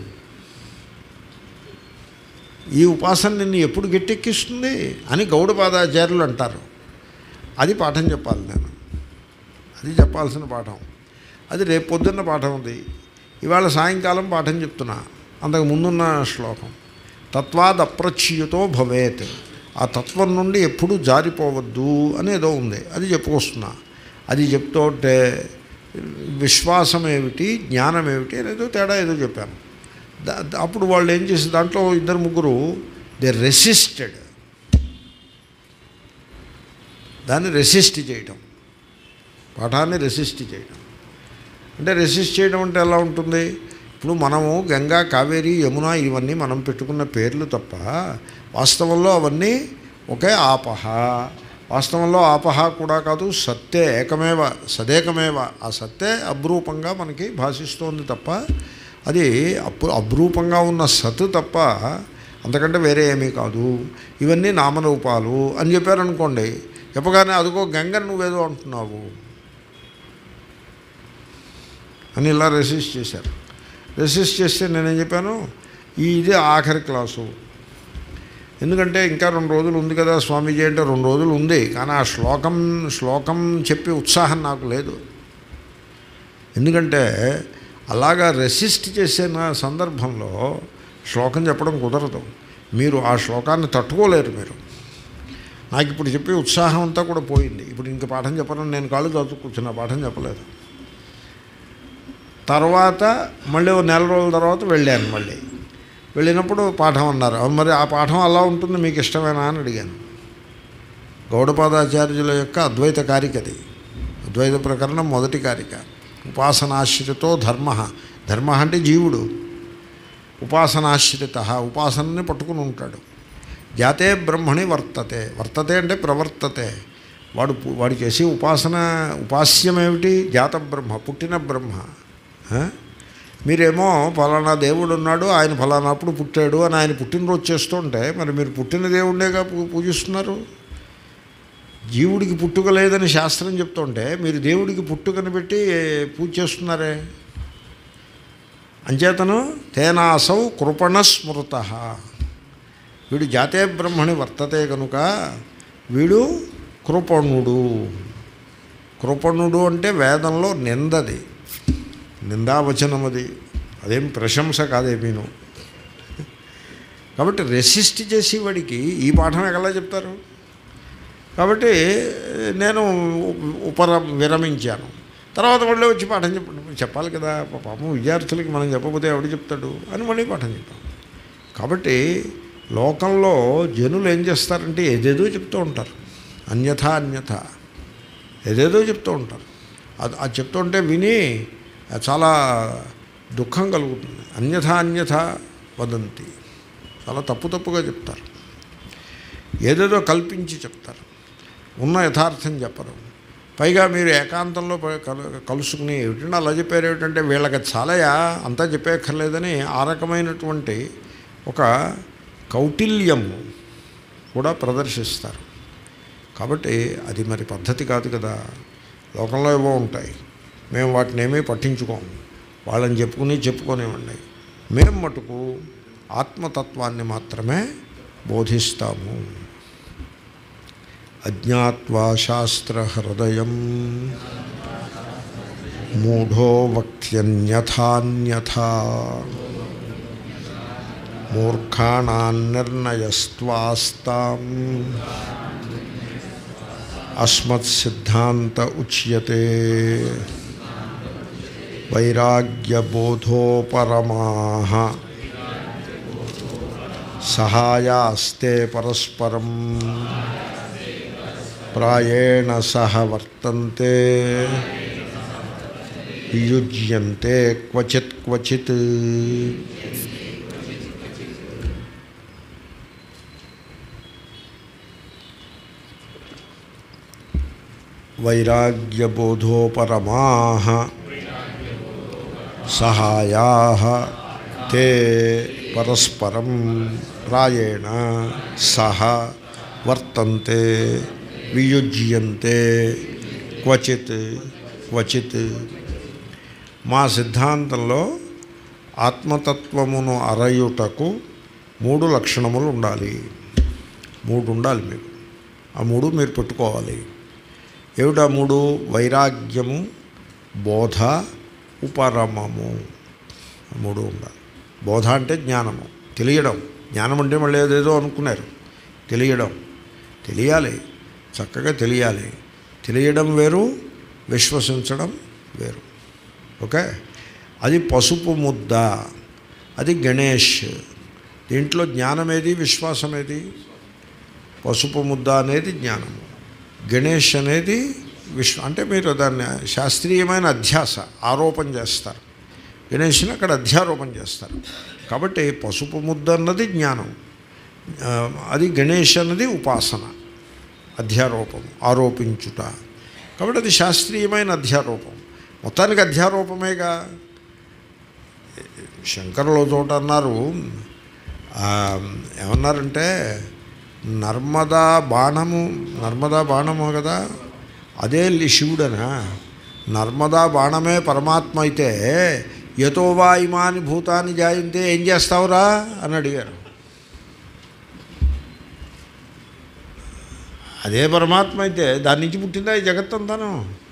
ఈ ఉపాసన నిన్ను ఎప్పుడు గట్టెక్కిస్తుంది అని గౌడపాదాచార్యులు అంటారు అది పాఠం చెప్పాలి నేను అది చెప్పాల్సిన పాఠం అది రేపు పొద్దున్న పాఠం ఉంది ఇవాళ సాయంకాలం పాఠం చెప్తున్నా అంతకు ముందున్న శ్లోకం తత్వాద్ అప్రచ్యుతో భవేత్ ఆ తత్వం నుండి ఎప్పుడూ జారిపోవద్దు అనేదో ఉంది అది చెప్పుకొస్తున్నా అది చెప్తుంటే విశ్వాసం ఏమిటి జ్ఞానం ఏమిటి అనేదో తేడా ఏదో చెప్పాను దా- దా- అప్పుడు వాళ్ళు ఏం చేసి దాంట్లో ఇద్దరు ముగ్గురు దే రెసిస్టెడ్ దాన్ని రెసిస్ట్ చేయటం పాఠాన్ని రెసిస్ట్ చేయడం అంటే రెసిస్ట్ చేయడం అంటే ఎలా ఉంటుంది ఇప్పుడు మనము గంగా కావేరి యమున ఇవన్నీ మనం పెట్టుకున్న పేర్లు తప్ప వాస్తవంలో అవన్నీ ఒకే ఆపహ వాస్తవంలో ఆపహ కూడా కాదు సత్తే ఏకమేవ సదేకమేవ ఆ సత్తే అబ్రూపంగా మనకి భాషిస్తోంది తప్ప అది అప్రు అబ్రూపంగా ఉన్న సత్ తప్ప అంతకంటే వేరే ఏమీ కాదు ఇవన్నీ నామరూపాలు అని చెప్పారనుకోండి చెప్పగానే అదిగో గంగని నువ్వేదో అంటున్నావు అని ఇలా రెసిస్ట్ చేశారు రెసిస్ట్ చేస్తే నేనేం చెప్పాను ఈ ఇది ఆఖరి క్లాసు ఎందుకంటే ఇంకా రెండు రోజులు ఉంది కదా స్వామీజీ అంటే రెండు రోజులు ఉంది కానీ ఆ శ్లోకం శ్లోకం చెప్పే ఉత్సాహం నాకు లేదు ఎందుకంటే అలాగా రెసిస్ట్ చేసిన సందర్భంలో శ్లోకం చెప్పడం కుదరదు మీరు ఆ శ్లోకాన్ని తట్టుకోలేరు మీరు నాకు ఇప్పుడు చెప్పే ఉత్సాహం అంతా కూడా పోయింది ఇప్పుడు ఇంక పాఠం చెప్పడం నేను కాళ్ళు చదువు కూర్చున్నా పాఠం చెప్పలేదు తర్వాత మళ్ళీ ఓ నెల రోజుల తర్వాత వెళ్ళాను మళ్ళీ వెళ్ళినప్పుడు పాఠం అన్నారు "అవును, మరి ఆ పాఠం అలా ఉంటుంది మీకు ఇష్టమేనా అని అడిగాను గౌడపాదాచార్యుల యొక్క అద్వైత కారిక అది అద్వైత ప్రకరణం మొదటి కారిక ఉపాసనాశ్రితో ధర్మ ధర్మ అంటే జీవుడు ఉపాసనాశ్రిత ఉపాసనని పట్టుకుని ఉంటాడు జాతే బ్రహ్మణి వర్తతే వర్తతే అంటే ప్రవర్తతే వాడు పు- వాడు చేసే ఉపాసన ఉపాస్యమేమిటి జాత బ్రహ్మ పుట్టిన బ్రహ్మ ఆ? మీరేమో ఫలానా దేవుడు ఉన్నాడు ఆయన ఫలానాప్పుడు పుట్టాడు అని ఆయన పుట్టినరోజు చేస్తుంటే మరి మీరు పుట్టిన దేవుడినేగా పూ- పూజిస్తున్నారు జీవుడికి పుట్టుక లేదని శాస్త్రం చెప్తుంటే మీరు దేవుడికి పుట్టుకని పెట్టి పూజ చేస్తున్నారే అంచేతను తేనాసౌ కృపణ స్మృత వీడు జాతే బ్రహ్మణి వర్తతే కనుక వీడు కృపణుడు కృపణుడు అంటే వేదంలో నిందది నిందావచనం అది అదేం ప్రశంస కాదేమీను కాబట్టి రెసిస్ట్ చేసేవాడికి ఈ పాఠం ఎలా చెప్తారు కాబట్టి నేను ఉపర విరమించాను తర్వాత మళ్ళీ వచ్చి పాఠం చెప్పండి చెప్పాలి కదా పాపం విద్యార్థులకి మనం చెప్పకపోతే ఎవడు చెప్తాడు అని మళ్ళీ పాఠం చెప్పాం కాబట్టి లోకంలో జనులు ఏం చేస్తారంటే ఏదేదో చెప్తూ ఉంటారు అన్యథ అన్యథ ఏదేదో చెప్తూ ఉంటారు అది అది చెప్తూ ఉంటే విని చాలా దుఃఖం కలుగుతుంది అన్యథ అన్యథ వదంతి చాలా తప్పు తప్పుగా చెప్తారు ఏదేదో కల్పించి చెప్తారు ఉన్న యథార్థం చెప్పరు పైగా మీరు ఏకాంతంలో ప- కలు- కలుసుకుని ఏమిటంటే అలా చెప్పారు ఏమిటంటే వీళ్ళకి చాలయా అంతా చెప్పేక్కర్లేదని ఆ రకమైనటువంటి ఒక కౌటిల్యం కూడా ప్రదర్శిస్తారు కాబట్టి అది మరి పద్ధతి కాదు కదా లోకంలో ఏవో ఉంటాయి మేము వాటిని ఏమీ పట్టించుకోము వాళ్ళని చెప్పుకుని చెప్పుకొనివ్వండి మేము మటుకు ఆత్మతత్వాన్ని మాత్రమే బోధిస్తాము అజ్ఞాత్వా శాస్త్రహృదయం మూఢో వక్త్యన్యథాన్యథా మూర్ఖాణాన్నిర్ణయస్త్వాస్తాం అస్మత్సిద్ధాంత ఉచ్యతే వైరాగ్యబోధోపరమా సహాయాస్తే పరస్పరం ప్రాయేణ సహ వర్తంతే యుజ్యంతే క్వచిత్ క్వచిత్ వైరాగ్యబోధోపరమా సహాయా తే పరస్పరం ప్రాయేణ సహ వర్తంతే వియుజ్యంతే క్వచిత్ క్వచిత్ మా సిద్ధాంతంలో ఆత్మతత్వమును అరయుటకు మూడు లక్షణములు ఉండాలి మూడు ఉండాలి మీకు ఆ మూడు మీరు పెట్టుకోవాలి ఏమిటా మూడు వైరాగ్యము బోధ ఉపరమము ఆ మూడు ఉండాలి బోధ అంటే జ్ఞానము తెలియడం జ్ఞానం అంటే మళ్ళీ ఏదేదో అనుకున్నారు తెలియడం తెలియాలి చక్కగా తెలియాలి తెలియడం వేరు విశ్వసించడం వేరు ఓకే అది పసుపు ముద్ద అది గణేష్ దీంట్లో జ్ఞానమేది విశ్వాసమేది పసుపు ముద్ద అనేది జ్ఞానము గణేష్ అనేది విశ్వ అంటే మీరు దాన్ని శాస్త్రీయమైన అధ్యాస ఆరోపణ చేస్తారు గణేష్ని అక్కడ అధ్యారోపణ చేస్తారు కాబట్టి పసుపు ముద్ద అన్నది జ్ఞానం ఆ, అది గణేష్ అన్నది ఉపాసన అధ్యారోపం ఆరోపించుట కాబట్టి అది శాస్త్రీయమైన అధ్యారోపం మొత్తానికి అధ్యారోపమేగా శంకరులు ఒక చోట అన్నారు ఆ, ఏమన్నారంటే నర్మదా బాణము నర్మదా బాణము కదా అదే లి- శివుడనా నర్మదా బాణమే పరమాత్మ అయితే యతో వా ఇమాని భూతాన్ని జాయింతే ఏం చేస్తావురా అని అడిగారు అదే పరమాత్మ అయితే దాని నుంచి పుట్టిందా ఈ జగత్తంతాను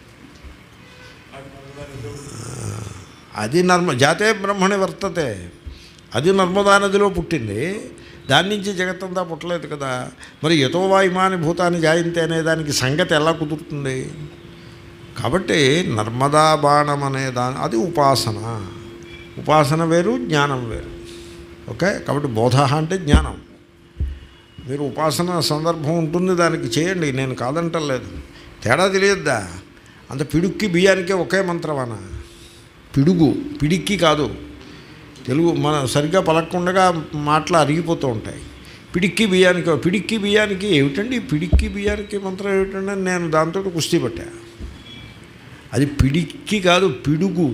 అది నర్మ జాతే బ్రహ్మణి వర్తతే అది నర్మదా నదిలో పుట్టింది దాని నుంచి జగత్తంతా పుట్టలేదు కదా మరి యతోవా ఇమాని భూతాన్ని జాయింతే అనే దానికి సంగతి ఎలా కుదురుతుంది కాబట్టి నర్మదా బాణం అనే దాని అది ఉపాసన ఉపాసన వేరు జ్ఞానం వేరు ఓకే కాబట్టి బోధ అంటే జ్ఞానం మీరు ఉపాసన సందర్భం ఉంటుంది దానికి చేయండి నేను కాదంటలేదు తేడా తెలియద్దా అంత పిడుక్కి బియ్యానికే ఒకే మంత్రమనా పిడుగు పిడిక్కి కాదు తెలుగు మన సరిగ్గా పలకకుండా మాటలు అరిగిపోతూ ఉంటాయి పిడిక్కి బియ్యానికి పిడిక్కి బియ్యానికి ఏమిటండి ఈ పిడిక్కి బియ్యానికి మంత్రం ఏమిటండి అని నేను దాంతో కుస్తీ పట్టా అది పిడిక్కి కాదు పిడుగు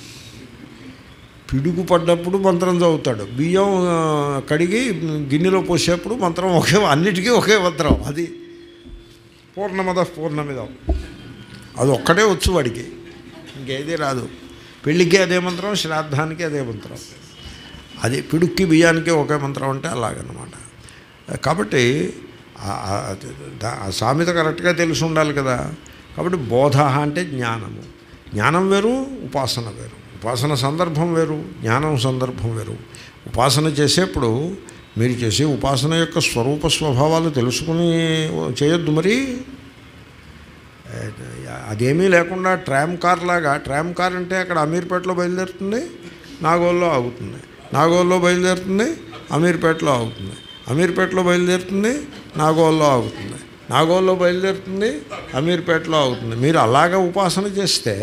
పిడుగు పడ్డప్పుడు మంత్రం చదువుతాడు బియ్యం ఆ, కడిగి గిన్నెలో పోసేప్పుడు మంత్రం ఒకే అన్నిటికీ ఒకే మంత్రం అది పూర్ణమద పూర్ణమిదం అది ఒక్కటే వచ్చు వాడికి ఇంకేది రాదు పెళ్ళికి అదే మంత్రం శ్రాద్ధానికి అదే మంత్రం అది పిడుక్కి బియ్యానికి ఒకే మంత్రం అంటే అలాగనమాట కాబట్టి ఆ- ఆ- దా- ఆ సామెత కరెక్ట్గా తెలిసి ఉండాలి కదా కాబట్టి బోధ అంటే జ్ఞానము జ్ఞానం వేరు ఉపాసన వేరు ఉపాసన సందర్భం వేరు జ్ఞానం సందర్భం వేరు ఉపాసన చేసేప్పుడు మీరు చేసే ఉపాసన యొక్క స్వరూప స్వభావాలు తెలుసుకుని చేయొద్దు మరి అదేమీ లేకుండా ట్రామ్ కార్ లాగా ట్రామ్ కార్ అంటే అక్కడ అమీర్పేటలో బయలుదేరుతుంది నాగోల్లో ఆగుతుంది నాగోల్లో బయలుదేరుతుంది అమీర్పేటలో ఆగుతుంది అమీర్పేటలో బయలుదేరుతుంది నాగోల్లో ఆగుతుంది నాగోల్లో బయలుదేరుతుంది అమీర్పేటలో ఆగుతుంది మీరు అలాగా ఉపాసన చేస్తే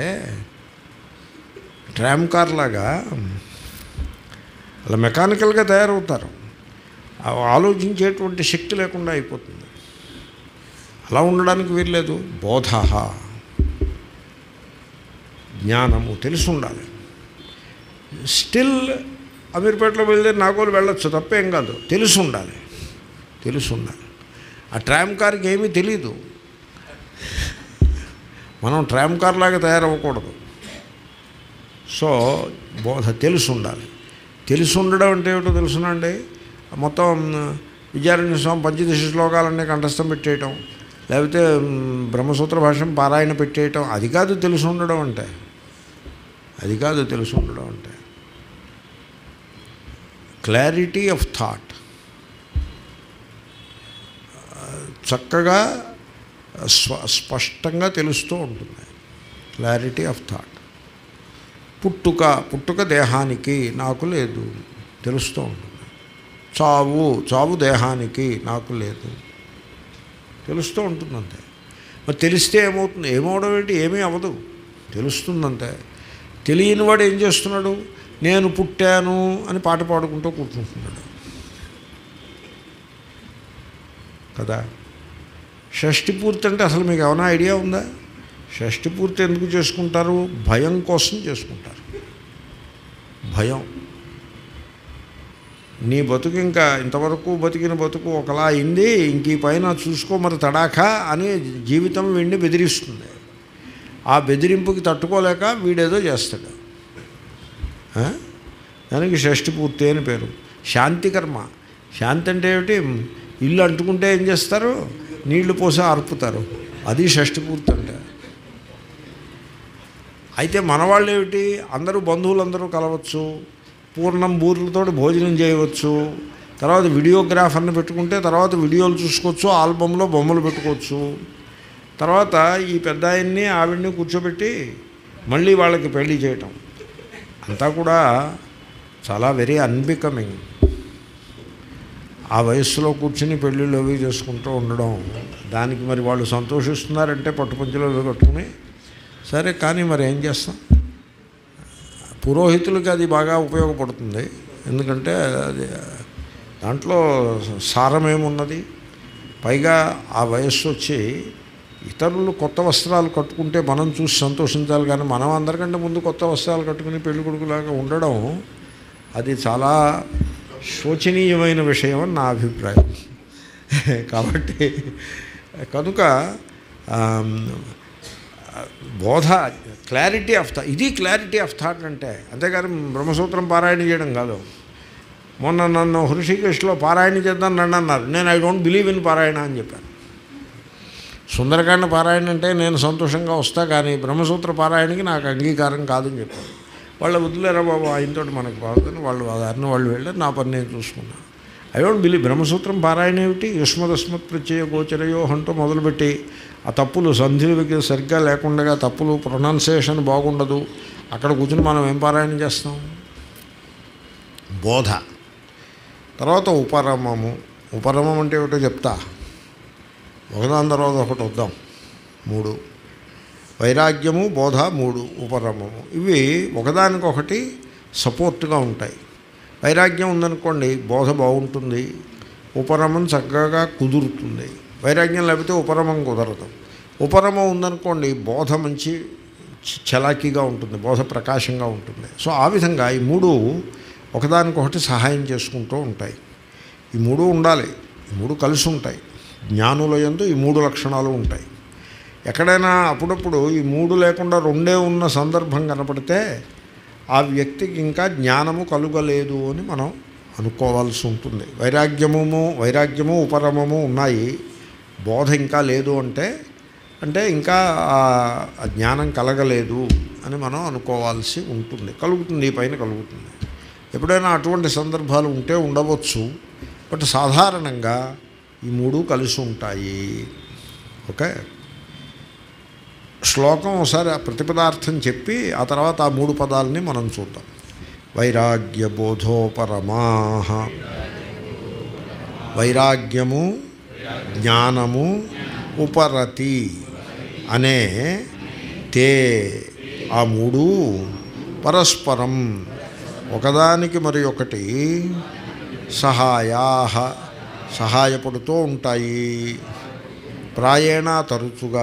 ట్రామ్ కార్ లాగా అలా మెకానికల్గా తయారవుతారు ఆ ఆలోచించేటువంటి శక్తి లేకుండా అయిపోతుంది అలా ఉండడానికి వీల్లేదు బోధ జ్ఞానము తెలిసి ఉండాలి స్టిల్ అమీర్పేటలో బయలుదేరి నాగోలు వెళ్ళొచ్చు తప్పేం కాదు తెలిసి ఉండాలి తెలిసి ఉండాలి ఆ ట్రామ్ కార్కి ఏమీ తెలీదు మనం ట్రామ్ కార్ లాగా తయారవ్వకూడదు సో బోధ తెలిసి ఉండాలి తెలిసి ఉండడం అంటే ఏమిటో తెలుసునండి మొత్తం విద్యారణ్య స్వామి పంచదశ శ్లోకాలన్నీ కంఠస్థం పెట్టేయటం లేకపోతే మ్, బ్రహ్మసూత్ర భాషం పారాయణ పెట్టేయటం అది కాదు తెలిసి ఉండడం అంటే అది కాదు తెలిసి ఉండడం అంటే క్లారిటీ ఆఫ్ థాట్ చక్కగా స్వ స్పష్టంగా తెలుస్తూ ఉంటుంది క్లారిటీ ఆఫ్ థాట్ పుట్టుక పుట్టుక దేహానికి నాకు లేదు తెలుస్తూ ఉంటుంది చావు చావు దేహానికి నాకు లేదు తెలుస్తూ ఉంటుందంతే మరి తెలిస్తే ఏమవుతుంది ఏమవడం ఏంటి ఏమీ అవ్వదు తెలుస్తుందంతే తెలియని వాడు ఏం చేస్తున్నాడు నేను పుట్టాను అని పాట పాడుకుంటూ కూర్చుంటున్నాడు కదా షష్ఠి పూర్తి అంటే అసలు మీకు ఏమైనా ఐడియా ఉందా షష్ఠి పూర్తి ఎందుకు చేసుకుంటారు భయం కోసం చేసుకుంటారు భయం నీ బతుకు ఇంకా ఇంతవరకు బతికిన బతుకు ఒకలా అయింది ఇంక ఈ పైన చూసుకో మరి తడాకా అని జీవితం వీడిని బెదిరిస్తుంది ఆ బెదిరింపుకి తట్టుకోలేక వీడేదో చేస్తాడు ఆ? దానికి షష్ఠి పూర్తి అని పేరు శాంతి కర్మ శాంతి అంటే ఏమిటి ఇల్లు అంటుకుంటే ఏం చేస్తారు నీళ్లు పోసి అర్పుతారు అది షష్ఠి పూర్తి అంటే అయితే మనవాళ్ళు ఏమిటి అందరూ బంధువులందరూ కలవచ్చు పూర్ణం బూర్లతో భోజనం చేయవచ్చు తర్వాత వీడియోగ్రాఫర్ని పెట్టుకుంటే తర్వాత వీడియోలు చూసుకోవచ్చు ఆల్బంలో బొమ్మలు పెట్టుకోవచ్చు తర్వాత ఈ పెద్ద ఆయన్ని ఆవిడ్ని కూర్చోబెట్టి మళ్ళీ వాళ్ళకి పెళ్లి చేయటం అంతా కూడా చాలా వెరీ అన్బికమింగ్ ఆ వయస్సులో కూర్చుని పెళ్ళిళ్ళు అవి చేసుకుంటూ ఉండడం దానికి మరి వాళ్ళు సంతోషిస్తున్నారంటే పట్టుపంచులు అవి కట్టుకుని సరే కానీ మరి ఏం చేస్తాం పురోహితులకి అది బాగా ఉపయోగపడుతుంది ఎందుకంటే అది దాంట్లో సారం ఏమున్నది పైగా ఆ వయస్సు వచ్చి ఇతరులు కొత్త వస్త్రాలు కట్టుకుంటే మనం చూసి సంతోషించాలి కానీ మనం అందరికంటే ముందు కొత్త వస్త్రాలు కట్టుకుని పెళ్లి కొడుకులాగా ఉండడం అది చాలా శోచనీయమైన విషయం అని నా అభిప్రాయం కాబట్టి కనుక ఆమ్, బోధ క్లారిటీ ఆఫ్ థాట్ ఇది క్లారిటీ ఆఫ్ థాట్ అంటే అంతేగాని బ్రహ్మసూత్రం పారాయణ చేయడం కాదు మొన్న నన్ను హృషికేశ్లో పారాయణ చేద్దాం నన్ను అన్నారు నేను ఐ డోంట్ బిలీవ్ ఇన్ పారాయణ అని చెప్పాను సుందరకాండ పారాయణ అంటే నేను సంతోషంగా వస్తా కానీ బ్రహ్మసూత్ర పారాయణకి నాకు అంగీకారం కాదని చెప్పాను వాళ్ళ వదిలేరా బాబు ఆయనతో మనకు బాగుందని వాళ్ళు దారిని వాళ్ళు వెళ్ళారు నా పని నేను చూసుకున్నాను ఐ డోంట్ బిలీవ్ బ్రహ్మసూత్రం పారాయణ ఏమిటి యుష్మదస్మత్ ప్రత్యయ గోచరయో అంటూ మొదలుపెట్టి ఆ తప్పులు సంధులకి సరిగ్గా లేకుండా తప్పులు ప్రొనౌన్సియేషన్ బాగుండదు అక్కడ కూర్చుని మనం ఏం పారాయణ చేస్తాం బోధ తర్వాత ఉపరమము ఉపరమం అంటే ఏమిటో చెప్తా ఒకదాని తర్వాత ఒకటి వద్దాం మూడు వైరాగ్యము బోధ మూడు ఉపరమము ఇవి ఒకదానికొకటి సపోర్ట్గా ఉంటాయి వైరాగ్యం ఉందనుకోండి బోధ బాగుంటుంది ఉపరమం చక్కగా కుదురుతుంది వైరాగ్యం లేకపోతే ఉపరమం కుదరదు ఉపరమం ఉందనుకోండి బోధ మంచి చ- చలాకీగా ఉంటుంది బోధ ప్రకాశంగా ఉంటుంది సో ఆ విధంగా ఈ మూడు ఒకదానికొకటి సహాయం చేసుకుంటూ ఉంటాయి ఈ మూడు ఉండాలి ఈ మూడు కలిసి ఉంటాయి జ్ఞానుల యందు ఈ మూడు లక్షణాలు ఉంటాయి ఎక్కడైనా అప్పుడప్పుడు ఈ మూడు లేకుండా రెండే ఉన్న సందర్భం కనపడితే ఆ వ్యక్తికి ఇంకా జ్ఞానము కలుగలేదు అని మనం అనుకోవాల్సి ఉంటుంది వైరాగ్యము వైరాగ్యము ఉపరమము ఉన్నాయి బోధ ఇంకా లేదు అంటే అంటే ఇంకా ఆ- ఆ జ్ఞానం కలగలేదు అని మనం అనుకోవాల్సి ఉంటుంది కలుగుతుంది ఈ పైన కలుగుతుంది ఎప్పుడైనా అటువంటి సందర్భాలు ఉంటే ఉండవచ్చు బట్ సాధారణంగా ఈ మూడు కలిసి ఉంటాయి ఓకే శ్లోకం ఒకసారి ఆ ప్రతిపదార్థం చెప్పి ఆ తర్వాత ఆ మూడు పదాలని మనం చూద్దాం వైరాగ్య బోధోపరమా వైరాగ్యము జ్ఞానము ఉపరతి అనే తే ఆ మూడు పరస్పరం ఒకదానికి మరి ఒకటి సహాయా సహాయపడుతూ ఉంటాయి ప్రాయేణ తరచుగా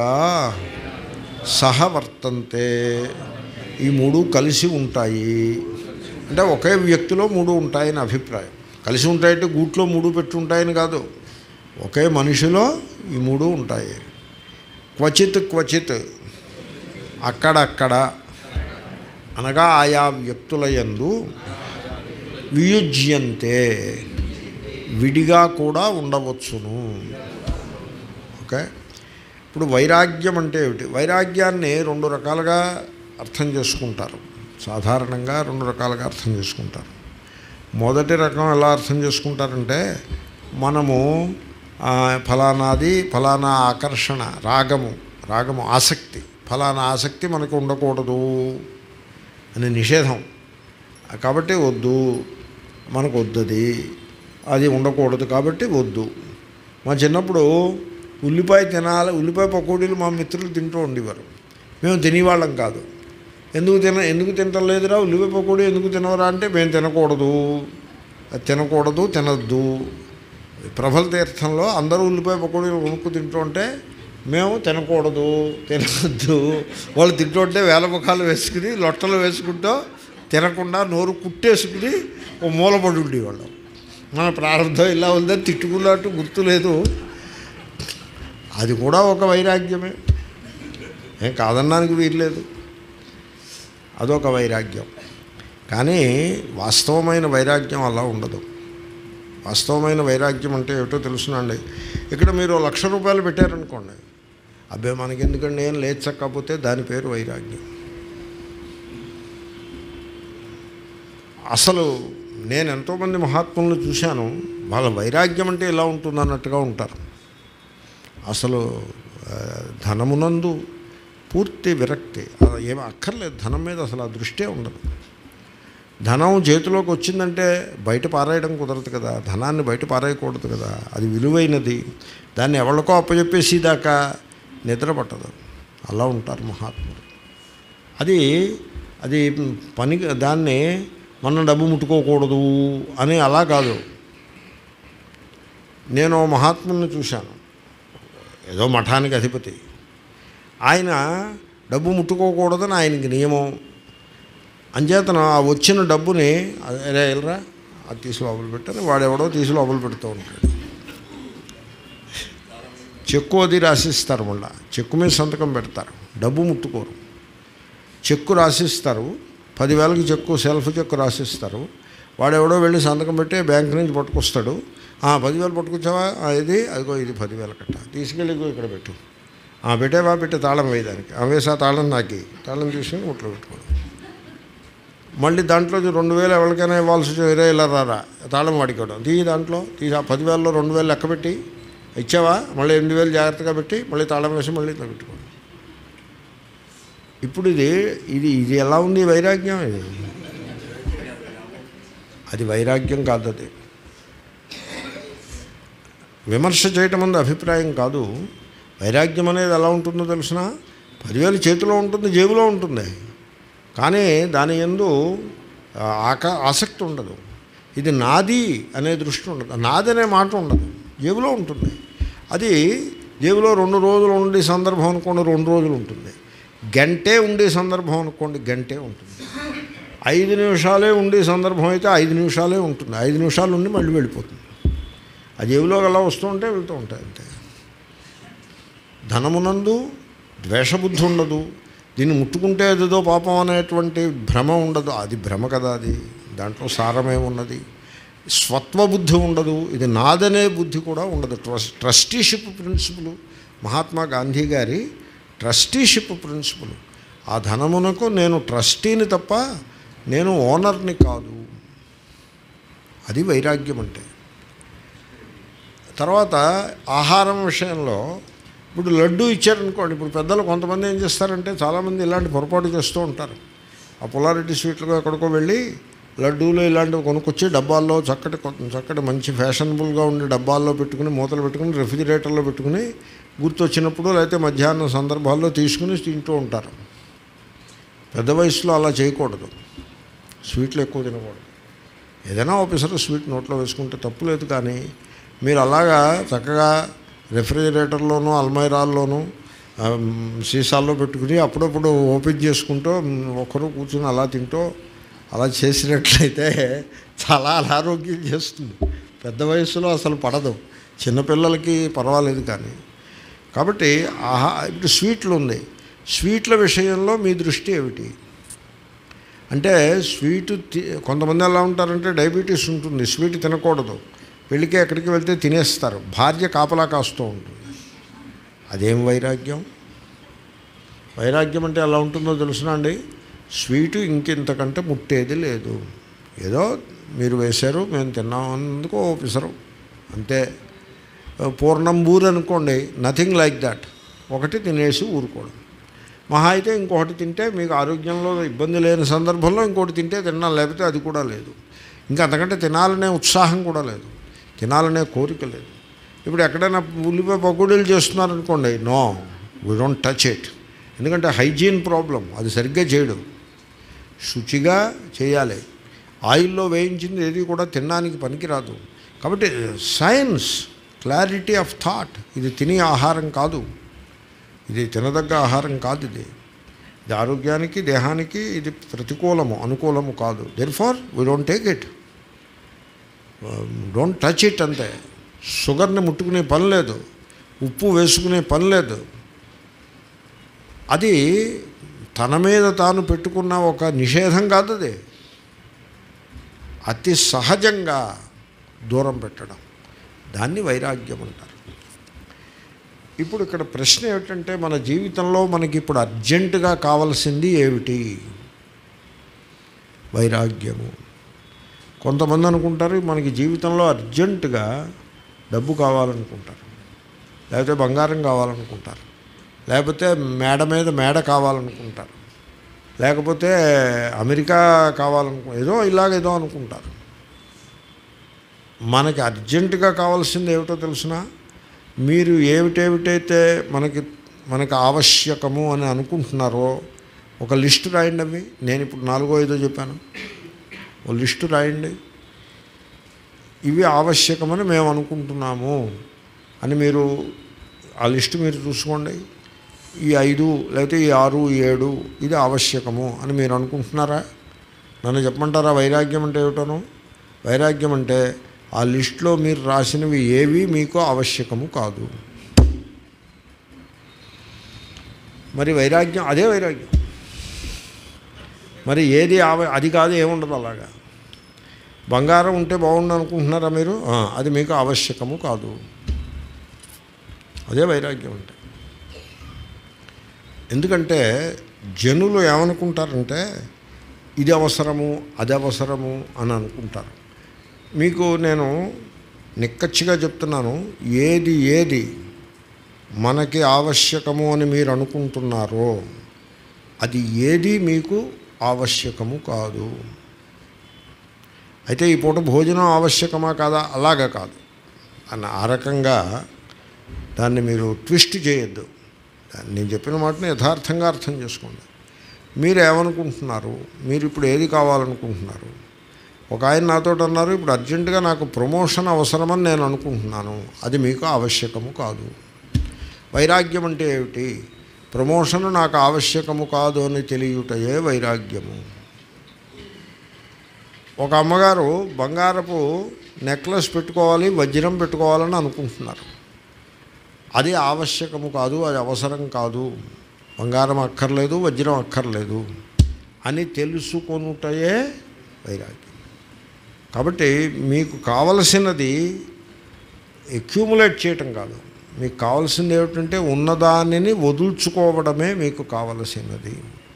సహవర్తంతే ఈ మూడు కలిసి ఉంటాయి అంటే ఒకే వ్యక్తిలో మూడు ఉంటాయని అభిప్రాయం కలిసి ఉంటాయంటే గూట్లో మూడు పెట్టి ఉంటాయని కాదు ఒకే మనిషిలో ఈ మూడు ఉంటాయి క్వచిత్ క్వచిత్ అక్కడక్కడ అనగా ఆయా వ్యక్తుల యందు వియుజ్యంతే విడిగా కూడా ఉండవచ్చును ఓకే ఇప్పుడు వైరాగ్యం అంటే ఏమిటి వైరాగ్యాన్ని రెండు రకాలుగా అర్థం చేసుకుంటారు సాధారణంగా రెండు రకాలుగా అర్థం చేసుకుంటారు మొదటి రకం ఎలా అర్థం చేసుకుంటారంటే మనము ఆ, ఫలానాది ఫలానా ఆకర్షణ రాగము రాగము ఆసక్తి ఫలానా ఆసక్తి మనకు ఉండకూడదు అనే నిషేధం కాబట్టి వద్దు మనకు వద్దది అది ఉండకూడదు కాబట్టి వద్దు మా చిన్నప్పుడు ఉల్లిపాయ తినాలి ఉల్లిపాయ పకోడీలు మా మిత్రులు తింటూ ఉండేవారు మేము తినేవాళ్ళం కాదు ఎందుకు తిన ఎందుకు తింటలేదురా ఉల్లిపాయ పకోడీ ఎందుకు తినవరా అంటే మేము తినకూడదు అది తినకూడదు తినద్దు ప్రభల తీర్థంలో అందరూ ఉల్లిపాయ పకోడీలు కొనుక్కు తింటూ ఉంటే మేము తినకూడదు తినవద్దు వాళ్ళు తింటూ ఉంటే వేల ముఖాలు వేసుకుని లొట్టలు వేసుకుంటూ తినకుండా నోరు కుట్టేసుకుని ఓ మూలపడి ఉండేవాళ్ళం మన ప్రారంభం ఇలా ఉందని తిట్టుకున్నట్టు గుర్తులేదు అది కూడా ఒక వైరాగ్యమే ఏం కాదన్నానికి వీల్లేదు అదొక వైరాగ్యం కానీ వాస్తవమైన వైరాగ్యం అలా ఉండదు వాస్తవమైన వైరాగ్యం అంటే ఏమిటో తెలుసునండి ఇక్కడ మీరు ఓ లక్ష రూపాయలు పెట్టారనుకోండి అబ్బే మనకి ఎందుకండి ఏం లేచకపోతే దాని పేరు వైరాగ్యం అసలు నేను ఎంతోమంది మహాత్ములను చూశాను వాళ్ళ వైరాగ్యం అంటే ఇలా ఉంటుంది అన్నట్టుగా ఉంటారు అసలు ఆ, ధనమునందు పూర్తి విరక్తి అలా ఏమి అక్కర్లేదు ధనం మీద అసలు ఆ దృష్టే ఉండదు ధనం చేతిలోకి వచ్చిందంటే బయట పారేయడం కుదరదు కదా ధనాన్ని బయట పారేయకూడదు కదా అది విలువైనది దాన్ని ఎవరికో అప్పచెప్పేసి దాకా నిద్ర పట్టదు అలా ఉంటారు మహాత్ములు అది అది పని దాన్ని మన డబ్బు ముట్టుకోకూడదు అని అలా కాదు నేను ఓ మహాత్ముని చూశాను ఏదో మఠానికి అధిపతి ఆయన డబ్బు ముట్టుకోకూడదని ఆయనకి నియమం అంచేతన ఆ వచ్చిన డబ్బుని అరే వెళ్ళరా అది తీసి లోపల పెట్టని వాడెవడో తీసి లోపల పెడుతూ ఉంటాడు చెక్కు అది రాసిస్తారు మళ్ళా చెక్కు మీద సంతకం పెడతారు డబ్బు ముట్టుకోరు చెక్కు రాసిస్తారు పదివేలకి చెక్కు సెల్ఫ్ చెక్కు రాసిస్తారు వాడెవడో వెళ్ళి సంతకం పెట్టి బ్యాంక్ నుంచి పట్టుకొస్తాడు "ఆ, పదివేలు పట్టుకొచ్చావా "ఆ, ఇది అదిగో ఇది పదివేల కట్ట తీసుకెళ్ళి ఇగో ఇక్కడ పెట్టు "ఆ, పెట్టేవా పెట్టి తాళం వేయడానికి ఆ వేసా తాళం నాకి తాళం తీసుకుని ముట్లో పెట్టుకోడు మళ్ళీ దాంట్లో రెండు వేలు ఎవరికైనా ఇవ్వాల్సి వచ్చి వేరే ఇలా రారా తాళం వాడుకోవడం తీ దాంట్లో తీ ఆ పదివేలలో రెండు వేలు లెక్క పెట్టి ఇచ్చావా మళ్ళీ ఎనిమిది వేలు జాగ్రత్తగా పెట్టి మళ్ళీ తాళం వేసి మళ్ళీ ఇట్లా పెట్టుకోవడం ఇప్పుడు ఇది ఇది ఇది ఎలా ఉంది ఈ వైరాగ్యం ఇది అది వైరాగ్యం కాదు అది విమర్శ చేయటం అన్నది అభిప్రాయం కాదు వైరాగ్యం అనేది ఎలా ఉంటుందో తెలిసిన పదివేలు చేతిలో ఉంటుంది జేబులో ఉంటుంది కానీ దాని ఎందు ఆ, ఆక ఆసక్తి ఉండదు ఇది నాది అనే దృష్టి ఉండదు నాది అనే మాట ఉండదు జేబులో ఉంటుంది అది జేబులో రెండు రోజులు ఉండే సందర్భం అనుకోండి రెండు రోజులు ఉంటుంది గంటే ఉండే సందర్భం అనుకోండి గంటే ఉంటుంది ఐదు నిమిషాలే ఉండే సందర్భం అయితే ఐదు నిమిషాలే ఉంటుంది ఐదు నిమిషాలు ఉండి మళ్ళీ వెళ్ళిపోతుంది ఆ జేబులో అలా వస్తూ ఉంటే వెళ్తూ ఉంటాయి అంతే ధనమునందు ద్వేషబుద్ధి ఉండదు దీన్ని ముట్టుకుంటే ఏదో పాపం అనేటువంటి భ్రమ ఉండదు అది భ్రమ కదా అది దాంట్లో సారమేమున్నది స్వత్వబుద్ధి ఉండదు ఇది నాదనే బుద్ధి కూడా ఉండదు ట్రస్ ట్రస్టీషిప్ ప్రిన్సిపల్ మహాత్మా గాంధీ గారి ట్రస్టీషిప్ ప్రిన్సిపల్ ఆ ధనమునకు నేను ట్రస్టీని తప్ప నేను ఓనర్ని కాదు అది వైరాగ్యం అంటే తర్వాత ఆహారం విషయంలో ఇప్పుడు లడ్డు ఇచ్చారనుకోండి ఇప్పుడు పెద్దలు కొంతమంది ఏం చేస్తారంటే చాలామంది ఇలాంటి పొరపాటు చేస్తూ ఉంటారు ఆ పుల్లారెడ్డి స్వీట్లకు ఎక్కడికో వెళ్ళి లడ్డూలు ఇలాంటివి కొనుక్కొచ్చి డబ్బాల్లో చక్కటి కొ- చక్కటి మంచి ఫ్యాషనబుల్గా ఉండే డబ్బాల్లో పెట్టుకుని మూతలు పెట్టుకుని రెఫ్రిజిరేటర్లో పెట్టుకుని గుర్తొచ్చినప్పుడు లేకపోతే మధ్యాహ్నం సందర్భాల్లో తీసుకుని తింటూ ఉంటారు పెద్ద వయసులో అలా చేయకూడదు స్వీట్లు ఎక్కువ తినకూడదు ఏదైనా ఆఫీసర్ స్వీట్ నోట్లో వేసుకుంటే తప్పు లేదు కానీ మీరు అలాగా చక్కగా రెఫ్రిజిరేటర్లోనూ అల్మైరాల్లోనూ ఆ, మ్, సీసాల్లో పెట్టుకుని అప్పుడప్పుడు ఓపెన్ చేసుకుంటూ మ్, ఒకరు కూర్చుని అలా తింటూ అలా చేసినట్లయితే చాలా అనారోగ్యం చేస్తుంది పెద్ద వయసులో అసలు పడదు చిన్నపిల్లలకి పర్వాలేదు కానీ కాబట్టి ఆహా ఇప్పుడు స్వీట్లు ఉంది స్వీట్ల విషయంలో మీ దృష్టి ఏమిటి అంటే స్వీటు తి- కొంతమంది ఎలా ఉంటారంటే డయాబెటీస్ ఉంటుంది స్వీట్ తినకూడదు పెళ్ళికి ఎక్కడికి వెళ్తే తినేస్తారు భార్య కాపలా కాస్తూ ఉంటుంది అదేం వైరాగ్యం వైరాగ్యం అంటే ఎలా ఉంటుందో తెలుసునా అండి స్వీటు ఇంకింతకంటే ముట్టేది లేదు ఏదో మీరు వేశారు మేము తిన్నామన్నందుకు ఓపిసరు అంతే పూర్ణంబూర్ అనుకోండి నథింగ్ లైక్ దట్ ఒకటి తినేసి ఊరుకోవడం మహా అయితే ఇంకొకటి తింటే మీకు ఆరోగ్యంలో ఇబ్బంది లేని సందర్భంలో ఇంకోటి తింటే తిన్నా లేకపోతే అది కూడా లేదు ఇంకా అంతకంటే తినాలనే ఉత్సాహం కూడా లేదు తినాలనే కోరిక లేదు ఇప్పుడు ఎక్కడైనా ఉల్లిపాయ పకోడీలు చేస్తున్నారనుకోండి no we don't touch it ఎందుకంటే హైజీన్ ప్రాబ్లం అది సరిగ్గా చేయడు శుచిగా చేయాలి ఆయిల్లో వేయించింది ఏది కూడా తినడానికి పనికిరాదు కాబట్టి సైన్స్ క్లారిటీ ఆఫ్ థాట్ ఇది తినే ఆహారం కాదు ఇది తినదగ్గ ఆహారం కాదు ఇది ఇది ఆరోగ్యానికి దేహానికి ఇది ప్రతికూలము అనుకూలము కాదు therefore we don't take it don't touch it అంతే షుగర్ని ముట్టుకునే పని లేదు ఉప్పు వేసుకునే పని లేదు అది తన మీద తాను పెట్టుకున్న ఒక నిషేధం కాదు అది అతి సహజంగా దూరం పెట్టడం దాన్ని వైరాగ్యం అంటారు ఇప్పుడు ఇక్కడ ప్రశ్న ఏమిటంటే మన జీవితంలో మనకి ఇప్పుడు అర్జెంటుగా కావలసింది ఏమిటి వైరాగ్యము కొంతమంది అనుకుంటారు మనకి జీవితంలో అర్జెంటుగా డబ్బు కావాలనుకుంటారు లేకపోతే బంగారం కావాలనుకుంటారు లేకపోతే మేడ మీద మేడ కావాలనుకుంటారు లేకపోతే అమెరికా కావాలనుకు ఏదో ఇలాగేదో అనుకుంటారు మనకి అర్జెంటుగా కావాల్సింది ఏమిటో తెలుసిన మీరు ఏమిటేమిటైతే మనకి మనకి ఆవశ్యకము అని అనుకుంటున్నారో ఒక లిస్టు రాయండి అవి నేను ఇప్పుడు నాలుగో ఐదో చెప్పాను ఓ లిస్టు రాయండి ఇవి ఆవశ్యకమని మేము అనుకుంటున్నాము అని మీరు ఆ లిస్టు మీరు చూసుకోండి ఈ ఐదు లేకపోతే ఈ ఆరు ఈ ఏడు ఇది ఆవశ్యకము అని మీరు అనుకుంటున్నారా నన్ను చెప్పమంటారా వైరాగ్యం అంటే ఏమిటోను వైరాగ్యం అంటే ఆ లిస్టులో మీరు రాసినవి ఏవి మీకు ఆవశ్యకము కాదు మరి వైరాగ్యం అదే వైరాగ్యం మరి ఏది ఆవ అది కాదు ఏముండదు అలాగా బంగారం ఉంటే బాగుండు అనుకుంటున్నారా మీరు ఆ, అది మీకు ఆవశ్యకము కాదు అదే వైరాగ్యం అంటే ఎందుకంటే జనులు ఏమనుకుంటారంటే ఇది అవసరము అది అవసరము అని అనుకుంటారు మీకు నేను నిక్కచ్చిగా చెప్తున్నాను ఏది ఏది మనకి ఆవశ్యకము అని మీరు అనుకుంటున్నారో అది ఏది మీకు ఆవశ్యకము కాదు అయితే ఈ పూట భోజనం ఆవశ్యకమా కాదా అలాగా కాదు అని ఆ రకంగా దాన్ని మీరు ట్విస్ట్ చేయొద్దు దాన్ని నేను చెప్పిన మాటను యథార్థంగా అర్థం చేసుకోండి మీరు ఏమనుకుంటున్నారు మీరు ఇప్పుడు ఏది కావాలనుకుంటున్నారు ఒక ఆయన నాతో అన్నారు ఇప్పుడు అర్జెంటుగా నాకు ప్రమోషన్ అవసరమని నేను అనుకుంటున్నాను అది మీకు ఆవశ్యకము కాదు వైరాగ్యం అంటే ఏమిటి ప్రమోషన్ నాకు ఆవశ్యకము కాదు అని తెలియటయే వైరాగ్యము ఒక అమ్మగారు బంగారపు నెక్లెస్ పెట్టుకోవాలి వజ్రం పెట్టుకోవాలని అనుకుంటున్నారు అది ఆవశ్యకము కాదు అది అవసరం కాదు బంగారం అక్కర్లేదు వజ్రం అక్కర్లేదు అని తెలుసుకొనుటయే వైరాగ్యం కాబట్టి మీకు కావలసినది అక్యూములేట్ చేయటం కాదు మీకు కావలసింది ఏమిటంటే ఉన్నదానిని వదుల్చుకోవడమే మీకు కావలసినది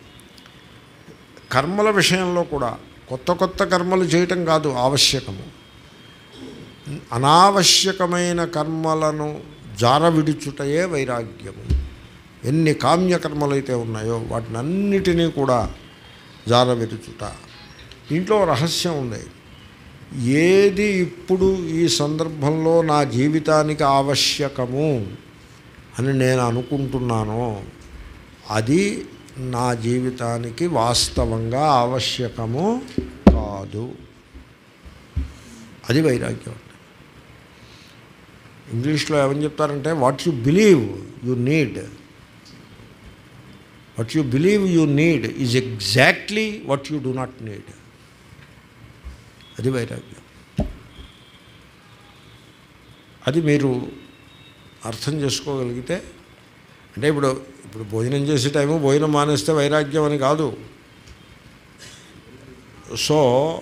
కర్మల విషయంలో కూడా కొత్త కొత్త కర్మలు చేయటం కాదు ఆవశ్యకము అనావశ్యకమైన కర్మలను జార విడుచుటయే వైరాగ్యము ఎన్ని కామ్యకర్మలైతే ఉన్నాయో వాటినన్నిటినీ కూడా జార విడుచుట దీంట్లో రహస్యం ఉంది ఏది ఇప్పుడు ఈ సందర్భంలో నా జీవితానికి ఆవశ్యకము అని నేను అనుకుంటున్నానో అది నా జీవితానికి వాస్తవంగా ఆవశ్యకము కాదు అది వైరాగ్యం అంటే ఇంగ్లీష్లో ఏమని చెప్తారంటే what you believe you need what you believe you need is exactly what you do not need అది వైరాగ్యం అది మీరు అర్థం చేసుకోగలిగితే అంటే ఇప్పుడు ఇప్పుడు భోజనం చేసే టైము భోజనం మానేస్తే వైరాగ్యం అని కాదు సో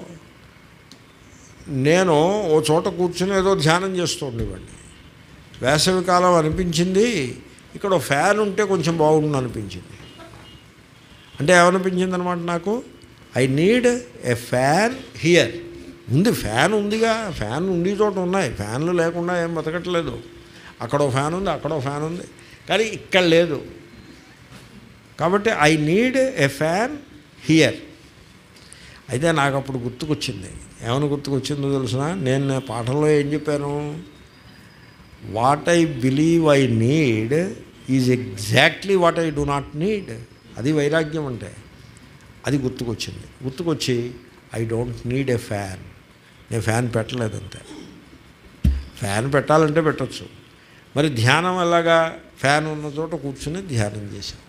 నేను ఓ చోట కూర్చుని ఏదో ధ్యానం చేస్తూ ఉండేవాడిని వేసవి కాలం అనిపించింది ఇక్కడ ఓ ఫ్యాన్ ఉంటే కొంచెం బాగుండు అనిపించింది అంటే ఏమనిపించింది అనమాట నాకు I need a fan here ఉంది ఫ్యాన్ ఉందిగా ఫ్యాన్ ఉండి చోట ఉన్నాయి ఫ్యాన్లు లేకుండా ఏం బతకట్లేదు అక్కడో ఫ్యాన్ ఉంది అక్కడో ఫ్యాన్ ఉంది కానీ ఇక్కడ లేదు కాబట్టి I need a fan here అయితే నాకు అప్పుడు గుర్తుకొచ్చింది ఏమైనా గుర్తుకొచ్చిందో తెలుసిన నేను నా పాఠంలో ఏం చెప్పాను what I believe I need is exactly what I do not need అది వైరాగ్యం అంటే అది గుర్తుకొచ్చింది గుర్తుకొచ్చి I don't need a fan నేను ఫ్యాన్ పెట్టలేదంతే ఫ్యాన్ పెట్టాలంటే పెట్టచ్చు మరి ధ్యానం ఎలాగా ఫ్యాన్ ఉన్న చోట కూర్చుని ధ్యానం చేశాం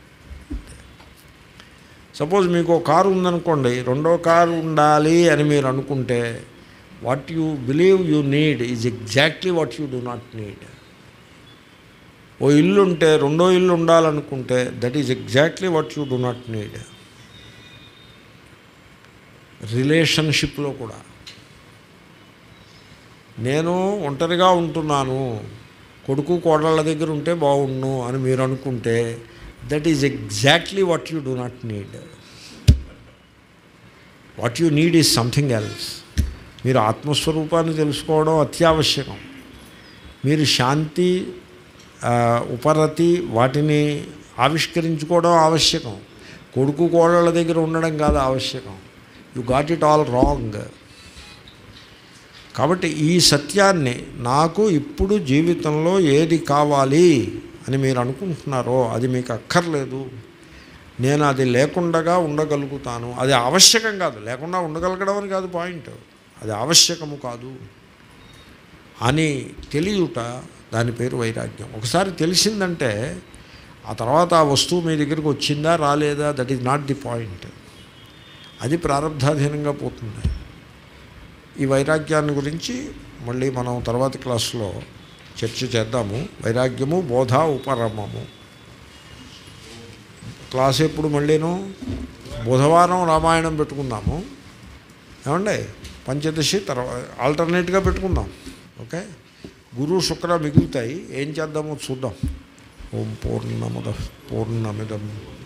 సపోజ్ మీకు ఒక కారు ఉందనుకోండి రెండో కారు ఉండాలి అని మీరు అనుకుంటే what you believe you need is exactly what you do not need ఓ ఇల్లు ఉంటే రెండో ఇల్లు ఉండాలనుకుంటే that is exactly what you do not need రిలేషన్షిప్లో కూడా నేను ఒంటరిగా ఉంటున్నాను కొడుకు కోడళ్ళ దగ్గర ఉంటే బాగుండు అని మీరు అనుకుంటే that is exactly what you do not need what you need is something else మీరు ఆత్మస్వరూపాన్ని తెలుసుకోవడం అత్యావశ్యకం మీరు శాంతి ఆ, ఉపరతి వాటిని ఆవిష్కరించుకోవడం ఆవశ్యకం కొడుకు కోడళ్ళ దగ్గర ఉండడం కాదు ఆవశ్యకం you got it all wrong కాబట్టి ఈ సత్యాన్ని నాకు ఇప్పుడు జీవితంలో ఏది కావాలి అని మీరు అనుకుంటున్నారో అది మీకు అక్కర్లేదు నేను అది లేకుండా ఉండగలుగుతాను అది ఆవశ్యకం కాదు లేకుండా ఉండగలగడం అని కాదు పాయింట్ అది ఆవశ్యకము కాదు అని తెలియట దాని పేరు వైరాగ్యం ఒకసారి తెలిసిందంటే ఆ తర్వాత ఆ వస్తువు మీ దగ్గరికి వచ్చిందా రాలేదా that is not the point అది ప్రారంధాధీనంగా పోతుంది ఈ వైరాగ్యాన్ని గురించి మళ్ళీ మనం తర్వాతి క్లాస్లో చర్చ చేద్దాము వైరాగ్యము బోధ ఉపరమము క్లాస్ ఎప్పుడు మళ్ళీను బుధవారం రామాయణం పెట్టుకుందాము ఏమండి పంచదశి తర్వాత ఆల్టర్నేట్గా పెట్టుకుందాం ఓకే గురు శుక్ర మిగులుతాయి ఏం చేద్దామో చూద్దాం ఓం పూర్ణముద పూర్ణమిదం